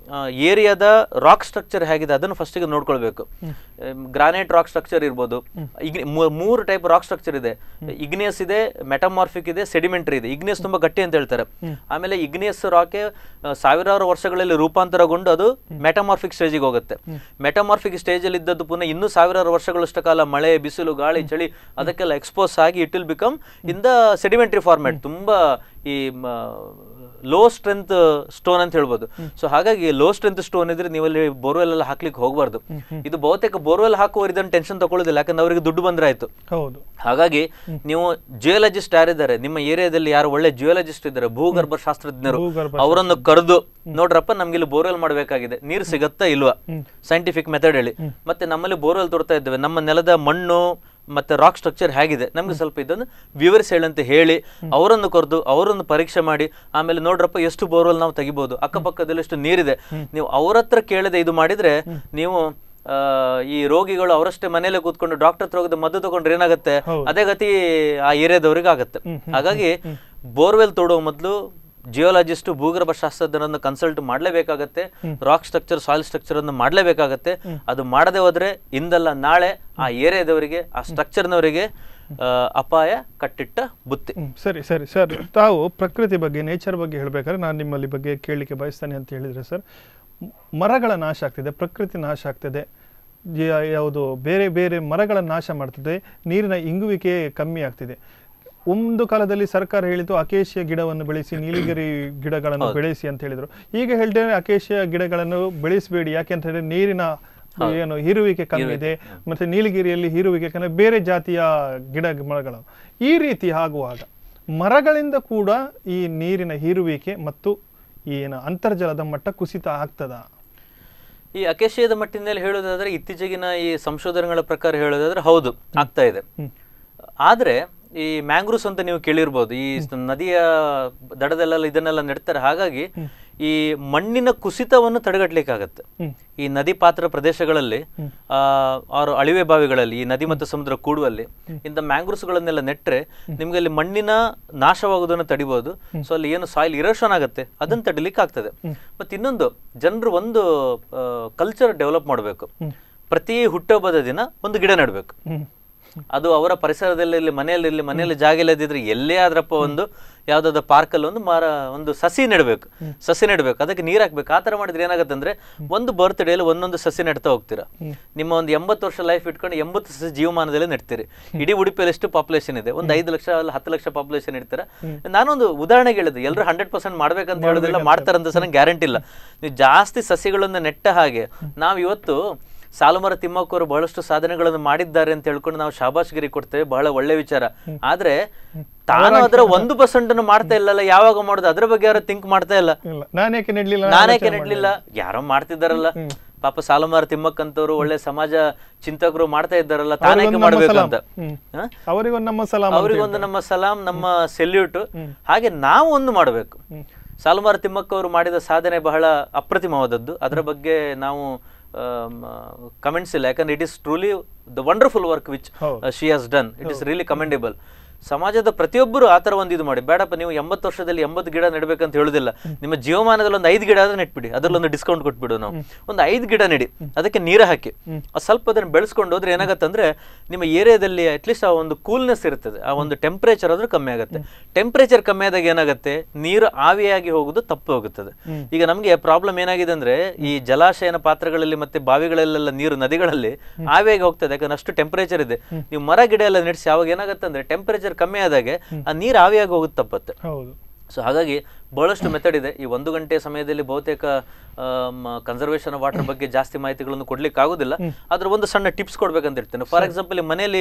ಏರಿಯಾದ ರಾಕ್ ಸ್ಟ್ರಕ್ಚರ್ ಹೇಗಿದೆ ಅದನ್ನು ಫಸ್ಟಿಗೆ ನೋಡ್ಕೊಳ್ಬೇಕು ಗ್ರಾನೈಟ್ ರಾಕ್ ಸ್ಟ್ರಕ್ಚರ್ ಇರ್ಬೋದು ಇಗ್ ಮೂ- ಮೂರು ಟೈಪ್ ರಾಕ್ ಸ್ಟ್ರಕ್ಚರ್ ಇದೆ ಇಗ್ನಿಯಸ್ ಇದೆ ಮೆಟಮಾರ್ಫಿಕ್ ಇದೆ ಸೆಡಿಮೆಂಟ್ರಿ ಇದೆ ಇಗ್ನಿಯಸ್ ತುಂಬಾ ಗಟ್ಟಿ ಅಂತ ಹೇಳ್ತಾರೆ ಆಮೇಲೆ ಇಗ್ನಿಯಸ್ ರಾಕೆ ಆ, ಸಾವಿರಾರು ವರ್ಷಗಳಲ್ಲಿ ರೂಪಾಂತರಗೊಂಡು ಅದು ಮೆಟಮಾರ್ಫಿಕ್ ಸ್ಟೇಜಿಗೆ ಹೋಗುತ್ತೆ ಮೆಟಮಾರ್ಫಿಕ್ ಸ್ಟೇಜಲ್ಲಿ ಇದ್ದದ್ದು ಪುನಃ ಇನ್ನೂ ಸಾವಿರಾರು ವರ್ಷಗಳಷ್ಟು ಕಾಲ ಮಳೆ ಬಿಸಿಲು ಗಾಳಿ ಚಳಿ ಅದಕ್ಕೆಲ್ಲ ಎಕ್ಸ್ಪೋಸ್ ಆಗಿ it will become in the sedimentary format ತುಂಬಾ ಈ ಲೋ ಸ್ಟ್ರೆಂತ್ ಸ್ಟೋನ್ ಅಂತ ಹೇಳ್ಬೋದು ಸೊ ಹಾಗಾಗಿ ಲೋ ಸ್ಟ್ರೆಂತ್ ಸ್ಟೋನ್ ಇದ್ರೆ ನೀವಲ್ಲಿ ಬೋರ್ವೆಲ್ ಎಲ್ಲ ಹಾಕ್ಲಿಕ್ಕೆ ಹೋಗಬಾರ್ದು ಇದು ಬಹುತೇಕ ಬೋರ್ವೆಲ್ ಹಾಕುವವರು ಇದನ್ನು ಟೆನ್ಷನ್ ತಗೊಳ್ಳೋದಿಲ್ಲ ಯಾಕಂದ್ರೆ ಅವರಿಗೆ ದುಡ್ಡು ಬಂದ್ರೆ ಆಯ್ತು ಹೌದು ಹಾಗಾಗಿ ನೀವು ಜಿಯೋಲಜಿಸ್ಟ್ ಯಾರಿದ್ದಾರೆ ನಿಮ್ಮ ಏರಿಯಾದಲ್ಲಿ ಯಾರು ಒಳ್ಳೆ ಜಿಯೋಲಜಿಸ್ಟ್ ಇದ್ದಾರೆ ಭೂಗರ್ಭ ಶಾಸ್ತ್ರಜ್ಞರು ಭೂಗರ್ಭ ಅವರನ್ನು ಕರೆದು ನೋಡ್ರಪ್ಪ ನಮ್ಗೆ ಇಲ್ಲಿ ಬೋರ್ವೆಲ್ ಮಾಡಬೇಕಾಗಿದೆ ನೀರು ಸಿಗತ್ತಾ ಇಲ್ವಾ ಸೈಂಟಿಫಿಕ್ ಮೆಥಡ್ ಹೇಳಿ ಮತ್ತೆ ನಮ್ಮಲ್ಲಿ ಬೋರ್ವೆಲ್ ತೋಡ್ತಾ ಇದ್ದೇವೆ ನಮ್ಮ ನೆಲದ ಮಣ್ಣು ಮತ್ತೆ ರಾಕ್ ಸ್ಟ್ರಕ್ಚರ್ ಹೇಗಿದೆ ನಮ್ಗೆ ಸ್ವಲ್ಪ ಇದನ್ನು ವಿವರಿಸಿ ಹೇಳಂತ ಹೇಳಿ ಅವರನ್ನು ಕರೆದು ಅವರನ್ನು ಪರೀಕ್ಷೆ ಮಾಡಿ ಆಮೇಲೆ ನೋಡ್ರಪ್ಪ ಎಷ್ಟು ಬೋರ್ವೆಲ್ ನಾವು ತೆಗಿಬಹುದು ಅಕ್ಕಪಕ್ಕದಲ್ಲಿ ಎಷ್ಟು ನೀರಿದೆ ನೀವು ಅವ್ರ ಹತ್ರ ಕೇಳದೆ ಇದು ಮಾಡಿದ್ರೆ ನೀವು ಆ, ಈ ರೋಗಿಗಳು ಅವರಷ್ಟೇ ಮನೇಲೆ ಕೂತ್ಕೊಂಡು ಡಾಕ್ಟರ್ ಹತ್ರ ಹೋಗದೆ ಮದ್ದು ತಗೊಂಡ್ರೆ ಏನಾಗುತ್ತೆ ಅದೇ ಗತಿ ಆ ಏರಿಯಾದವರಿಗೆ ಆಗುತ್ತೆ ಹಾಗಾಗಿ ಬೋರ್ವೆಲ್ ತೋಡುವ ಮೊದಲು ಜಿಯೋಲಜಿಸ್ಟ್ ಭೂಗರ್ಭ ಶಾಸ್ತ್ರಜ್ಞರನ್ನು ಕನ್ಸಲ್ಟ್ ಮಾಡಲೇಬೇಕಾಗತ್ತೆ ರಾಕ್ ಸ್ಟ್ರಕ್ಚರ್ ಸಾಯಿಲ್ ಸ್ಟ್ರಕ್ಚರ್ ಅನ್ನು ಮಾಡಲೇಬೇಕಾಗತ್ತೆ ಅದು ಮಾಡದೆ ಹೋದ್ರೆ ಇಂದಲ್ಲ ನಾಳೆ ಆ ಏರಿಯಾದವರಿಗೆ ಆ ಸ್ಟ್ರಕ್ಚರ್ನವರಿಗೆ ಅಪಾಯ ಕಟ್ಟಿಟ್ಟ ಬುತ್ತಿ ಹ್ಮ್, ಸರಿ ಸರಿ ಸರ್ ತಾವು ಪ್ರಕೃತಿ ಬಗ್ಗೆ ನೇಚರ್ ಬಗ್ಗೆ ಹೇಳ್ಬೇಕಾದ್ರೆ ನಾನು ನಿಮ್ಮಲ್ಲಿ ಬಗ್ಗೆ ಕೇಳಲಿಕ್ಕೆ ಬಯಸ್ತೇನೆ ಅಂತ ಹೇಳಿದ್ರೆ ಸರ್ ಮ್- ಮರಗಳ ನಾಶ ಆಗ್ತಿದೆ ಪ್ರಕೃತಿ ನಾಶ ಆಗ್ತಿದೆ ಜ- ಯಾವುದು ಬೇರೆ ಬೇರೆ ಮರಗಳ ನಾಶ ಮಾಡ್ತಿದೆ ನೀರಿನ ಇಂಗುವಿಕೆ ಕಮ್ಮಿ ಆಗ್ತಿದೆ ಒಂದು ಕಾಲದಲ್ಲಿ ಸರ್ಕಾರ ಹೇಳಿತು ಅಕೇಶಿಯ ಗಿಡವನ್ನು ಬೆಳೆಸಿ ನೀಲಗಿರಿ ಗಿಡಗಳನ್ನು ಬೆಳೆಸಿ ಅಂತ ಹೇಳಿದ್ರು ಈಗ ಹೇಳ್ತೇನೆ ಅಕೇಶಿಯ ಗಿಡಗಳನ್ನು ಬೆಳೆಸಬೇಡಿ ಯಾಕೆ ಅಂತ ಹೇಳಿದ್ರೆ ನೀರಿನ ಏನು ಹೀರುವಿಕೆ ಕಮ್ಮಿ ಇದೆ ಮತ್ತೆ ನೀಲಗಿರಿಯಲ್ಲಿ ಹೀರುವಿಕೆ ಕಮ್ಮಿ ಬೇರೆ ಜಾತಿಯ ಗಿಡ ಮರಗಳು ಈ ರೀತಿ ಆಗುವಾಗ ಮರಗಳಿಂದ ಕೂಡ ಈ ನೀರಿನ ಹೀರುವಿಕೆ ಮತ್ತು ಈ ಏನು ಅಂತರ್ಜಲದ ಮಟ್ಟ ಕುಸಿತ ಆಗ್ತದ ಈ ಅಕೇಶಿಯದ ಮಟ್ಟಿನಲ್ಲಿ ಹೇಳೋದಾದ್ರೆ ಇತ್ತೀಚೆಗಿನ ಈ ಸಂಶೋಧನೆಗಳ ಪ್ರಕಾರ ಹೇಳೋದಾದ್ರೆ ಹೌದು ಆಗ್ತಾ ಇದೆ ಆದ್ರೆ ಈ ಮ್ಯಾಂಗ್ರೂವ್ಸ್ ಅಂತ ನೀವು ಕೇಳಿರ್ಬೋದು ಈ ಸ- ನದಿಯ ದಡದಲ್ಲೆಲ್ಲ ಇದನ್ನೆಲ್ಲ ನೆಡ್ತಾರೆ ಹಾಗಾಗಿ ಈ ಮಣ್ಣಿನ ಕುಸಿತವನ್ನು ತಡೆಗಟ್ಟಲಿಕ್ಕಾಗತ್ತೆ ಈ ನದಿ ಪಾತ್ರ ಪ್ರದೇಶಗಳಲ್ಲಿ ಆ ಆರು ಅಳಿವೆ ಬಾವಿಗಳಲ್ಲಿ ಈ ನದಿ ಮತ್ತು ಸಮುದ್ರ ಕೂಡುವಲ್ಲಿ ಇಂಥ ಮ್ಯಾಂಗ್ರೂವ್ಸ್ಗಳನ್ನೆಲ್ಲ ನೆಟ್ರೆ ನಿಮ್ಗೆ ಅಲ್ಲಿ ಮಣ್ಣಿನ ನಾಶವಾಗುವುದನ್ನು ತಡಿಬಹುದು ಸೊ ಅಲ್ಲಿ ಏನು ಸಾಯಿಲ್ ಇರೋಷನ್ ಆಗುತ್ತೆ ಅದನ್ನು ತಡಿಲಿಕ್ಕೆ ಆಗ್ತದೆ ಮತ್ತೆ ಇನ್ನೊಂದು ಜನರು ಒಂದು ಕಲ್ಚರ್ ಡೆವಲಪ್ ಮಾಡಬೇಕು ಪ್ರತಿ ಹುಟ್ಟುಹಬ್ಬದ ದಿನ ಒಂದು ಗಿಡ ನೆಡಬೇಕು ಅದು ಅವರ ಪರಿಸರದಲ್ಲಿ ಇರ್ಲಿ, ಮನೆಯಲ್ಲಿ ಇರಲಿ ಮನೆಯಲ್ಲಿ ಜಾಗ ಇಲ್ಲದಿದ್ರೆ ಎಲ್ಲೇ ಆದ್ರಪ್ಪ ಒಂದು ಯಾವ್ದಾದ್ರು ಪಾರ್ಕಲ್ಲಿ ಒಂದು ಮರ ಒಂದು ಸಸಿ ನೆಡಬೇಕು ಸಸಿ ನೆಡಬೇಕು ಅದಕ್ಕೆ ನೀರ್ ಹಾಕ್ಬೇಕು ಆ ತರ ಮಾಡಿದ್ರೆ ಏನಾಗುತ್ತೆ ಅಂದ್ರೆ ಒಂದು ಬರ್ತ್ಡೇಲಿ ಒಂದೊಂದು ಸಸಿ ನೆಡ್ತಾ ಹೋಗ್ತೀರಾ ನಿಮ್ಮ ಒಂದು ಎಂಬತ್ತು ವರ್ಷ ಲೈಫ್ ಇಟ್ಕೊಂಡು ಎಂಬತ್ತು ಸಸಿ ಜೀವಮಾನದಲ್ಲಿ ನೆಡ್ತೀರಿ ಇಡೀ ಉಡುಪಿಯಲ್ಲಿ ಎಷ್ಟು ಪಾಪ್ಯುಲೇಷನ್ ಇದೆ ಒಂದು ಐದು ಲಕ್ಷ ಅಲ್ಲ ಹತ್ತು ಲಕ್ಷ ಪಾಪ್ಯುಲೇಷನ್ ಇಡ್ತೀರಾ ನಾನೊಂದು ಉದಾಹರಣೆಗೆ ಹೇಳಿದೆ ಎಲ್ಲರೂ ಹಂಡ್ರೆಡ್ ಪರ್ಸೆಂಟ್ ಮಾಡ್ಬೇಕಂತ ಹೇಳೋದಿಲ್ಲ ಮಾಡ್ತಾರಂತ ಸಹ ಗ್ಯಾರಂಟಿ ಇಲ್ಲ ನೀವು ಜಾಸ್ತಿ ಸಸಿಗಳನ್ನು ನೆಟ್ಟ ಹಾಗೆ ನಾವು ಇವತ್ತು ಸಾಲುಮರ ತಿಮ್ಮಕ್ಕ ಅವರು ಬಹಳಷ್ಟು ಸಾಧನೆಗಳನ್ನು ಮಾಡಿದ್ದಾರೆ ಅಂತ ಹೇಳ್ಕೊಂಡು ನಾವು ಶಾಬಾಷ್ಗಿರಿ ಕೊಡ್ತೇವೆ ಬಹಳ ಒಳ್ಳೆ ವಿಚಾರ ಆದ್ರೆ ತಾನು ಅದರ ಒಂದು ಪರ್ಸೆಂಟ್ ಅನ್ನು ಮಾಡ್ತಾ ಇಲ್ಲಲ್ಲ ಯಾವಾಗ ಮಾಡೋದು ಅದ್ರ ಬಗ್ಗೆ ಯಾರು ಥಿಂಕ್ ಮಾಡ್ತಾ ಇಲ್ಲ ಇಲ್ಲ ನಾನೇಕೆ ನೆಡ್ಲಿಲ್ಲ ನಾನೇಕೆ ನೆಡ್ಲಿಲ್ಲ ಯಾರೋ ಮಾಡ್ತಿದ್ದಾರಲ್ಲ ಪಾಪ ಸಾಲುಮಾರ ತಿಮ್ಮಕ್ಕಂತವ್ರು ಒಳ್ಳೆ ಸಮಾಜ ಚಿಂತಕರು ಮಾಡ್ತಾ ಇದ್ದಾರಲ್ಲ ತಾನೇಕೆ ಅವ್ರಿಗೊಂದು ನಮ್ಮ ಮಾಡ್ಬೇಕು ಸಲಾಂ. ಅಂತ ಹ್ಮ್. ಹ? ಅವರಿಗೊಂದು ನಮ್ಮ ಸಲಾಂ ಅಂತ ಅವರಿಗೊಂದು ನಮ್ಮ ಸಲಾಂ ನಮ್ಮ ಸೆಲ್ಯೂಟ್ ಹಾಗೆ ನಾವು ಒಂದು ಮಾಡಬೇಕು ಸಾಲುಮಾರ ತಿಮ್ಮಕ್ಕ ಅವರು ಮಾಡಿದ ಸಾಧನೆ ಬಹಳ ಅಪ್ರತಿಮವಾದದ್ದು ಅದರ ಬಗ್ಗೆ ನಾವು ಕಮೆಂಟ್ಸ್ ಇಲ್ಲ ಯಾಕಂದ್ರೆ it is truly the wonderful work which ಹೌದು. She has done it is really commendable ಸಮಾಜದ ಪ್ರತಿಯೊಬ್ಬರು ಆ ಥರ ಒಂದು ಇದು ಮಾಡಿ ಬೇಡಪ್ಪ ನೀವು ಎಂಬತ್ತು ವರ್ಷದಲ್ಲಿ ಎಂಬತ್ತು ಗಿಡ ನೆಡಬೇಕಂತ ಹೇಳುದಿಲ್ಲ ನಿಮ್ಮ ಜೀವಮಾನದಲ್ಲಿ ಒಂದು ಐದು ಗಿಡ ಆದ್ರೆ ನೆಟ್ಬಿಡಿ ಅದರಲ್ಲಿ ಒಂದು ಡಿಸ್ಕೌಂಟ್ ಕೊಟ್ಬಿಡು ನಾವು ಒಂದು ಐದು ಗಿಡ ನೆಡಿ ಅದಕ್ಕೆ ನೀರು ಹಾಕಿ ಆ ಸ್ವಲ್ಪ ಅದನ್ನು ಬೆಳೆಸ್ಕೊಂಡು ಹೋದ್ರೆ ಏನಾಗತ್ತಂದ್ರೆ ನಿಮ್ಮ ಏರಿಯಾದಲ್ಲಿ ಅಟ್ಲೀಸ್ಟ್ ಆ ಒಂದು ಕೂಲ್ನೆಸ್ ಇರ್ತದೆ ಆ ಒಂದು ಟೆಂಪರೇಚರ್ ಆದ್ರೂ ಕಮ್ಮಿ ಆಗುತ್ತೆ ಟೆಂಪರೇಚರ್ ಕಮ್ಮಿ ಆದಾಗ ಏನಾಗುತ್ತೆ ನೀರು ಆವಿಯಾಗಿ ಹೋಗುದು ತಪ್ಪು ಹೋಗುತ್ತದೆ ಈಗ ನಮಗೆ ಪ್ರಾಬ್ಲಮ್ ಏನಾಗಿದೆ ಅಂದ್ರೆ ಈ ಜಲಾಶಯನ ಪಾತ್ರಗಳಲ್ಲಿ ಮತ್ತೆ ಬಾವಿಗಳಲ್ಲೆಲ್ಲ ನೀರು ನದಿಗಳಲ್ಲಿ ಆವಿಯಾಗಿ ಹೋಗ್ತದೆ ಯಾಕಂದ್ರೆ ಅಷ್ಟು ಟೆಂಪರೇಚರ್ ಇದೆ ನೀವು ಮರ ಗಿಡ ಎಲ್ಲ ನೆಡ್ಸಿ ಅವಾಗ ಏನಾಗುತ್ತೆ ಅಂದ್ರೆ ಟೆಂಪರೇಚರ್ ಕಮ್ಮಿ ಆದಾಗೆ ಆ ನೀರು ಆವಿಯಾಗಿ ಹೋಗುದು ತಪ್ಪತ್ತೆ ಹೌದು ಸೊ ಹಾಗಾಗಿ ಬಹಳಷ್ಟು ಮೆಥಡ್ ಇದೆ ಈ ಒಂದು ಗಂಟೆ ಸಮಯದಲ್ಲಿ ಬಹುತೇಕ ಕನ್ಸರ್ವೇಷನ್ ವಾಟರ್ ಬಗ್ಗೆ ಜಾಸ್ತಿ ಮಾಹಿತಿಗಳನ್ನು ಕೊಡ್ಲಿಕ್ಕೆ ಆಗೋದಿಲ್ಲ ಆದ್ರೆ ಒಂದು ಸಣ್ಣ ಟಿಪ್ಸ್ ಕೊಡ್ಬೇಕಂತ ಇರ್ತೇನೆ ಫಾರ್ ಎಕ್ಸಾಂಪಲ್ ಮನೆಯಲ್ಲಿ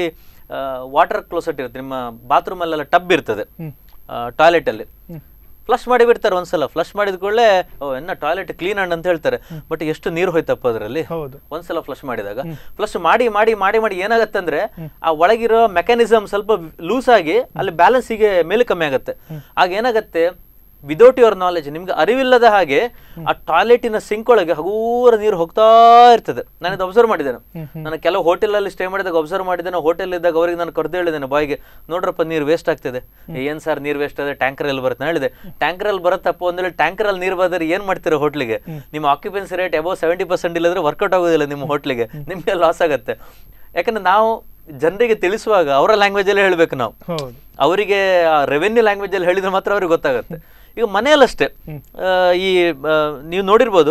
ವಾಟರ್ ಕ್ಲೋಸೆಟ್ ಇರುತ್ತೆ ನಿಮ್ಮ ಬಾತ್ರೂಮ್ ಅಲ್ಲೆಲ್ಲ ಟಬ್ ಇರ್ತದೆ ಟಾಯ್ಲೆಟ್ ಅಲ್ಲಿ ಫ್ಲಶ್ ಮಾಡಿ ಬಿಡ್ತಾರೆ ಒಂದ್ಸಲ ಫ್ಲಶ್ ಮಾಡಿದ ಕೂಡಲೇ ಓ ಎನ್ನ ಟಾಯ್ಲೆಟ್ ಕ್ಲೀನ್ ಅಂಡ್ ಅಂತ ಹೇಳ್ತಾರೆ ಬಟ್ ಎಷ್ಟು ನೀರು ಹೋಯ್ತಪ್ಪ ಅದರಲ್ಲಿ ಹೌದು ಒಂದ್ಸಲ ಫ್ಲಶ್ ಮಾಡಿದಾಗ ಫ್ಲಶ್ ಮಾಡಿ ಮಾಡಿ ಮಾಡಿ ಮಾಡಿ ಏನಾಗತ್ತಂದ್ರೆ ಆ ಒಳಗಿರೋ ಮೆಕ್ಯಾನಿಸಮ್ ಸ್ವಲ್ಪ ಲೂಸ್ ಆಗಿ ಅಲ್ಲಿ ಬ್ಯಾಲೆನ್ಸ್ ಹೀಗೆ ಮೇಲೆ ಕಮ್ಮಿ ಆಗುತ್ತೆ ಆಗ ಏನಾಗತ್ತೆ ವಿದೌಟ್ ಯುವರ್ ನಾಲೆಜ್ ನಿಮ್ಗೆ ಅರಿವಿಲ್ಲದ ಹಾಗೆ ಆ ಟಾಯ್ಲೆಟಿನ ಸಿಂಕ್ ಒಳಗೆ ಹಗೂರ ನೀರು ಹೋಗ್ತಾ ಇರ್ತದೆ ನಾನು ಇದು ಅಬ್ಸರ್ವ್ ಮಾಡಿದ್ದೇನೆ ನಾನು ಕೆಲವು ಹೋಟೆಲ್ ಅಲ್ಲಿ ಸ್ಟೇ ಮಾಡಿದಾಗ ಅಬ್ಸರ್ವ್ ಮಾಡಿದ್ದೇನೆ ಹೋಟೆಲ್ ಇದ್ದಾಗ ಅವ್ರಿಗೆ ನಾನು ಕರೆದು ಹೇಳಿದ್ದೇನೆ ಬಾಯಿಗೆ ನೋಡ್ರಪ್ಪ ನೀರು ವೇಸ್ಟ್ ಆಗ್ತದೆ ಏನ್ ಸರ್ ನೀರು ವೇಸ್ಟ್ ಆದ್ರೆ ಟ್ಯಾಂಕರ್ ಅಲ್ಲಿ ಬರುತ್ತೆ ನಾನು ಹೇಳಿದೆ ಟ್ಯಾಂಕರ್ ಅಲ್ಲಿ ಬರುತ್ತಪ್ಪ ಒಂದೇಳಿ ಟ್ಯಾಂಕರ್ ಅಲ್ಲಿ ನೀರು ಬಂದ್ರೆ ಏನ್ ಮಾಡ್ತೀರಾ ಹೋಟ್ಲಿಗೆ ನಿಮ್ಮ occupancy rate above seventy percent ಇಲ್ಲದ್ರೆ ವರ್ಕೌಟ್ ಆಗೋದಿಲ್ಲ ನಿಮ್ಮ ಹೋಟ್ಲಿಗೆ ನಿಮ್ಗೆ ಲಾಸ್ ಆಗುತ್ತೆ ಯಾಕಂದ್ರೆ ನಾವು ಜನರಿಗೆ ತಿಳಿಸುವಾಗ ಅವರ ಲ್ಯಾಂಗ್ವೇಜ್ ಅಲ್ಲೇ ಹೇಳ್ಬೇಕು ನಾವು ಹೌದು ಅವರಿಗೆ ರೆವೆನ್ಯೂ ಲ್ಯಾಂಗ್ವೇಜ್ ಅಲ್ಲಿ ಹೇಳಿದ್ರೆ ಮಾತ್ರ ಅವ್ರಿಗೆ ಗೊತ್ತಾಗುತ್ತೆ ಈಗ ಮನೆಯಲ್ಲಷ್ಟೇ ಆ, ಈ ಆ, ನೀವು ನೋಡಿರ್ಬೋದು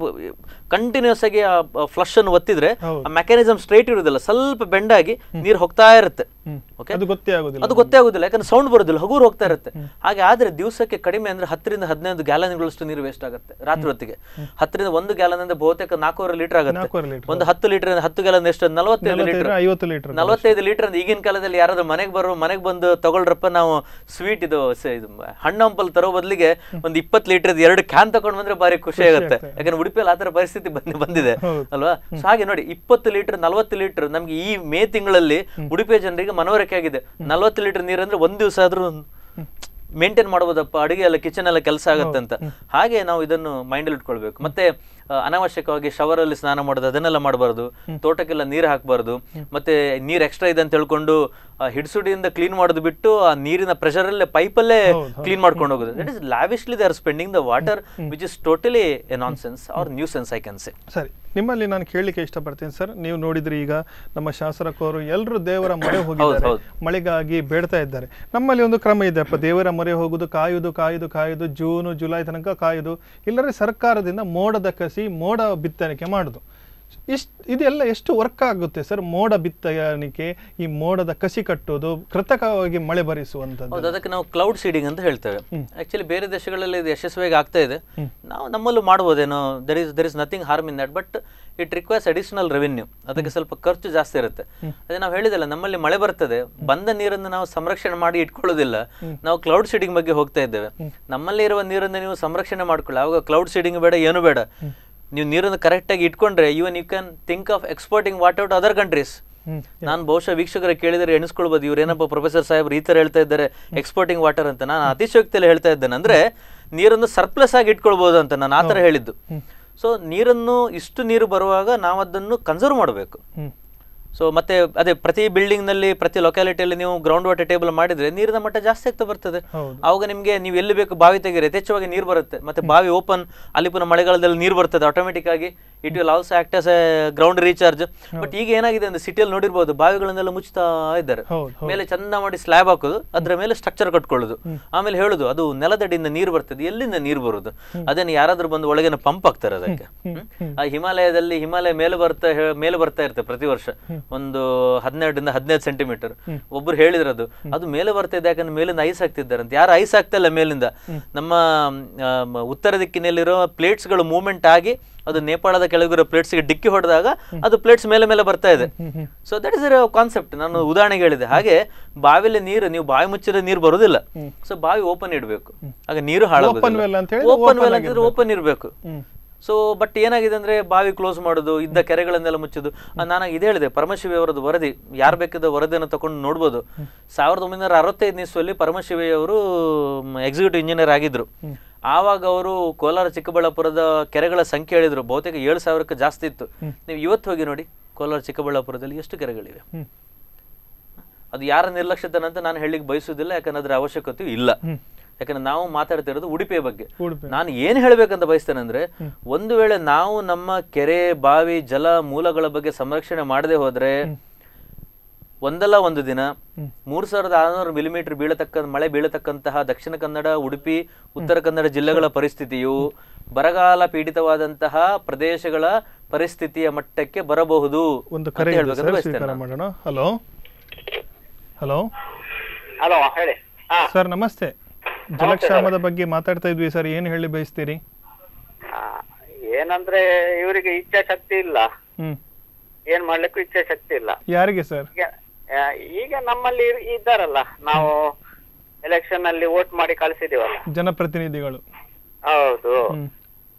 ಕಂಟಿನ್ಯೂಸ್ ಆಗಿ ಆ ಫ್ಲಶ್ ಅನ್ನು ಒತ್ತಿದ್ರೆ ಹೌದು. ಆ ಮೆಕ್ಯಾನಿಸಮ್ ಸ್ಟ್ರೈಟ್ ಇರುವುದಿಲ್ಲ ಸ್ವಲ್ಪ ಬೆಂಡಾಗಿ ನೀರು ಹೋಗ್ತಾ ಇರುತ್ತೆ ಓಕೆ ಅದು ಗೊತ್ತೇ ಆಗುದಿಲ್ಲ ಅದು ಗೊತ್ತೇ ಆಗುದಿಲ್ಲ ಯಾಕಂದ್ರೆ ಸೌಂಡ್ ಬರೋದಿಲ್ಲ ಹಗುರು ಹೋಗ್ತಾ ಇರುತ್ತೆ ಹಾಗೆ ಆದ್ರೆ ದಿವಸಕ್ಕೆ ಕಡಿಮೆ ಅಂದ್ರೆ ಹತ್ತರಿಂದ ಹದಿನೈದು ಗ್ಯಾಲನ್ಗಳಷ್ಟು ನೀರು ವೇಸ್ಟ್ ಆಗುತ್ತೆ ರಾತ್ರಿ ಹೊತ್ತಿಗೆ ಹತ್ತರಿಂದ ಒಂದು ಗ್ಯಾಲನ್ ಅಂದ್ರೆ ಬಹುತೇಕ ನಾಲ್ಕೂವರೆ ಲೀಟರ್ ಆಗುತ್ತೆ ನಾಲ್ಕೂವರೆ ಲೀಟರ್ ಒಂದು ಹತ್ತು ಲೀಟರ್ ಹತ್ತು ಗ್ಯಾಲನ್ ಎಷ್ಟು ನಲವತ್ತೈದು ಲೀಟರ್ ಐವತ್ತು ಲೀಟರ್ ನಲವತ್ತೈದು ಲೀಟರ್ ಅಂದ್ರೆ ಈಗಿನ ಕಾಲದಲ್ಲಿ ಯಾರಾದ್ರೂ ಮನೆಗೆ ಬರೋ ಮನೆಗೆ ಬಂದು ತಗೊಳ್ರಪ್ಪ ನಾವು ಸ್ವೀಟ್ ಇದು ಸ- ಇದು ಹಣ್ಣು ಹಂಪಲ್ ತರೋ ಬದಲಿಗೆ ಒಂದು ಇಪ್ಪತ್ತು ಲೀಟರ್ ಎರಡು ಕ್ಯಾನ್ ತಗೊಂಡ್ ಬಂದ್ರೆ ಬಾರಿ ಖುಷಿ ಆಗುತ್ತೆ ಯಾಕಂದ್ರೆ ಉಡುಪಿಯಲ್ಲಿ ಆತರ ಪರಿಸ್ಥಿತಿ ಬಂದು ಬಂದಿದೆ ಹೌದು. ಅಲ್ವಾ ಸೊ ಹಾಗೆ ನೋಡಿ ಇಪ್ಪತ್ತು ಲೀಟರ್ ನಲವತ್ತು ಲೀಟರ್ ನಮ್ಗೆ ಈ ಮೇ ತಿಂಗಳಲ್ಲಿ ಉಡುಪಿಯ ಜನರಿಗೆ ಮನವರಿಕೆ ಆಗಿದೆ ನಲವತ್ತು ಲೀಟರ್ ನೀರಂದ್ರೆ ಒಂದ್ ದಿವಸ ಆದ್ರೂ ಮೇಂಟೈನ್ ಮಾಡ್ಬೋದಪ್ಪ ಅಡುಗೆ ಎಲ್ಲ ಕಿಚನ್ ಎಲ್ಲ ಕೆಲಸ ಆಗತ್ತೆ ಅಂತ ಹಾಗೆ ನಾವು ಇದನ್ನು ಮೈಂಡಲ್ಲಿ ಇಟ್ಕೊಳ್ಬೇಕು ಮತ್ತೆ ಆ, ಅನಾವಶ್ಯಕವಾಗಿ shower ಅಲ್ಲಿ ಸ್ನಾನ ಮಾಡೋದು ಅದನ್ನೆಲ್ಲ ಮಾಡಬಾರ್ದು ತೋಟಕ್ಕೆಲ್ಲ ನೀರು ಹಾಕಬಾರ್ದು ಮತ್ತೆ ನೀರು ಎಕ್ಸ್ಟ್ರಾ ಇದೆ ಅಂತ ಹೇಳ್ಕೊಂಡು ಆ ಹಿಡ್ಸುಡಿಯಿಂದ ಕ್ಲೀನ್ ಮಾಡೋದು ಬಿಟ್ಟು ಆ ನೀರಿನ ಪ್ರೆಷರ್ ಅಲ್ಲೇ ಪೈಪಲ್ಲೇ ಕ್ಲೀನ್ ಮಾಡ್ಕೊಂಡು ಹೋಗೋದು that is lavishly they are spending the water which is totally a nonsense or nuisance I can say ಸರಿ ನಿಮ್ಮಲ್ಲಿ ನಾನು ಕೇಳಲಿಕ್ಕೆ ಇಷ್ಟಪಡ್ತೀನಿ ಸರ್ ನೀವು ನೋಡಿದ್ರಿ ಈಗ ನಮ್ಮ ಶಾಸಕರು ಎಲ್ಲರೂ ದೇವರ ಮೊರೆ ಹೋಗಿದ್ದಾರೆ ಹೌದು. ಮಳೆಗಾಗಿ ಬೇಡ್ತಾ ಇದ್ದಾರೆ ನಮ್ಮಲ್ಲಿ ಒಂದು ಕ್ರಮ ಇದೆ ಅಪ್ಪ ದೇವರ ಮೊರೆ ಹೋಗುದು ಕಾಯುದು ಕಾಯುದು ಕಾಯುದು ಜೂನು ಜುಲೈ ತನಕ ಕಾಯುದು ಇಲ್ಲದ್ರೆ ಸರ್ಕಾರದಿಂದ ಮೋಡದ ಕಸಿ ಮೋಡ ಬಿತ್ತನಿಕೆ ಮಾಡುದು ಇಷ್ಟು ಇದೆಲ್ಲ ಎಷ್ಟು ವರ್ಕ್ ಆಗುತ್ತೆ ಸರ್ ಮೋಡ ಬಿತ್ತನಿಕೆ ಈ ಮೋಡದ ಕಸಿ ಕಟ್ಟೋದು ಕೃತಕವಾಗಿ ಮಳೆ ಬರಿಸುವಂಥದ್ದು ಹೌದು ಅದಕ್ಕೆ ನಾವು ಕ್ಲೌಡ್ ಸೀಡಿಂಗ್ ಅಂತ ಹೇಳ್ತೇವೆ ಆಕ್ಚುಲಿ ಬೇರೆ ದೇಶಗಳಲ್ಲಿ ಇದು ಯಶಸ್ವಿಯಾಗಿ ಆಗ್ತಾ ಇದೆ ನಾವು ನಮ್ಮಲ್ಲೂ ಮಾಡ್ಬೋದೇನೋ there is there is nothing harm in that but it requires additional revenue ಅದಕ್ಕೆ ಸ್ವಲ್ಪ ಖರ್ಚು ಜಾಸ್ತಿ ಇರುತ್ತೆ ಅದೇ ನಾವು ಹೇಳಿದಲ್ಲ ನಮ್ಮಲ್ಲಿ ಮಳೆ ಬರ್ತದೆ ಬಂದ ನೀರನ್ನು ನಾವು ಸಂರಕ್ಷಣೆ ಮಾಡಿ ಇಟ್ಕೊಳ್ಳೋದಿಲ್ಲ ನಾವು ಕ್ಲೌಡ್ ಸೀಡಿಂಗ್ ಬಗ್ಗೆ ಹೋಗ್ತಾ ಇದ್ದೇವೆ ನಮ್ಮಲ್ಲಿ ಇರುವ ನೀರನ್ನು ನೀವು ಸಂರಕ್ಷಣೆ ಮಾಡ್ಕೊಳ್ಳಿ ಅವಾಗ ಕ್ಲೌಡ್ ಸೀಡಿಂಗ್ ಬೇಡ ಏನು ಬೇಡ ನೀವು ನೀರನ್ನು ಕರೆಕ್ಟಾಗಿ ಇಟ್ಕೊಂಡ್ರೆ even you can think of exporting what out other countries hmm. ನಾನು ಬಹುಶಃ ವೀಕ್ಷಕರ ಕೇಳಿದರೆ ಎಣಿಸ್ಕೊಳ್ಬೋದು ಇವ್ರು ಏನಪ್ಪ ಪ್ರೊಫೆಸರ್ ಸಾಹೇಬ್ರು ಈ ತರ ಹೇಳ್ತಾ ಇದ್ದಾರೆ ಎಕ್ಸ್ಪೋರ್ಟಿಂಗ್ ವಾಟರ್ ಅಂತ ನಾನು ಅತಿಶಯೋಕ್ತಿಯಲ್ಲಿ ಹೇಳ್ತಾ ಇದ್ದೇನೆ ಅಂದ್ರೆ ನೀರನ್ನು ಸರ್ಪ್ಲಸ್ ಆಗಿ ಇಟ್ಕೊಳ್ಬೋದು ಅಂತ ನಾನು ಆ ಥರ ಹೇಳಿದ್ದು ಸೊ ನೀರನ್ನು ಇಷ್ಟು ನೀರು ಬರುವಾಗ ನಾವು ಅದನ್ನು ಕನ್ಸರ್ವ್ ಮಾಡಬೇಕು ಹ್ಮ್ ಸೊ ಮತ್ತೆ ಅದೇ ಪ್ರತಿ building ನಲ್ಲಿ ಪ್ರತಿ ಲೊಕ್ಯಾಲಿಟಿಯಲ್ಲಿ ನೀವು ಗ್ರೌಂಡ್ ವಾಟರ್ ಟೇಬಲ್ ಮಾಡಿದ್ರೆ ನೀರಿನ ಮಟ್ಟ ಜಾಸ್ತಿ ಆಗ್ತಾ ಬರ್ತದೆ ಹೌದು. ಅವಾಗ ನಿಮಗೆ ನೀವು ಎಲ್ಲಿ ಬೇಕು ಬಾವಿ ತೆಗೀರಿ ಯಥೇಚ್ಛವಾಗಿ ನೀರು ಬರುತ್ತೆ ಮತ್ತೆ ಬಾವಿ ಓಪನ್ ಅಲ್ಲಿ ಪುನಃ ಮಳೆಗಾಲದಲ್ಲಿ ನೀರು ಬರ್ತದೆ ಆಟೋಮೆಟಿಕ್ ಆಗಿ it will also act as a ground recharge but ಈಗ ಏನಾಗಿದೆ ಅಂದ್ರೆ ಸಿಟಿಯಲ್ಲಿ ನೋಡಿರ್ಬೋದು ಬಾವಿಗಳನ್ನೆಲ್ಲ ಮುಚ್ತಾ ಇದ್ದಾರೆ ಹೌದು, ಹೌದು. ಮೇಲೆ ಚಂದ ಮಾಡಿ ಸ್ಲ್ಯಾಬ್ ಹಾಕೋದು ಅದ್ರ ಮೇಲೆ ಸ್ಟ್ರಕ್ಚರ್ ಕಟ್ಕೊಳ್ಳೋದು ಆಮೇಲೆ ಹೇಳುದು ಅದು ನೆಲದಡಿಯಿಂದ ನೀರು ಬರ್ತದೆ ಎಲ್ಲಿಂದ ನೀರು ಬರುದು ಅದನ್ನು ಯಾರಾದ್ರೂ ಬಂದು ಒಳಗಿನ ಪಂಪ್ ಹಾಕ್ತಾರೆ ಅದಕ್ಕೆ ಹ್ಮ್? ಆ ಹಿಮಾಲಯದಲ್ಲಿ ಹಿಮಾಲಯ ಮೇಲೆ ಬರ್ತಾ ಹೇ- ಮೇಲೆ ಬರ್ತಾ ಇರುತ್ತೆ ಪ್ರತಿ ವರ್ಷ ಒಂದು ಹನ್ನೆರಡರಿಂದ ಹದಿನೈದು ಸೆಂಟಿಮೀಟರ್ ಒಬ್ರು ಹೇಳಿದ್ರು ಅದು ಅದು ಮೇಲೆ ಬರ್ತಿದೆ ಯಾಕಂದ್ರೆ ಮೇಲಿಂದ ಐಸ್ ಹಾಕ್ತಿದ್ದಾರೆ ಅಂತ ಯಾರು ಐಸ್ ಹಾಕ್ತಿಲ್ಲ ಮೇಲಿಂದ ನಮ್ಮ ಆ, ಮ- ಉತ್ತರ ದಿಕ್ಕಿನಲ್ಲಿರೋ ಪ್ಲೇಟ್ಸ್ಗಳು ಮೂವ್ಮೆಂಟ್ ಆಗಿ ಅದು ನೇಪಾಳದ ಕೆಳಗಿರೋ ಪ್ಲೇಟ್ಸ್ಗೆ ಡಿಕ್ಕಿ ಹೊಡೆದಾಗ ಅದು ಪ್ಲೇಟ್ಸ್ ಮೇಲೆ ಮೇಲೆ ಬರ್ತಾ ಇದೆ ಸೊ ದಟ್ ಇಸ್ ಕಾನ್ಸೆಪ್ಟ್ ನಾನು ಉದಾಹರಣೆಗೆ ಹೇಳಿದೆ ಹಾಗೆ ಬಾವಿಲಿ ನೀರು ನೀವು ಬಾವಿ ಮುಚ್ಚಿದ್ರೆ ನೀರು ಬರೋದಿಲ್ಲ ಸೊ ಬಾವಿ ಓಪನ್ ಇಡಬೇಕು ಆಗ ನೀರು Open well ಅಂತ ಹಾಳಾಗೋದಿಲ್ಲ ಹೇಳಿದ್ರೆ ಓಪನ್ open ವೆಲ್ ಅಂತಂದ್ರೆ ಓಪನ್ ಇರಬೇಕು ಹ್ಮ್. ಸೊ ಬಟ್ ಏನಾಗಿದೆ ಅಂದ್ರೆ ಬಾವಿ ಕ್ಲೋಸ್ ಮಾಡೋದು ಇದ್ದ ಕೆರೆಗಳನ್ನೆಲ್ಲ ಮುಚ್ಚೋದು ಆ, ನಾನು ಇದು ಹೇಳಿದೆ ಪರಮಶಿವಿ ಅವರದ್ದು ವರದಿ ಯಾರು ಬೇಕಾದ ವರದಿಯನ್ನು ತಗೊಂಡು ನೋಡ್ಬೋದು ಸಾವಿರದ ಒಂಬೈನೂರ ಅರವತ್ತೈದನೇ ಇಸ್ವಲ್ಲಿ ಪರಮಶಿವಿ ಅವರು ಎಕ್ಸಿಕ್ಯೂಟಿವ್ ಇಂಜಿನಿಯರ್ ಆಗಿದ್ರು ಆವಾಗ ಅವರು ಕೋಲಾರ ಚಿಕ್ಕಬಳ್ಳಾಪುರದ ಕೆರೆಗಳ ಸಂಖ್ಯೆ ಹೇಳಿದ್ರು ಬಹುತೇಕ ಏಳು ಸಾವಿರಕ್ಕೆ ಜಾಸ್ತಿ ಇತ್ತು ನೀವು ಇವತ್ತು ಹೋಗಿ ನೋಡಿ ಕೋಲಾರ ಚಿಕ್ಕಬಳ್ಳಾಪುರದಲ್ಲಿ ಎಷ್ಟು ಕೆರೆಗಳಿವೆ ಹ್ಮ್. ಅದು ಯಾರ ನಿರ್ಲಕ್ಷ್ಯತನ ಅಂತ ನಾನು ಹೇಳಿಕ್ ಬಯಸುವುದಿಲ್ಲ ಯಾಕಂದ್ರೆ ಅದರ ಅವಶ್ಯಕತೆ ಇಲ್ಲ ಯಾಕಂದ್ರೆ ನಾವು ಮಾತಾಡ್ತಿರೋದು ಉಡುಪಿಯ ಬಗ್ಗೆ ಉಡುಪಿ ನಾನು ಏನು ಹೇಳ್ಬೇಕಂತ ಬಯಸ್ತೇನೆ ಅಂದ್ರೆ ಒಂದು ವೇಳೆ ನಾವು ನಮ್ಮ ಕೆರೆ ಬಾವಿ ಜಲ ಮೂಲಗಳ ಬಗ್ಗೆ ಸಂರಕ್ಷಣೆ ಮಾಡದೆ ಹೋದ್ರೆ ಒಂದಲ್ಲ ಒಂದು ದಿನ ಮೂರ್ ಸಾವಿರದ ಆರುನೂರು ಮಿಲಿಮೀಟರ್ ಬೀಳತಕ್ಕ ಮಳೆ ಬೀಳತಕ್ಕಂತಹ ದಕ್ಷಿಣ ಕನ್ನಡ ಉಡುಪಿ ಉತ್ತರ ಕನ್ನಡ ಜಿಲ್ಲೆಗಳ ಪರಿಸ್ಥಿತಿಯು ಬರಗಾಲ ಪೀಡಿತವಾದಂತಹ ಪ್ರದೇಶಗಳ ಪರಿಸ್ಥಿತಿಯ ಮಟ್ಟಕ್ಕೆ ಬರಬಹುದು ಒಂದು ಅಂತ ಕರೆ ಇದೆ ಹೇಳ್ಬೇಕಂತ ಸರ್ ಬಯಸ್ತೇನೆ ಸ್ವೀಕಾರ ನಾನು. ಮಾಡೋಣ ಹಲೋ ಹಲೋ ಹಲೋ ಹೇಳಿ ಹಾ ಸರ್ ನಮಸ್ತೆ ಜಲಕ್ಷಾಮದ ಬಗ್ಗೆ ಮಾತಾಡ್ತಾ ಇದ್ವಿ ಸರ್ ಏನು ಹೇಳಿ ಬಯಸ್ತೀರಿ ಆ, ಏನಂದ್ರೆ ಇವರಿಗೆ ಇಚ್ಛಾಶಕ್ತಿ ಇಲ್ಲ ಹ್ಮ್ ಏನ್ ಮಾಡ್ಲಿಕ್ಕೂ ಇಚ್ಛಾಶಕ್ತಿ ಇಲ್ಲ ಯಾರಿಗೆ ಸರ್ ಈಗ ಆ, ಈಗ ನಮ್ಮಲ್ಲಿ ಇರ್- ಇದ್ದಾರಲ್ಲ ನಾವು ಎಲೆಕ್ಷನ್ ಅಲ್ಲಿ ವೋಟ್ ಮಾಡಿ ಕಳಿಸಿದೀವಲ್ಲ ಜನಪ್ರತಿನಿಧಿಗಳು ಹೌದು ಹ್ಮ್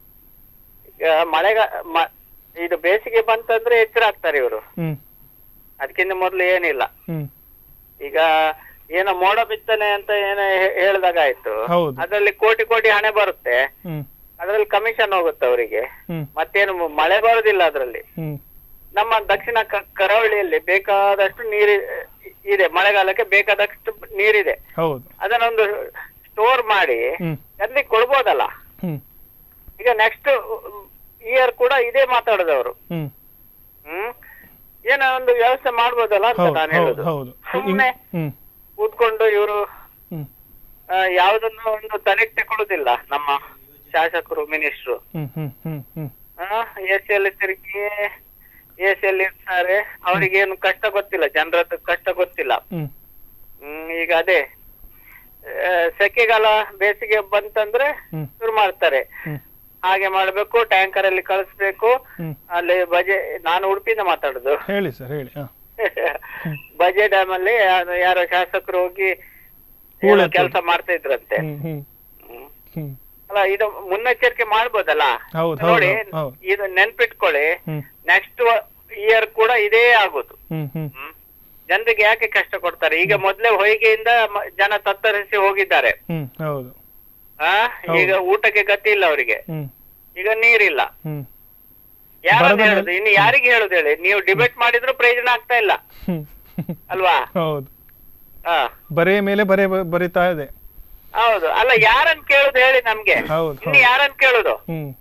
ಈಗ ಮಳೆಗ ಮ- ಇದು ಬೇಸಿಗೆ ಬಂತಂದ್ರೆ ಎಚ್ಚರ ಆಗ್ತಾರೆ ಇವರು ಹ್ಮ್ ಅದಕ್ಕಿಂತ ಮೊದಲು ಏನಿಲ್ಲ ಹ್ಮ್ ಈಗ ಏನೋ ಮೋಡ ಬಿತ್ತನೆ ಅಂತ ಏನೋ ಹೇ- ಹೇಳ್ದಾಗ ಆಯ್ತು ಹೌದು. ಅದರಲ್ಲಿ ಕೋಟಿ ಕೋಟಿ ಹಣೆ ಬರುತ್ತೆ ಹ್ಮ್ ಅದ್ರಲ್ಲಿ ಕಮಿಷನ್ ಹೋಗುತ್ತೆ ಅವರಿಗೆ ಹ್ಮ್ ಮತ್ತೇನು ಮಳೆ ಬರೋದಿಲ್ಲ ಅದ್ರಲ್ಲಿ ಹ್ಮ್ ನಮ್ಮ ದಕ್ಷಿಣ ಕ- ಕರಾವಳಿಯಲ್ಲಿ ಬೇಕಾದಷ್ಟು ನೀರು ಇದೆ ಮಳೆಗಾಲಕ್ಕೆ ಬೇಕಾದಷ್ಟು ನೀರಿದೆ ಹೌದು ಅದನ್ನೊಂದು ಸ್ಟೋರ್ ಮಾಡಿ ಹ್ಮ್ ಅಲ್ಲಿ ಕೊಡ್ಬೋದಲ್ಲ ಹ್ಮ್ ಈಗ ನೆಕ್ಸ್ಟ್ ಇಯರ್ ಕೂಡ ಇದೇ ಮಾತಾಡೋದವರು ಹ್ಮ್ ಹ್ಮ್ ಏನೋ ಒಂದು ವ್ಯವಸ್ಥೆ ಮಾಡ್ಬೋದಲ್ಲ ಅಂತ ಹೌದು ನಾನು ಹೌದು ಹೇಳುದು ಹೌದು ಸುಮ್ನೆ ಹ್ಮ್ ಕೂತ್ಕೊಂಡು ಇವರು ಹ್ಮ್ ಯಾವುದನ್ನು ಒಂದು ತಲೆಗೆ ತಗೊಳ್ಳೋದಿಲ್ಲ ನಮ್ಮ ಶಾಸಕರು ಮಿನಿಸ್ಟ್ರು ಹ್ಮ್ ಹ್ಮ್ ಹ್ಮ್ ಹ್ಮ್ ಎ ಸಿ ಅಲ್ಲಿ ತಿರುಗಿ ಎ ಸಿ ಅಲ್ಲಿ ಇರ್ತಾರೆ ಅವರಿಗೇನು ಕಷ್ಟ ಗೊತ್ತಿಲ್ಲ ಜನರದ್ದು ಕಷ್ಟ ಗೊತ್ತಿಲ್ಲ ಹ್ಮ್ ಹ್ಮ್ ಈಗ ಅದೇ ಆ, ಸೆಕೆಗಾಲ ಬೇಸಿಗೆ ಬಂತಂದ್ರೆ ಹ್ಮ್. ಶುರು ಮಾಡ್ತಾರೆ ಹ್ಮ್ ಹಾಗೆ ಮಾಡ್ಬೇಕು ಟ್ಯಾಂಕರ್ ಅಲ್ಲಿ ಕಳಿಸ್ಬೇಕು ಹ್ಮ್ ಅಲ್ಲಿ ಬಜೆ ನಾನು ಉಡುಪಿಯಿಂದ ಮಾತಾಡುದು ಹೇಳಿ ಸರ್ ಹೇಳಿ ಹಾ ಬಜೆ ಡ್ಯಾಮ್ ಅಲ್ಲಿ ಯಾರು- ಯಾರೋ ಶಾಸಕರು ಹೋಗಿ ಹೂಳ್ ಕೆಲಸ ಮಾಡ್ತಾ ಇದ್ರಂತೆ ಹ್ಮ್ ಹ್ಮ್ ಹ್ಮ್. ಹ್ಮ್ ಅಲ್ಲ ಇದು ಮುನ್ನೆಚ್ಚರಿಕೆ ಮಾಡ್ಬೋದಲ್ಲ ಹೌದು, ಹೌದು, ನೋಡಿ ಹೌದು. ಇದು ನೆನ್ಪಿಟ್ಕೊಳ್ಳಿ ಹ್ಮ್ ನೆಕ್ಸ್ಟ್ ಇಯರ್ ಕೂಡ ಇದೇ ಆಗೋದು ಹ್ಮ್ ಹ್ಮ್ ಹ್ಮ್. ಜನರಿಗೆ ಯಾಕೆ ಕಷ್ಟ ಕೊಡ್ತಾರೆ ಈಗ ಮೊದ್ಲೇ ಹೊಯ್ಗೆಯಿಂದ ಮ- ಜನ ತತ್ತರಿಸಿ ಹೋಗಿದ್ದಾರೆ ಹ್ಮ್ ಹೌದು ಆ ಈಗ ಊಟಕ್ಕೆ ಗತಿ ಇಲ್ಲ ಅವರಿಗೆ ಹ್ಮ್ ಈಗ ನೀರಿಲ್ಲ ಹ್ಮ್ ಯಾರನ್ನ ಬರದ ಮೇಲೆ- ಹೇಳುದು ಇನ್ನು ಯಾರಿಗೆ ಹೇಳುದು ಹೇಳಿ ನೀವು ಡಿಬೇಟ್ ಮಾಡಿದ್ರು ಪ್ರಯೋಜನ ಆಗ್ತಾ ಇಲ್ಲ ಹ್ಮ್ ಅಲ್ವಾ ಹೌದು ಹಾ ಬರೆಯ ಮೇಲೆ ಬರೆ ಬರಿತಾ ಇದೆ ಹೌದು ಅಲ್ಲ ಯಾರನ್ ಕೇಳುದು ಹೇಳಿ ನಮ್ಗೆ ಹೌದು, ಇನ್ನು ಹೌದು. ಯಾರನ್ ಕೇಳುದು ಹ್ಮ್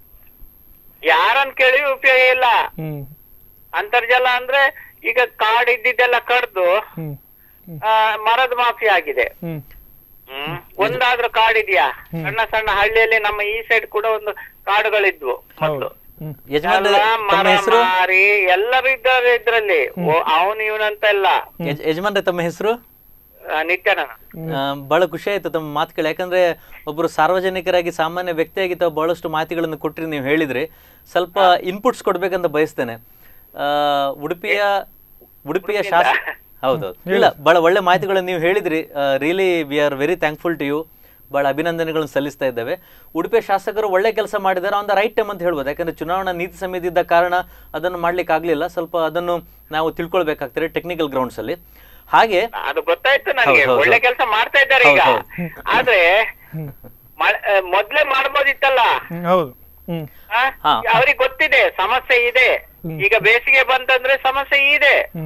ಯಾರನ್ ಕೇಳಿ ಉಪಯೋಗ ಇಲ್ಲ ಹ್ಮ್ ಅಂತರ್ಜಲ ಅಂದ್ರೆ ಈಗ ಕಾಡ್ ಇದ್ದಿದ್ದೆಲ್ಲ ಕಡ್ದು ಹ್ಮ್ ಹ್ಮ್ ಆ, ಮರದ ಮಾಫಿ ಆಗಿದೆ ಹ್ಮ್ ಹ್ಮ್ ಒಂದಾದ್ರೂ ಕಾಡಿದ್ಯಾ ಸಣ್ಣ ಸಣ್ಣ ಹಳ್ಳಿಯಲ್ಲಿ ನಮ್ಮ ಈ ಸೈಡ್ ಕೂಡ ಒಂದು ಕಾಡುಗಳಿದ್ವು ಮೊದ್ಲು ಹೌದು ಹ್ಮ್ ಯಜಮಾನ್ರೆ ಎಲ್ಲ ತಮ್ಮ ಮರ ಹೆಸರು ಮಾರಿ ಎಲ್ಲರೂ ಇದ್ದಾರೆ ಇದ್ರಲ್ಲಿ ಅವನು ಇವನಂತ ಇಲ್ಲ ಯಜ- ಯಜಮಾನ್ರೆ ತಮ್ಮ ಹೆಸರು ಆ, ನಿತ್ಯಾನಂದ ಆ, ಬಹಳ ಖುಷಿ ಆಯ್ತು ತಮ್ಮ ಮಾತು ಕೇಳಿ ಯಾಕಂದ್ರೆ ಒಬ್ಬರು ಸಾರ್ವಜನಿಕರಾಗಿ ಸಾಮಾನ್ಯ ವ್ಯಕ್ತಿಯಾಗಿ ತಾವು ಬಹಳಷ್ಟು ಮಾತುಗಳನ್ನು ಕೊಟ್ರಿ ನೀವು ಹೇಳಿದ್ರಿ ಸ್ವಲ್ಪ ಇನ್ಪುಟ್ಸ್ ಕೊಡ್ಬೇಕಂತ ಬಯಸ್ತೇನೆ ಆ, ಉಡುಪಿಯ ಉಡುಪಿಯ ಶಾಸ ಹೌದೌದು ಇಲ್ಲ ಬಹಳ ಒಳ್ಳೆ ಮಾತುಗಳನ್ನು ನೀವು ಹೇಳಿದ್ರಿ really we are very thankful to you ಬಹಳ ಅಭಿನಂದನೆಗಳನ್ನು ಸಲ್ಲಿಸ್ತಾ ಇದ್ದೇವೆ ಉಡುಪಿಯ ಶಾಸಕರು ಒಳ್ಳೆ ಕೆಲಸ ಮಾಡಿದ್ದಾರೆ ಆನ್ ದ ರೈಟ್ ಟೈಮ್ ಅಂತ ಹೇಳ್ಬೋದು ಯಾಕಂದ್ರೆ ಚುನಾವಣಾ ನೀತಿ ಸಮಿತಿ ಇದ್ದ ಕಾರಣ ಅದನ್ನು ಮಾಡ್ಲಿಕ್ಕೆ ಆಗ್ಲಿಲ್ಲ ಸ್ವಲ್ಪ ಅದನ್ನು ನಾವು ತಿಳ್ಕೊಳ್ಬೇಕಾಗ್ತದೆ ಟೆಕ್ನಿಕಲ್ ಗ್ರೌಂಡ್ಸ್ ಅಲ್ಲಿ ಹಾಗೆ ಅದು ಗೊತ್ತಾಯ್ತು ನನಗೆ ಹೌದು, ಹೌದು. ಒಳ್ಳೆ ಕೆಲಸ ಮಾಡ್ತಾ ಇದ್ದಾರೆ ಈಗ ಹೌದು, ಆದ್ರೆ ಮಳೆ- ಆ, ಮೊದ್ಲೇ ಮಾಡ್ಬೋದಿತ್ತಲ್ಲ ಹ್ಮ್ ಹೌದು ಹ್ಮ್ ಆ? ಹಾ. ಅವ್ರಿಗೆ ಗೊತ್ತಿದೆ ಸಮಸ್ಯೆ ಇದೆ ಈಗ ಬೇಸಿಗೆ ಬಂತಂದ್ರೆ ಸಮಸ್ಯೆ ಇದೆ ಹ್ಮ್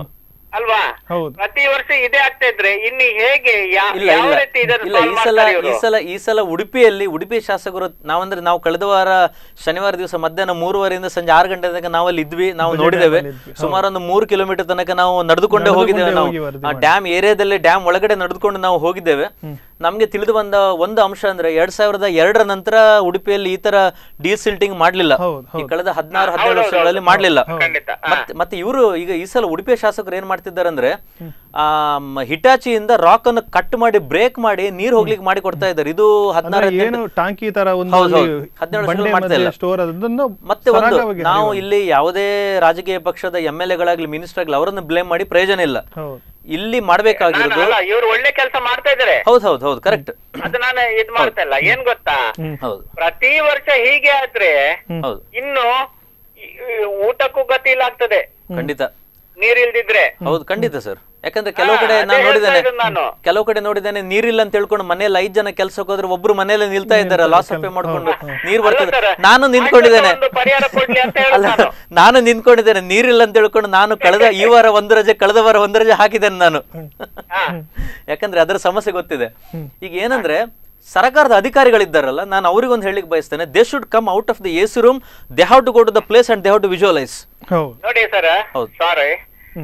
ಅಲ್ವಾ ಹೌದು ಪ್ರತಿ ವರ್ಷ ಇದೇ ಆಗ್ತಾ ಇದ್ರೆ ಇನ್ನು ಹೇಗೆ ಯಾ- ಇಲ್ಲ ಯಾವ ಇಲ್ಲ ರೀತಿ ಇದನ್ನು ಇಲ್ಲ ಈ solve ಸಲ ಮಾಡ್ತಾರೆ ಈ ಇವ್ರು? ಸಲ ಈ ಸಲ ಉಡುಪಿಯಲ್ಲಿ ಉಡುಪಿ ಶಾಸಕರು ನಾವಂದ್ರೆ ನಾವು ಕಳೆದ ವಾರ ಶನಿವಾರ ದಿವಸ ಮಧ್ಯಾಹ್ನ ಮೂರುವರೆಯಿಂದ ಸಂಜೆ ಆರು ಗಂಟೆ ತನಕ ನಾವಲ್ಲಿ ಇದ್ವಿ ನಾವು ನೋಡಿದ್ದೇವೆ ಅಲ್ಲಿ ಇದ್ವಿ, ಸುಮಾರು ಒಂದು ಮೂರು ಕಿಲೋಮೀಟರ್ ತನಕ ನಾವು ನಡೆದುಕೊಂಡೇ ನಡೆದುಕೊಂಡೇ ಹೋಗಿದ್ದೇವೆ ನಾವು ಹೋಗಿ ವರದಿ ಆ ಮಾಡಿ. ಡ್ಯಾಮ್ ಏರಿಯಾದಲ್ಲಿ ಡ್ಯಾಮ್ ಒಳಗಡೆ ನಡೆದುಕೊಂಡು ನಾವು ಹೋಗಿದ್ದೇವೆ ನಮ್ಗೆ ತಿಳಿದು ಬಂದ ಒಂದು ಅಂಶ ಅಂದ್ರೆ ಎರಡ್ ಸಾವಿರದ ಎರಡರ ನಂತರ ಉಡುಪಿಯಲ್ಲಿ ಈ ತರ ಡೀಸಿಲ್ಟಿಂಗ್ ಮಾಡ್ಲಿಲ್ಲ ಹೌದು, ಈ ಹೌದು. ಕಳೆದ ಹದಿನಾರು ಹೌದು, ಹದಿನೇಳು ಹೌದು, ವರ್ಷಗಳಲ್ಲಿ ಹೌದು. ಮಾಡ್ಲಿಲ್ಲ ಖಂಡಿತ ಹಾ. ಮತ್ತೆ ಮತ್ತೆ ಇವರು ಈಗ ಈ ಸಲ ಉಡುಪಿಯ ಶಾಸಕರು ಏನ್ ಮಾಡ್ತಿದ್ದಾರೆ ಅಂದ್ರೆ ಆ ಮ್, ಹಿಟಾಚಿಯಿಂದ ರಾಕ್ ಅನ್ನು ಕಟ್ ಮಾಡಿ ಬ್ರೇಕ್ ಮಾಡಿ ನೀರ್ ಹೋಗ್ಲಿಕ್ಕೆ ಮಾಡಿ ಕೊಡ್ತಾ ಇದ್ದಾರೆ ಇದು ಹದಿನಾರು ಅಂದ್ರೆ ಏನು ಟಾಂಕಿ ತರ ಒಂದು ಹೌದು, ಅಲ್ಲಿ ಹೌದು. ಹದಿನೇಳು ಬಂಡೆ ವರ್ಷಗಳು ಮಾಡ್ತಾ ಇಲ್ಲ. ಮಧ್ಯೆ ಸ್ಟೋರ್ ಅದನ್ನು ಮತ್ತೆ ಒಂದು ಸರಾಗವಾಗಿ ನಾವು ಹರಿಯುವ- ಇಲ್ಲಿ ಯಾವುದೇ ರಾಜಕೀಯ ಪಕ್ಷದ ಎಂ ಎಲ್ ಎಗಳಾಗ್ಲಿ ಮಿನಿಸ್ಟರ್ ಆಗ್ಲಿ ಅವರನ್ನು ಬ್ಲೇಮ್ ಮಾಡಿ ಪ್ರಯೋಜನ ಇಲ್ಲ ಹೌದು ಇಲ್ಲಿ ನಾನು ಮಾಡ್ಬೇಕಾಗಿರೋದು ಅಲ್ಲ ಇವ್ರು ಒಳ್ಳೆ ಕೆಲಸ ಮಾಡ್ತಾ ಇದಾರೆ ಹೌದು ಹೌದು ಹೌದು ಕರೆಕ್ಟ್ ಅದು ನಾನು ಇದ್ ಮಾಡ್ತಾ ಇಲ್ಲ ಏನ್ ಗೊತ್ತಾ ಹೌದು ಪ್ರತಿ ವರ್ಷ ಹೀಗೆ ಆದ್ರೆ ಹೌದು ಇನ್ನು ಈ- ಈ ಊಟಕ್ಕೂ ಗತಿ ಇಲ್ಲ ಆಗ್ತದೆ ಖಂಡಿತ ನೀರ್ ಇಲ್ದಿದ್ರೆ ಹೌದು ಖಂಡಿತ ಸರ್ ಯಾಕಂದ್ರೆ ಕೆಲವು ಹಾ, ಕಡೆ ಅದೇ ನಾನು ಹೇಳ್ತಾ ನೋಡಿದ್ದೇನೆ ಇರೋದು ನಾನು. ಕೆಲವು ಕಡೆ ನೋಡಿದ್ದೇನೆ ನೀರಿಲ್ಲ ಅಂತ ಹೇಳ್ಕೊಂಡು ಮನೆಯಲ್ಲಿ ಐದ್ ಜನ ಕೆಲ್ಸಕ್ಕೆ ಹೋದ್ರೆ ಒಬ್ರು ಮನೆಯಲ್ಲಿ ನಿಲ್ತಾ ಇದ್ದಾರೆ ಲಾಸ್ ಆಫ್ ಪೇ ಮಾಡ್ಕೊಂಡು ನೀರ್ ಬರ್ತದೆ ಅಲ್ಲ sir, ನಾನು ನಿಂತ್ಕೊಂಡಿದ್ದೇನೆ ಒಂದು ಪರಿಹಾರ ಕೊಡ್ಲಿ ಅಂತ ಹೇಳೋದು ಅಲ್ಲ ನಾನು. ನಾನು ನಿಂತ್ಕೊಂಡಿದ್ದೇನೆ ನೀರಿಲ್ಲ ಅಂತ ಹೇಳ್ಕೊಂಡು ನಾನು ಕಳೆದ ಈ ವಾರ ಒಂದು ರಜೆ ಕಳೆದ ವಾರ ಒಂದು ರಜೆ ಹಾಕಿದ್ದೇನೆ ನಾನು ಹಾ. ಯಾಕಂದ್ರೆ ಅದರ ಸಮಸ್ಯೆ ಗೊತ್ತಿದೆ ಈಗ ಏನಂದ್ರೆ ಸರ್ಕಾರದ ಅಧಿಕಾರಿಗಳಿದ್ದಾರಲ್ಲ ನಾನು ಅವ್ರಿಗೊಂದು ಹೇಳಿಕ್ ಬಯಸ್ತೇನೆ they should come out of the AC room they have to go to the place and they have to visualise ಹೌದು ನೋಡಿ ಸರ್ ಹೌದು. ಸಾರಿ ಹ್ಮ್.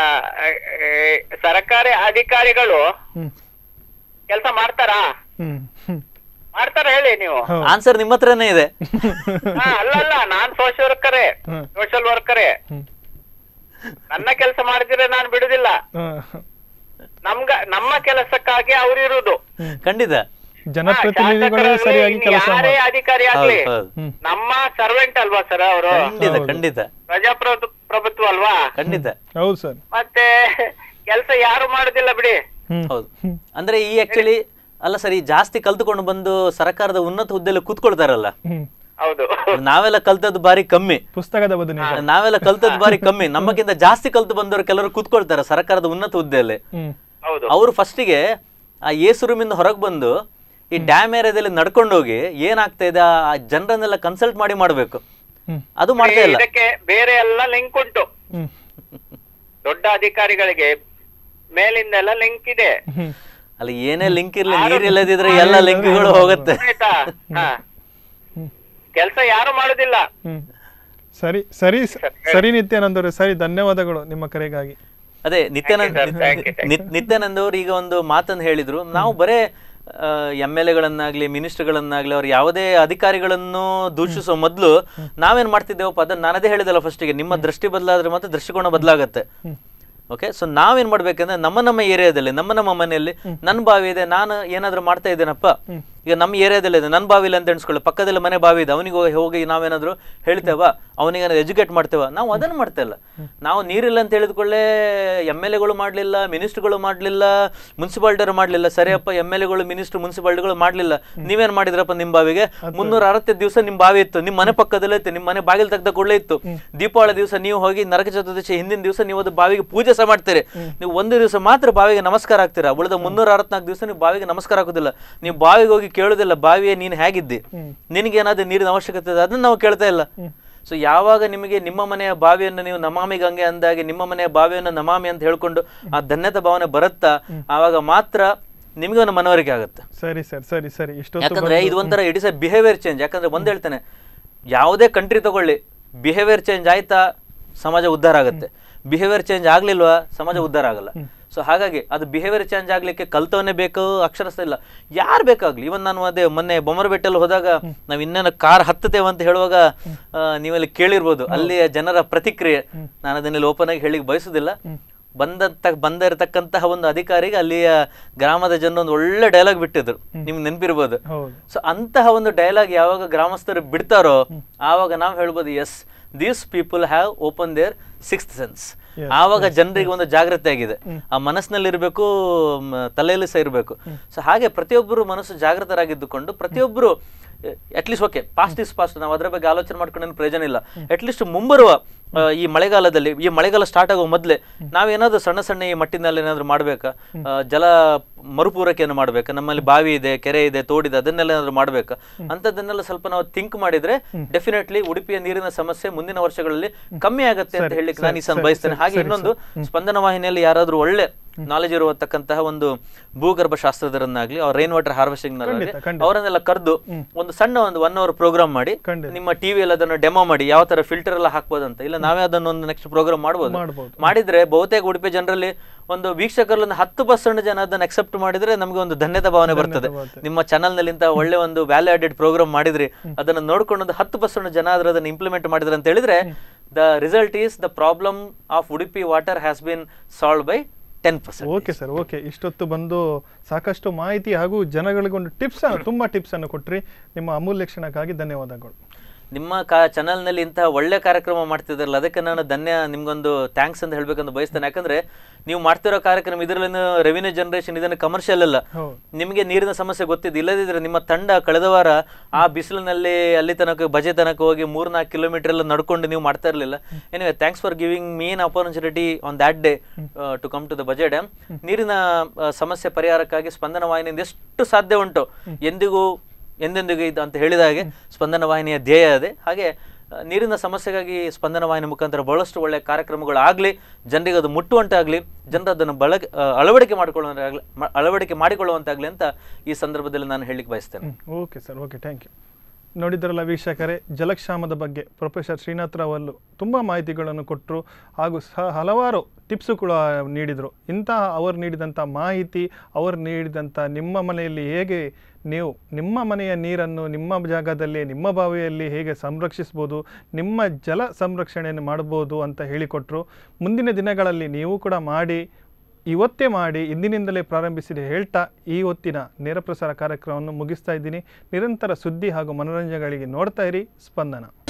ಸರ್ಕಾರಿ ಅಧಿಕಾರಿಗಳು ಹ್ಮ್ ಕೆಲಸ ಮಾಡ್ತಾರಾ ಹ್ಮ್ ಹ್ಮ್ ಮಾಡ್ತಾರ ಹೇಳಿ ನೀವು ಹೌದು ಆನ್ಸರ್ ನಿಮ್ಮ ಹತ್ರನೇ ಇದೆ ಹಾ, ಅಲ್ಲ ಅಲ್ಲ ನಾನ್ ಸೋಷಿಯಲ್ ವರ್ಕರೇ ಹ್ಮ್. ಸೋಷಿಯಲ್ ವರ್ಕರೇ ಹ್ಮ್. ನನ್ನ ಕೆಲಸ ಮಾಡಿದ್ರೆ ನಾನು ಬಿಡುದಿಲ್ಲ ಹಾ. ನಮ್ಗ ನಮ್ಮ ಕೆಲಸಕ್ಕಾಗಿ ಅವ್ರು ಇರುವುದು ಖಂಡಿತ ಜನಪ್ರತಿನಿಧಿಗಳೇ ಶಾಸಕರಾಗ್ಲಿ, ಸರಿಯಾಗಿ ಇನ್ನು ಕೆಲಸ ಯಾರೇ ಮಾಡಿ ಅಧಿಕಾರಿ ಹೌದು ಆಗ್ಲಿ ಹೌದು ಹ್ಮ್ ನಮ್ಮ ಸರ್ವೆಂಟ್ ಅಲ್ವಾ ಸರ್ ಅವರು ಖಂಡಿತ ಹೌದು. ಖಂಡಿತ ಪ್ರಜಾಪ್ರಭು ಪ್ರಭುತ್ವ ಅಲ್ವಾ ಖಂಡಿತ ಹೌದು ಸರ್ ಮತ್ತೆ ಕೆಲಸ ಯಾರು ಮಾಡುದಿಲ್ಲ ಬಿಡಿ ಹ್ಮ್ ಹೌದು ಅಂದ್ರೆ ಈ ಆಕ್ಚುಲಿ ಅಲ್ಲ ಸರ್ ಈ ಜಾಸ್ತಿ ಕಲ್ತುಕೊಂಡು ಬಂದು ಸರ್ಕಾರದ ಉನ್ನತ ಹುದ್ದೆಯಲ್ಲಿ ಕೂತ್ಕೊಳ್ತಾರಲ್ಲ ಹ್ಮ್ ಹೌದು ನಾವೆಲ್ಲ ಕಲ್ತದ್ದು ಬಾರಿ ಕಮ್ಮಿ ಪುಸ್ತಕದ ಬದನೆ ನಾವೆಲ್ಲ ಕಲ್ತದ್ದು ಬಾರಿ ಕಮ್ಮಿ ನಮ್ಮಕ್ಕಿಂತ ಜಾಸ್ತಿ ಕಲ್ತು ಬಂದವರು ಕೆಲವರು ಕೂತ್ಕೊಳ್ತಾರೆ ಸರ್ಕಾರದ ಉನ್ನತ ಹುದ್ದೆಯಲ್ಲಿ ಹ್ಮ್ ಹೌದು ಅವರು ಫಸ್ಟಿಗೆ ಆ ಏಸು ರೂಮಿಂದ ಹೊರಗೆ ಬಂದು ಈ ಡ್ಯಾಮ್ ಏರಿಯಾದಲ್ಲಿ ನಡ್ಕೊಂಡು ಹೋಗಿ ಏನಾಗ್ತಾ ಇದೆ ಆ ಜನರನ್ನೆಲ್ಲ ಕನ್ಸಲ್ಟ್ ಮಾಡಿ ಮಾಡ್ಬೇಕು ಹ್ಮ್ ಅದು ಮಾಡ್ತಾ ಇಲ್ಲ ಇದಕ್ಕೆ ಬೇರೆ ಎಲ್ಲ ಲಿಂಕ್ ಉಂಟು ಹ್ಮ್ ದೊಡ್ಡ ಅಧಿಕಾರಿಗಳಿಗೆ ಮೇಲಿಂದ ಎಲ್ಲ ಲಿಂಕ್ ಇದೆ ಹ್ಮ್ ಅಲ್ಲಿ ಏನೇ ಲಿಂಕ್ ಇರ್ಲಿ ನೀರ್ ಇಲ್ಲದಿದ್ರೆ ಎಲ್ಲ ಲಿಂಕ್ಗಳು ಹೋಗುತ್ತೆ ಆಯ್ತಾ ಹಾ ಕೆಲಸ ಯಾರು ಮಾಡುದಿಲ್ಲ ಹ್ಮ್ ಸರಿ ಸರಿ ಸರಿ ನಿತ್ಯಾನಂದ್ ಅವರೇ ಸರಿ ಧನ್ಯವಾದಗಳು ನಿಮ್ಮ ಕರೆಗಾಗಿ ಅದೇ Nityanand Thank you, sir. Thank you, thank you. ನಿತ್- Nityanand ಅವರು ಈಗ ಒಂದು ಮಾತನ್ನು ಹೇಳಿದ್ರು ನಾವು ಬರೇ ಎಮ್ ಎಲ್ ಎಗಳನ್ನಾಗ್ಲಿ ಮಿನಿಸ್ಟರ್ಗಳನ್ನಾಗ್ಲಿ ಅವ್ರು ಯಾವುದೇ ಅಧಿಕಾರಿಗಳನ್ನು ದೂಷಿಸೋ ಮೊದಲು ನಾವೇನ್ ಮಾಡ್ತಿದ್ದೇವಪ್ಪ ಅದನ್ನ ನಾನದೇ ಹೇಳಿದಲ್ಲ ಫಸ್ಟಿಗೆ ನಿಮ್ಮ ದೃಷ್ಟಿ ಬದಲಾದ್ರೆ ಮತ್ತೆ ದೃಷ್ಟಿಕೋನ ಬದಲಾಗತ್ತೆ ಓಕೆ ಸೊ ನಾವೇನ್ ಮಾಡ್ಬೇಕಂದ್ರೆ ನಮ್ಮ ನಮ್ಮ ಏರಿಯಾದಲ್ಲಿ ನಮ್ಮ ನಮ್ಮ ಮನೆಯಲ್ಲಿ ನನ್ನ ಬಾವಿ ಇದೆ ನಾನು ಏನಾದ್ರೂ ಮಾಡ್ತಾ ಇದ್ದೇನಪ್ಪ ಈಗ ನಮ್ಮ ಏರಿಯಾದಲ್ಲಿ ಇದೆ ನನ್ನ ಬಾವಿ ಇಲ್ಲ ಅಂತ ಎಣಿಸ್ಕೊಳ್ಳಿ ಪಕ್ಕದಲ್ಲಿ ಮನೆ ಬಾವಿ ಇದೆ ಅವನಿಗೆ ಹೋಗಿ ಹೋಗಿ ನಾವೇನಾದ್ರೂ ಹೇಳ್ತೇವ ಅವನಿಗೆ ಎಜುಕೇಟ್ ಮಾಡ್ತೇವ ನಾವು ಅದನ್ನ ಮಾಡ್ತಾ ಇಲ್ಲ ನಾವು ನೀರಿಲ್ಲ ಅಂತ ಹೇಳಿದ್ಕೊಳ್ಳೆ ಎಮ್ ಎಲ್ ಎಗಳು ಮಾಡ್ಲಿಲ್ಲ ಮಿನಿಸ್ಟ್ರುಗಳು ಮಾಡ್ಲಿಲ್ಲ ಮುನ್ಸಿಪಾಲ್ಟಿಯವರು ಮಾಡ್ಲಿಲ್ಲ ಸರಿಯಪ್ಪ ಎಮ್ ಎಲ್ ಎಗಳು ಮಿನಿಸ್ಟರ್ ಮುನ್ಸಿಪಾಲ್ಟಿಗಳು ಮಾಡ್ಲಿಲ್ಲ ನೀವೇನ್ ಮಾಡಿದ್ರಪ್ಪ ನಿಮ್ ಬಾವಿಗೆ ಮುನ್ನೂರ ಅರವತ್ತೈದು ದಿವಸ ನಿಮ್ ಬಾವಿ ಇತ್ತು ನಿಮ್ ಮನೆ ಪಕ್ಕದಲ್ಲೇ ಇತ್ತು ನಿಮ್ ಮನೆ ಬಾಗಿಲು ತೆಗ್ದ ಕೂಡಲೇ ಇತ್ತು ದೀಪಾವಳಿ ದಿವಸ ನೀವು ಹೋಗಿ ನರಕ ಚತುರ್ದಶಿ ಹಿಂದಿನ ದಿವಸ ನೀವು ಅದು ಬಾವಿಗೆ ಪೂಜೆ ಸಹ ಮಾಡ್ತೀರಿ ನೀವು ಒಂದು ದಿವಸ ಮಾತ್ರ ಬಾವಿಗೆ ನಮಸ್ಕಾರ ಆಗ್ತೀರಾ ಉಳಿದ ಮುನ್ನೂರ ಅರವತ್ನಾಲ್ಕು ದಿವಸ ನೀವು ಬಾವಿಗೆ ನಮಸ್ಕಾರ ಆಗೋದಿಲ್ಲ ನೀವು ಬಾವಿಗೆ ಹೋಗಿ ಕೇಳೋದಿಲ್ಲ ಬಾವಿಯೇ ನೀನ್ ಹೇಗಿದ್ದಿ ನಿನಗೇನಾದ್ರೂ ನೀರಿನ ಅವಶ್ಯಕತೆ ಇದೆ ಅದನ್ನ ನಾವು ಕೇಳ್ತಾ ಇಲ್ಲ ಸೊ ಯಾವಾಗ ನಿಮಗೆ ನಿಮ್ಮ ಮನೆಯ ಬಾವಿಯನ್ನು ನೀವು ನಮಾಮಿ ಗಂಗೆ ಅಂದಾಗೆ ನಿಮ್ಮ ಮನೆಯ ಬಾವಿಯನ್ನು ನಮಾಮಿ ಅಂತ ಹೇಳ್ಕೊಂಡು ಆ ಧನ್ಯತಾ ಭಾವನೆ ಬರುತ್ತಾ ಆವಾಗ ಮಾತ್ರ ನಿಮಗೆ ಒಂದು ಮನವರಿಕೆ ಆಗುತ್ತೆ ಸರಿ ಸರ್ ಸರಿ ಸರಿ ಇಷ್ಟೊತ್ತು ಯಾಕಂದ್ರೆ ಇದು ಒಂಥರ it is a behaviour change ಯಾಕಂದ್ರೆ ಒಂದ್ ಹೇಳ್ತೇನೆ ಯಾವುದೇ ಕಂಟ್ರಿ ತಗೊಳ್ಳಿ ಬಿಹೇವಿಯರ್ ಚೇಂಜ್ ಆಯ್ತಾ ಸಮಾಜ ಉದ್ಧಾರ ಆಗುತ್ತೆ ಬಿಹೇವಿಯರ್ ಚೇಂಜ್ ಆಗ್ಲಿಲ್ವಾ ಸಮಾಜ ಉದ್ಧಾರ ಆಗಲ್ಲ ಸೊ ಹಾಗಾಗಿ ಅದು ಬಿಹೇವಿಯರ್ ಚೇಂಜ್ ಆಗ್ಲಿಕ್ಕೆ ಕಲ್ತವನೇ ಬೇಕು ಅಕ್ಷರಸ್ಥ ಇಲ್ಲ ಯಾರು ಬೇಕಾಗ್ಲಿ ಇವನ್ ನಾನು ಅದೇ ಮೊನ್ನೆ ಬೊಮ್ಮರಬೆಟ್ಟಲ್ಲಿ ಹೋದಾಗ ನಾವ್ ಇನ್ನೇನು ಕಾರ್ ಹತ್ತತೇವೆ ಅಂತ ಹೇಳುವಾಗ ಆ, ನೀವಲ್ಲಿ ಕೇಳಿರ್ಬೋದು ಅಲ್ಲಿಯ ಜನರ ಪ್ರತಿಕ್ರಿಯೆ ನಾನು ಅದನ್ನೆಲ್ಲ ಓಪನ್ ಆಗಿ ಹೇಳಿಕ್ ಬಯಸುದಿಲ್ಲ ಬಂದಂತ ಬಂದಿರತಕ್ಕಂತಹ ಒಂದು ಅಧಿಕಾರಿಗೆ ಅಲ್ಲಿಯ ಗ್ರಾಮದ ಜನ ಒಂದು ಒಳ್ಳೆ ಡೈಲಾಗ್ ಬಿಟ್ಟಿದ್ರು ನಿಮ್ಗೆ ನೆನಪಿರ್ಬೋದು ಹೌದು ಸೊ ಅಂತಹ ಒಂದು ಡೈಲಾಗ್ ಯಾವಾಗ ಗ್ರಾಮಸ್ಥರು ಬಿಡ್ತಾರೋ ಆವಾಗ ನಾವು ಹೇಳ್ಬೋದು as these people have open their sixth sense Yes, ಆವಾಗ ಜನರಿಗೆ ಒಂದು ಜಾಗೃತಿ ಆಗಿದೆ ಆ ಮನಸ್ಸಿನಲ್ಲಿ ಇರಬೇಕು ತಲೆಯಲ್ಲಿ ಸಹ ಇರಬೇಕು ಸೊ ಹಾಗೆ ಪ್ರತಿಯೊಬ್ಬರು ಮನಸ್ಸು ಜಾಗೃತರಾಗಿದ್ದುಕೊಂಡು ಪ್ರತಿಯೊಬ್ಬರು at least okay past is past ನಾವು ಅದರ ಬಗ್ಗೆ ಆಲೋಚನೆ ಮಾಡ್ಕೊಂಡು ಪ್ರಯೋಜನ ಇಲ್ಲ ಅಟ್ಲೀಸ್ಟ್ ಮುಂಬರುವ ಆ, ಈ ಮಳೆಗಾಲದಲ್ಲಿ ಈ ಮಳೆಗಾಲ ಸ್ಟಾರ್ಟ್ ಆಗೋ ಮೊದಲೇ ನಾವೇನಾದ್ರೂ ಸಣ್ಣ ಸಣ್ಣ ಈ ಮಟ್ಟಿನಲ್ಲಿ ಏನಾದ್ರು ಮಾಡ್ಬೇಕಾ ಆ, ಜಲ ಮರುಪೂರೈಕೆಯನ್ನು ಮಾಡ್ಬೇಕಾ ನಮ್ಮಲ್ಲಿ ಬಾವಿ ಇದೆ ಕೆರೆ ಇದೆ ತೋಡಿದೆ ಅದನ್ನೆಲ್ಲ ಏನಾದ್ರು ಮಾಡ್ಬೇಕಾ ಅಂತದನ್ನೆಲ್ಲ ಸ್ವಲ್ಪ ನಾವು ಥಿಂಕ್ ಮಾಡಿದ್ರೆ ಡೆಫಿನೆಟ್ಲಿ ಉಡುಪಿಯ ನೀರಿನ ಸಮಸ್ಯೆ ಮುಂದಿನ ವರ್ಷಗಳಲ್ಲಿ ಕಮ್ಮಿ ಆಗತ್ತೆ ಅಂತ ಹೇಳಲಿಕ್ಕೆ ನಾನು ಈ ಸಲ ಬಯಸ್ತೇನೆ ಹಾಗೆ ಇನ್ನೊಂದು ಸ್ಪಂದನ ವಾಹಿನಿಯಲ್ಲಿ ಯಾರಾದ್ರೂ ಒಳ್ಳೆ ನಾಲೆಜ್ ಇರುವತಕ್ಕಂತಹ ಒಂದು ಭೂಗರ್ಭ ಶಾಸ್ತ್ರದರನ್ನಾಗ್ಲಿ ಅವ್ರ ರೈನ್ ವಾಟರ್ ಹಾರ್ವೆಸ್ಟಿಂಗ್ ಖಂಡಿತ, ಖಂಡಿತ. ಅವರನ್ನೆಲ್ಲ ಕರೆದು ಒಂದು ಸಣ್ಣ ಒಂದು ಒನ್ ಅವರ್ ಪ್ರೋಗ್ರಾಮ್ ಮಾಡಿ ಖಂಡಿತ. ನಿಮ್ಮ ಟಿವಿಯಲ್ಲಿ ಅದನ್ನು ಡೆಮೋ ಮಾಡಿ ಯಾವ ತರ ಫಿಲ್ಟರ್ ಎಲ್ಲ ಹಾಕ್ಬೋದಂತ ಇಲ್ಲ ನಾವೇ ಅದನ್ನು ಒಂದು ನೆಕ್ಸ್ಟ್ ಪ್ರೋಗ್ರಾಮ್ ಮಾಡ್ಬೋದು ಮಾಡ್ಬೋದು. ಮಾಡಿದ್ರೆ ಬಹುತೇಕ ಉಡುಪಿ ಜನರಲ್ಲಿ ಒಂದು ವೀಕ್ಷಕರಲ್ಲಿ ಒಂದು ಹತ್ತು ಪರ್ಸೆಂಟ್ ಜನ ಅದನ್ನ ಅಕ್ಸೆಪ್ಟ್ ಮಾಡಿದ್ರೆ ನಮಗೆ ಒಂದು ಧನ್ಯತಾ ಭಾವನೆ ಬರ್ತದೆ ಬರ್ತದೆ. ನಿಮ್ಮ ಚಾನಲ್ ನಲ್ಲಿ ಇಂತ ಒಳ್ಳೆ ಒಂದು ವ್ಯಾಲ್ಯೂ ಆಡೆಡ್ ಪ್ರೋಗ್ರಾಮ್ ಮಾಡಿದ್ರಿ ಅದನ್ನ ನೋಡ್ಕೊಂಡು ಒಂದು ಹತ್ತು ಪರ್ಸೆಂಟ್ ಜನ ಆದ್ರೆ ಅದನ್ನ ಇಂಪ್ಲಿಮೆಂಟ್ ಮಾಡಿದ್ರೆ ಅಂತ ಹೇಳಿದ್ರೆ the result is the problem of Udupi water has been solve by ten percent okay sir okay ಇಷ್ಟೊತ್ತು ಬಂದು ಸಾಕಷ್ಟು ಮಾಹಿತಿ ಹಾಗೂ ಜನಗಳಿಗೊಂದು ಟಿಪ್ಸ್ ತುಂಬ ಟಿಪ್ಸ್ ಅನ್ನು ಕೊಟ್ರಿ ನಿಮ್ಮ ಅಮೂಲ್ಯ ಕ್ಷಣಕ್ಕಾಗಿ ಧನ್ಯವಾದಗಳು ನಿಮ್ಮ ಕಾ ಚಾನಲ್ನಲ್ಲಿ ಇಂತಹ ಒಳ್ಳೆ ಕಾರ್ಯಕ್ರಮ ಮಾಡ್ತಿದ್ರಲ್ಲ ಅದಕ್ಕೆ ನಾನು ಧನ್ಯ ನಿಮ್ಗೊಂದು ಥ್ಯಾಂಕ್ಸ್ ಅಂತ ಹೇಳ್ಬೇಕಂತ ಬಯಸ್ತೇನೆ ಯಾಕಂದ್ರೆ ನೀವು ಮಾಡ್ತಿರೋ ಕಾರ್ಯಕ್ರಮ ಇದರಲ್ಲಿ ರೆವಿನ್ಯೂ ಜನರೇಷನ್ ಇದನ್ನು ಕಮರ್ಷಿಯಲ್ ಅಲ್ಲ ಹೌದು ನಿಮಗೆ ನೀರಿನ ಸಮಸ್ಯೆ ಗೊತ್ತಿದ್ದು ಇಲ್ಲದಿದ್ರೆ ನಿಮ್ಮ ತಂಡ ಕಳೆದ ವಾರ ಆ ಬಿಸಿಲಿನಲ್ಲಿ ಅಲ್ಲಿ ತನಕ ಬಜೆ ತನಕ ಹೋಗಿ ಮೂರ್ನಾಲ್ಕು ಕಿಲೋಮೀಟರ್ ಎಲ್ಲ ನಡ್ಕೊಂಡು ನೀವು ಮಾಡ್ತಾ ಇರಲಿಲ್ಲ anyway thanks for giving me an opportunity on that day to come to the budget dam ನೀರಿನ ಆ, ಸಮಸ್ಯೆ ಪರಿಹಾರಕ್ಕಾಗಿ ಸ್ಪಂದನ ವಾಹಿನಿಯಿಂದ ಎಷ್ಟು ಸಾಧ್ಯ ಉಂಟು ಎಂದಿಗೂ ಎಂದೆಂದಿಗೂ ಇದು ಅಂತ ಹೇಳಿದ ಹಾಗೆ ಸ್ಪಂದನ ವಾಹಿನಿಯ ಧ್ಯೇಯ ಅದೇ ಹಾಗೆ ಆ, ನೀರಿನ ಸಮಸ್ಯೆಗಾಗಿ ಸ್ಪಂದನ ವಾಹಿನಿ ಮುಖಾಂತರ ಬಹಳಷ್ಟು ಒಳ್ಳೆಯ ಕಾರ್ಯಕ್ರಮಗಳಾಗಲಿ ಜನರಿಗೆ ಅದು ಮುಟ್ಟುವಂತಾಗಲಿ ಜನರು ಅದನ್ನು ಬಳಕೆ ಆ, ಅಳವಡಿಕೆ ಮಾಡಿಕೊಳ್ಳುವಂತಾಗಲಿ ಅಳವಡಿಕೆ ಮಾಡಿಕೊಳ್ಳುವಂತಾಗಲಿ ಅಂತ ಈ ಸಂದರ್ಭದಲ್ಲಿ ನಾನು ಹೇಳಲಿಕ್ಕೆ ಬಯಸ್ತೇನೆ okay sir okay thank you ನೋಡಿದ್ರಲ್ಲ ವೀಕ್ಷಕರೇ ಜಲಕ್ಷಾಮದ ಬಗ್ಗೆ ಪ್ರೊಫೆಸರ್ ಶ್ರೀನಾಥ್ ರಾವ್ ಅವರು ತುಂಬ ಮಾಹಿತಿಗಳನ್ನು ಕೊಟ್ಟರು ಹಾಗೂ ಸಹ ಹಲವಾರು ಟಿಪ್ಸು ಕೂಡ ನೀಡಿದರು ಇಂತಹ ಅವರು ನೀಡಿದಂಥ ಮಾಹಿತಿ ಅವರು ನೀಡಿದಂಥ ನಿಮ್ಮ ಮನೆಯಲ್ಲಿ ಹೇಗೆ ನೀವು ನಿಮ್ಮ ಮನೆಯ ನೀರನ್ನು ನಿಮ್ಮ ಜಾಗದಲ್ಲಿ ನಿಮ್ಮ ಬಾವಿಯಲ್ಲಿ ಹೇಗೆ ಸಂರಕ್ಷಿಸ್ಬೋದು ನಿಮ್ಮ ಜಲ ಸಂರಕ್ಷಣೆಯನ್ನು ಮಾಡ್ಬೋದು ಅಂತ ಹೇಳಿಕೊಟ್ರು ಮುಂದಿನ ದಿನಗಳಲ್ಲಿ ನೀವು ಕೂಡ ಮಾಡಿ ಇವತ್ತೇ ಮಾಡಿ ಇಂದಿನಿಂದಲೇ ಪ್ರಾರಂಭಿಸಿದೆ ಹೇಳ್ತಾ ಈ ಹೊತ್ತಿನ ನೇರ ಪ್ರಸಾರ ಕಾರ್ಯಕ್ರಮವನ್ನು ಮುಗಿಸ್ತಾ ಇದ್ದೀನಿ ನಿರಂತರ ಸುದ್ದಿ ಹಾಗೂ ಮನೋರಂಜನೆಗಳಿಗೆ ನೋಡ್ತಾ ಇರಿ ಸ್ಪಂದನ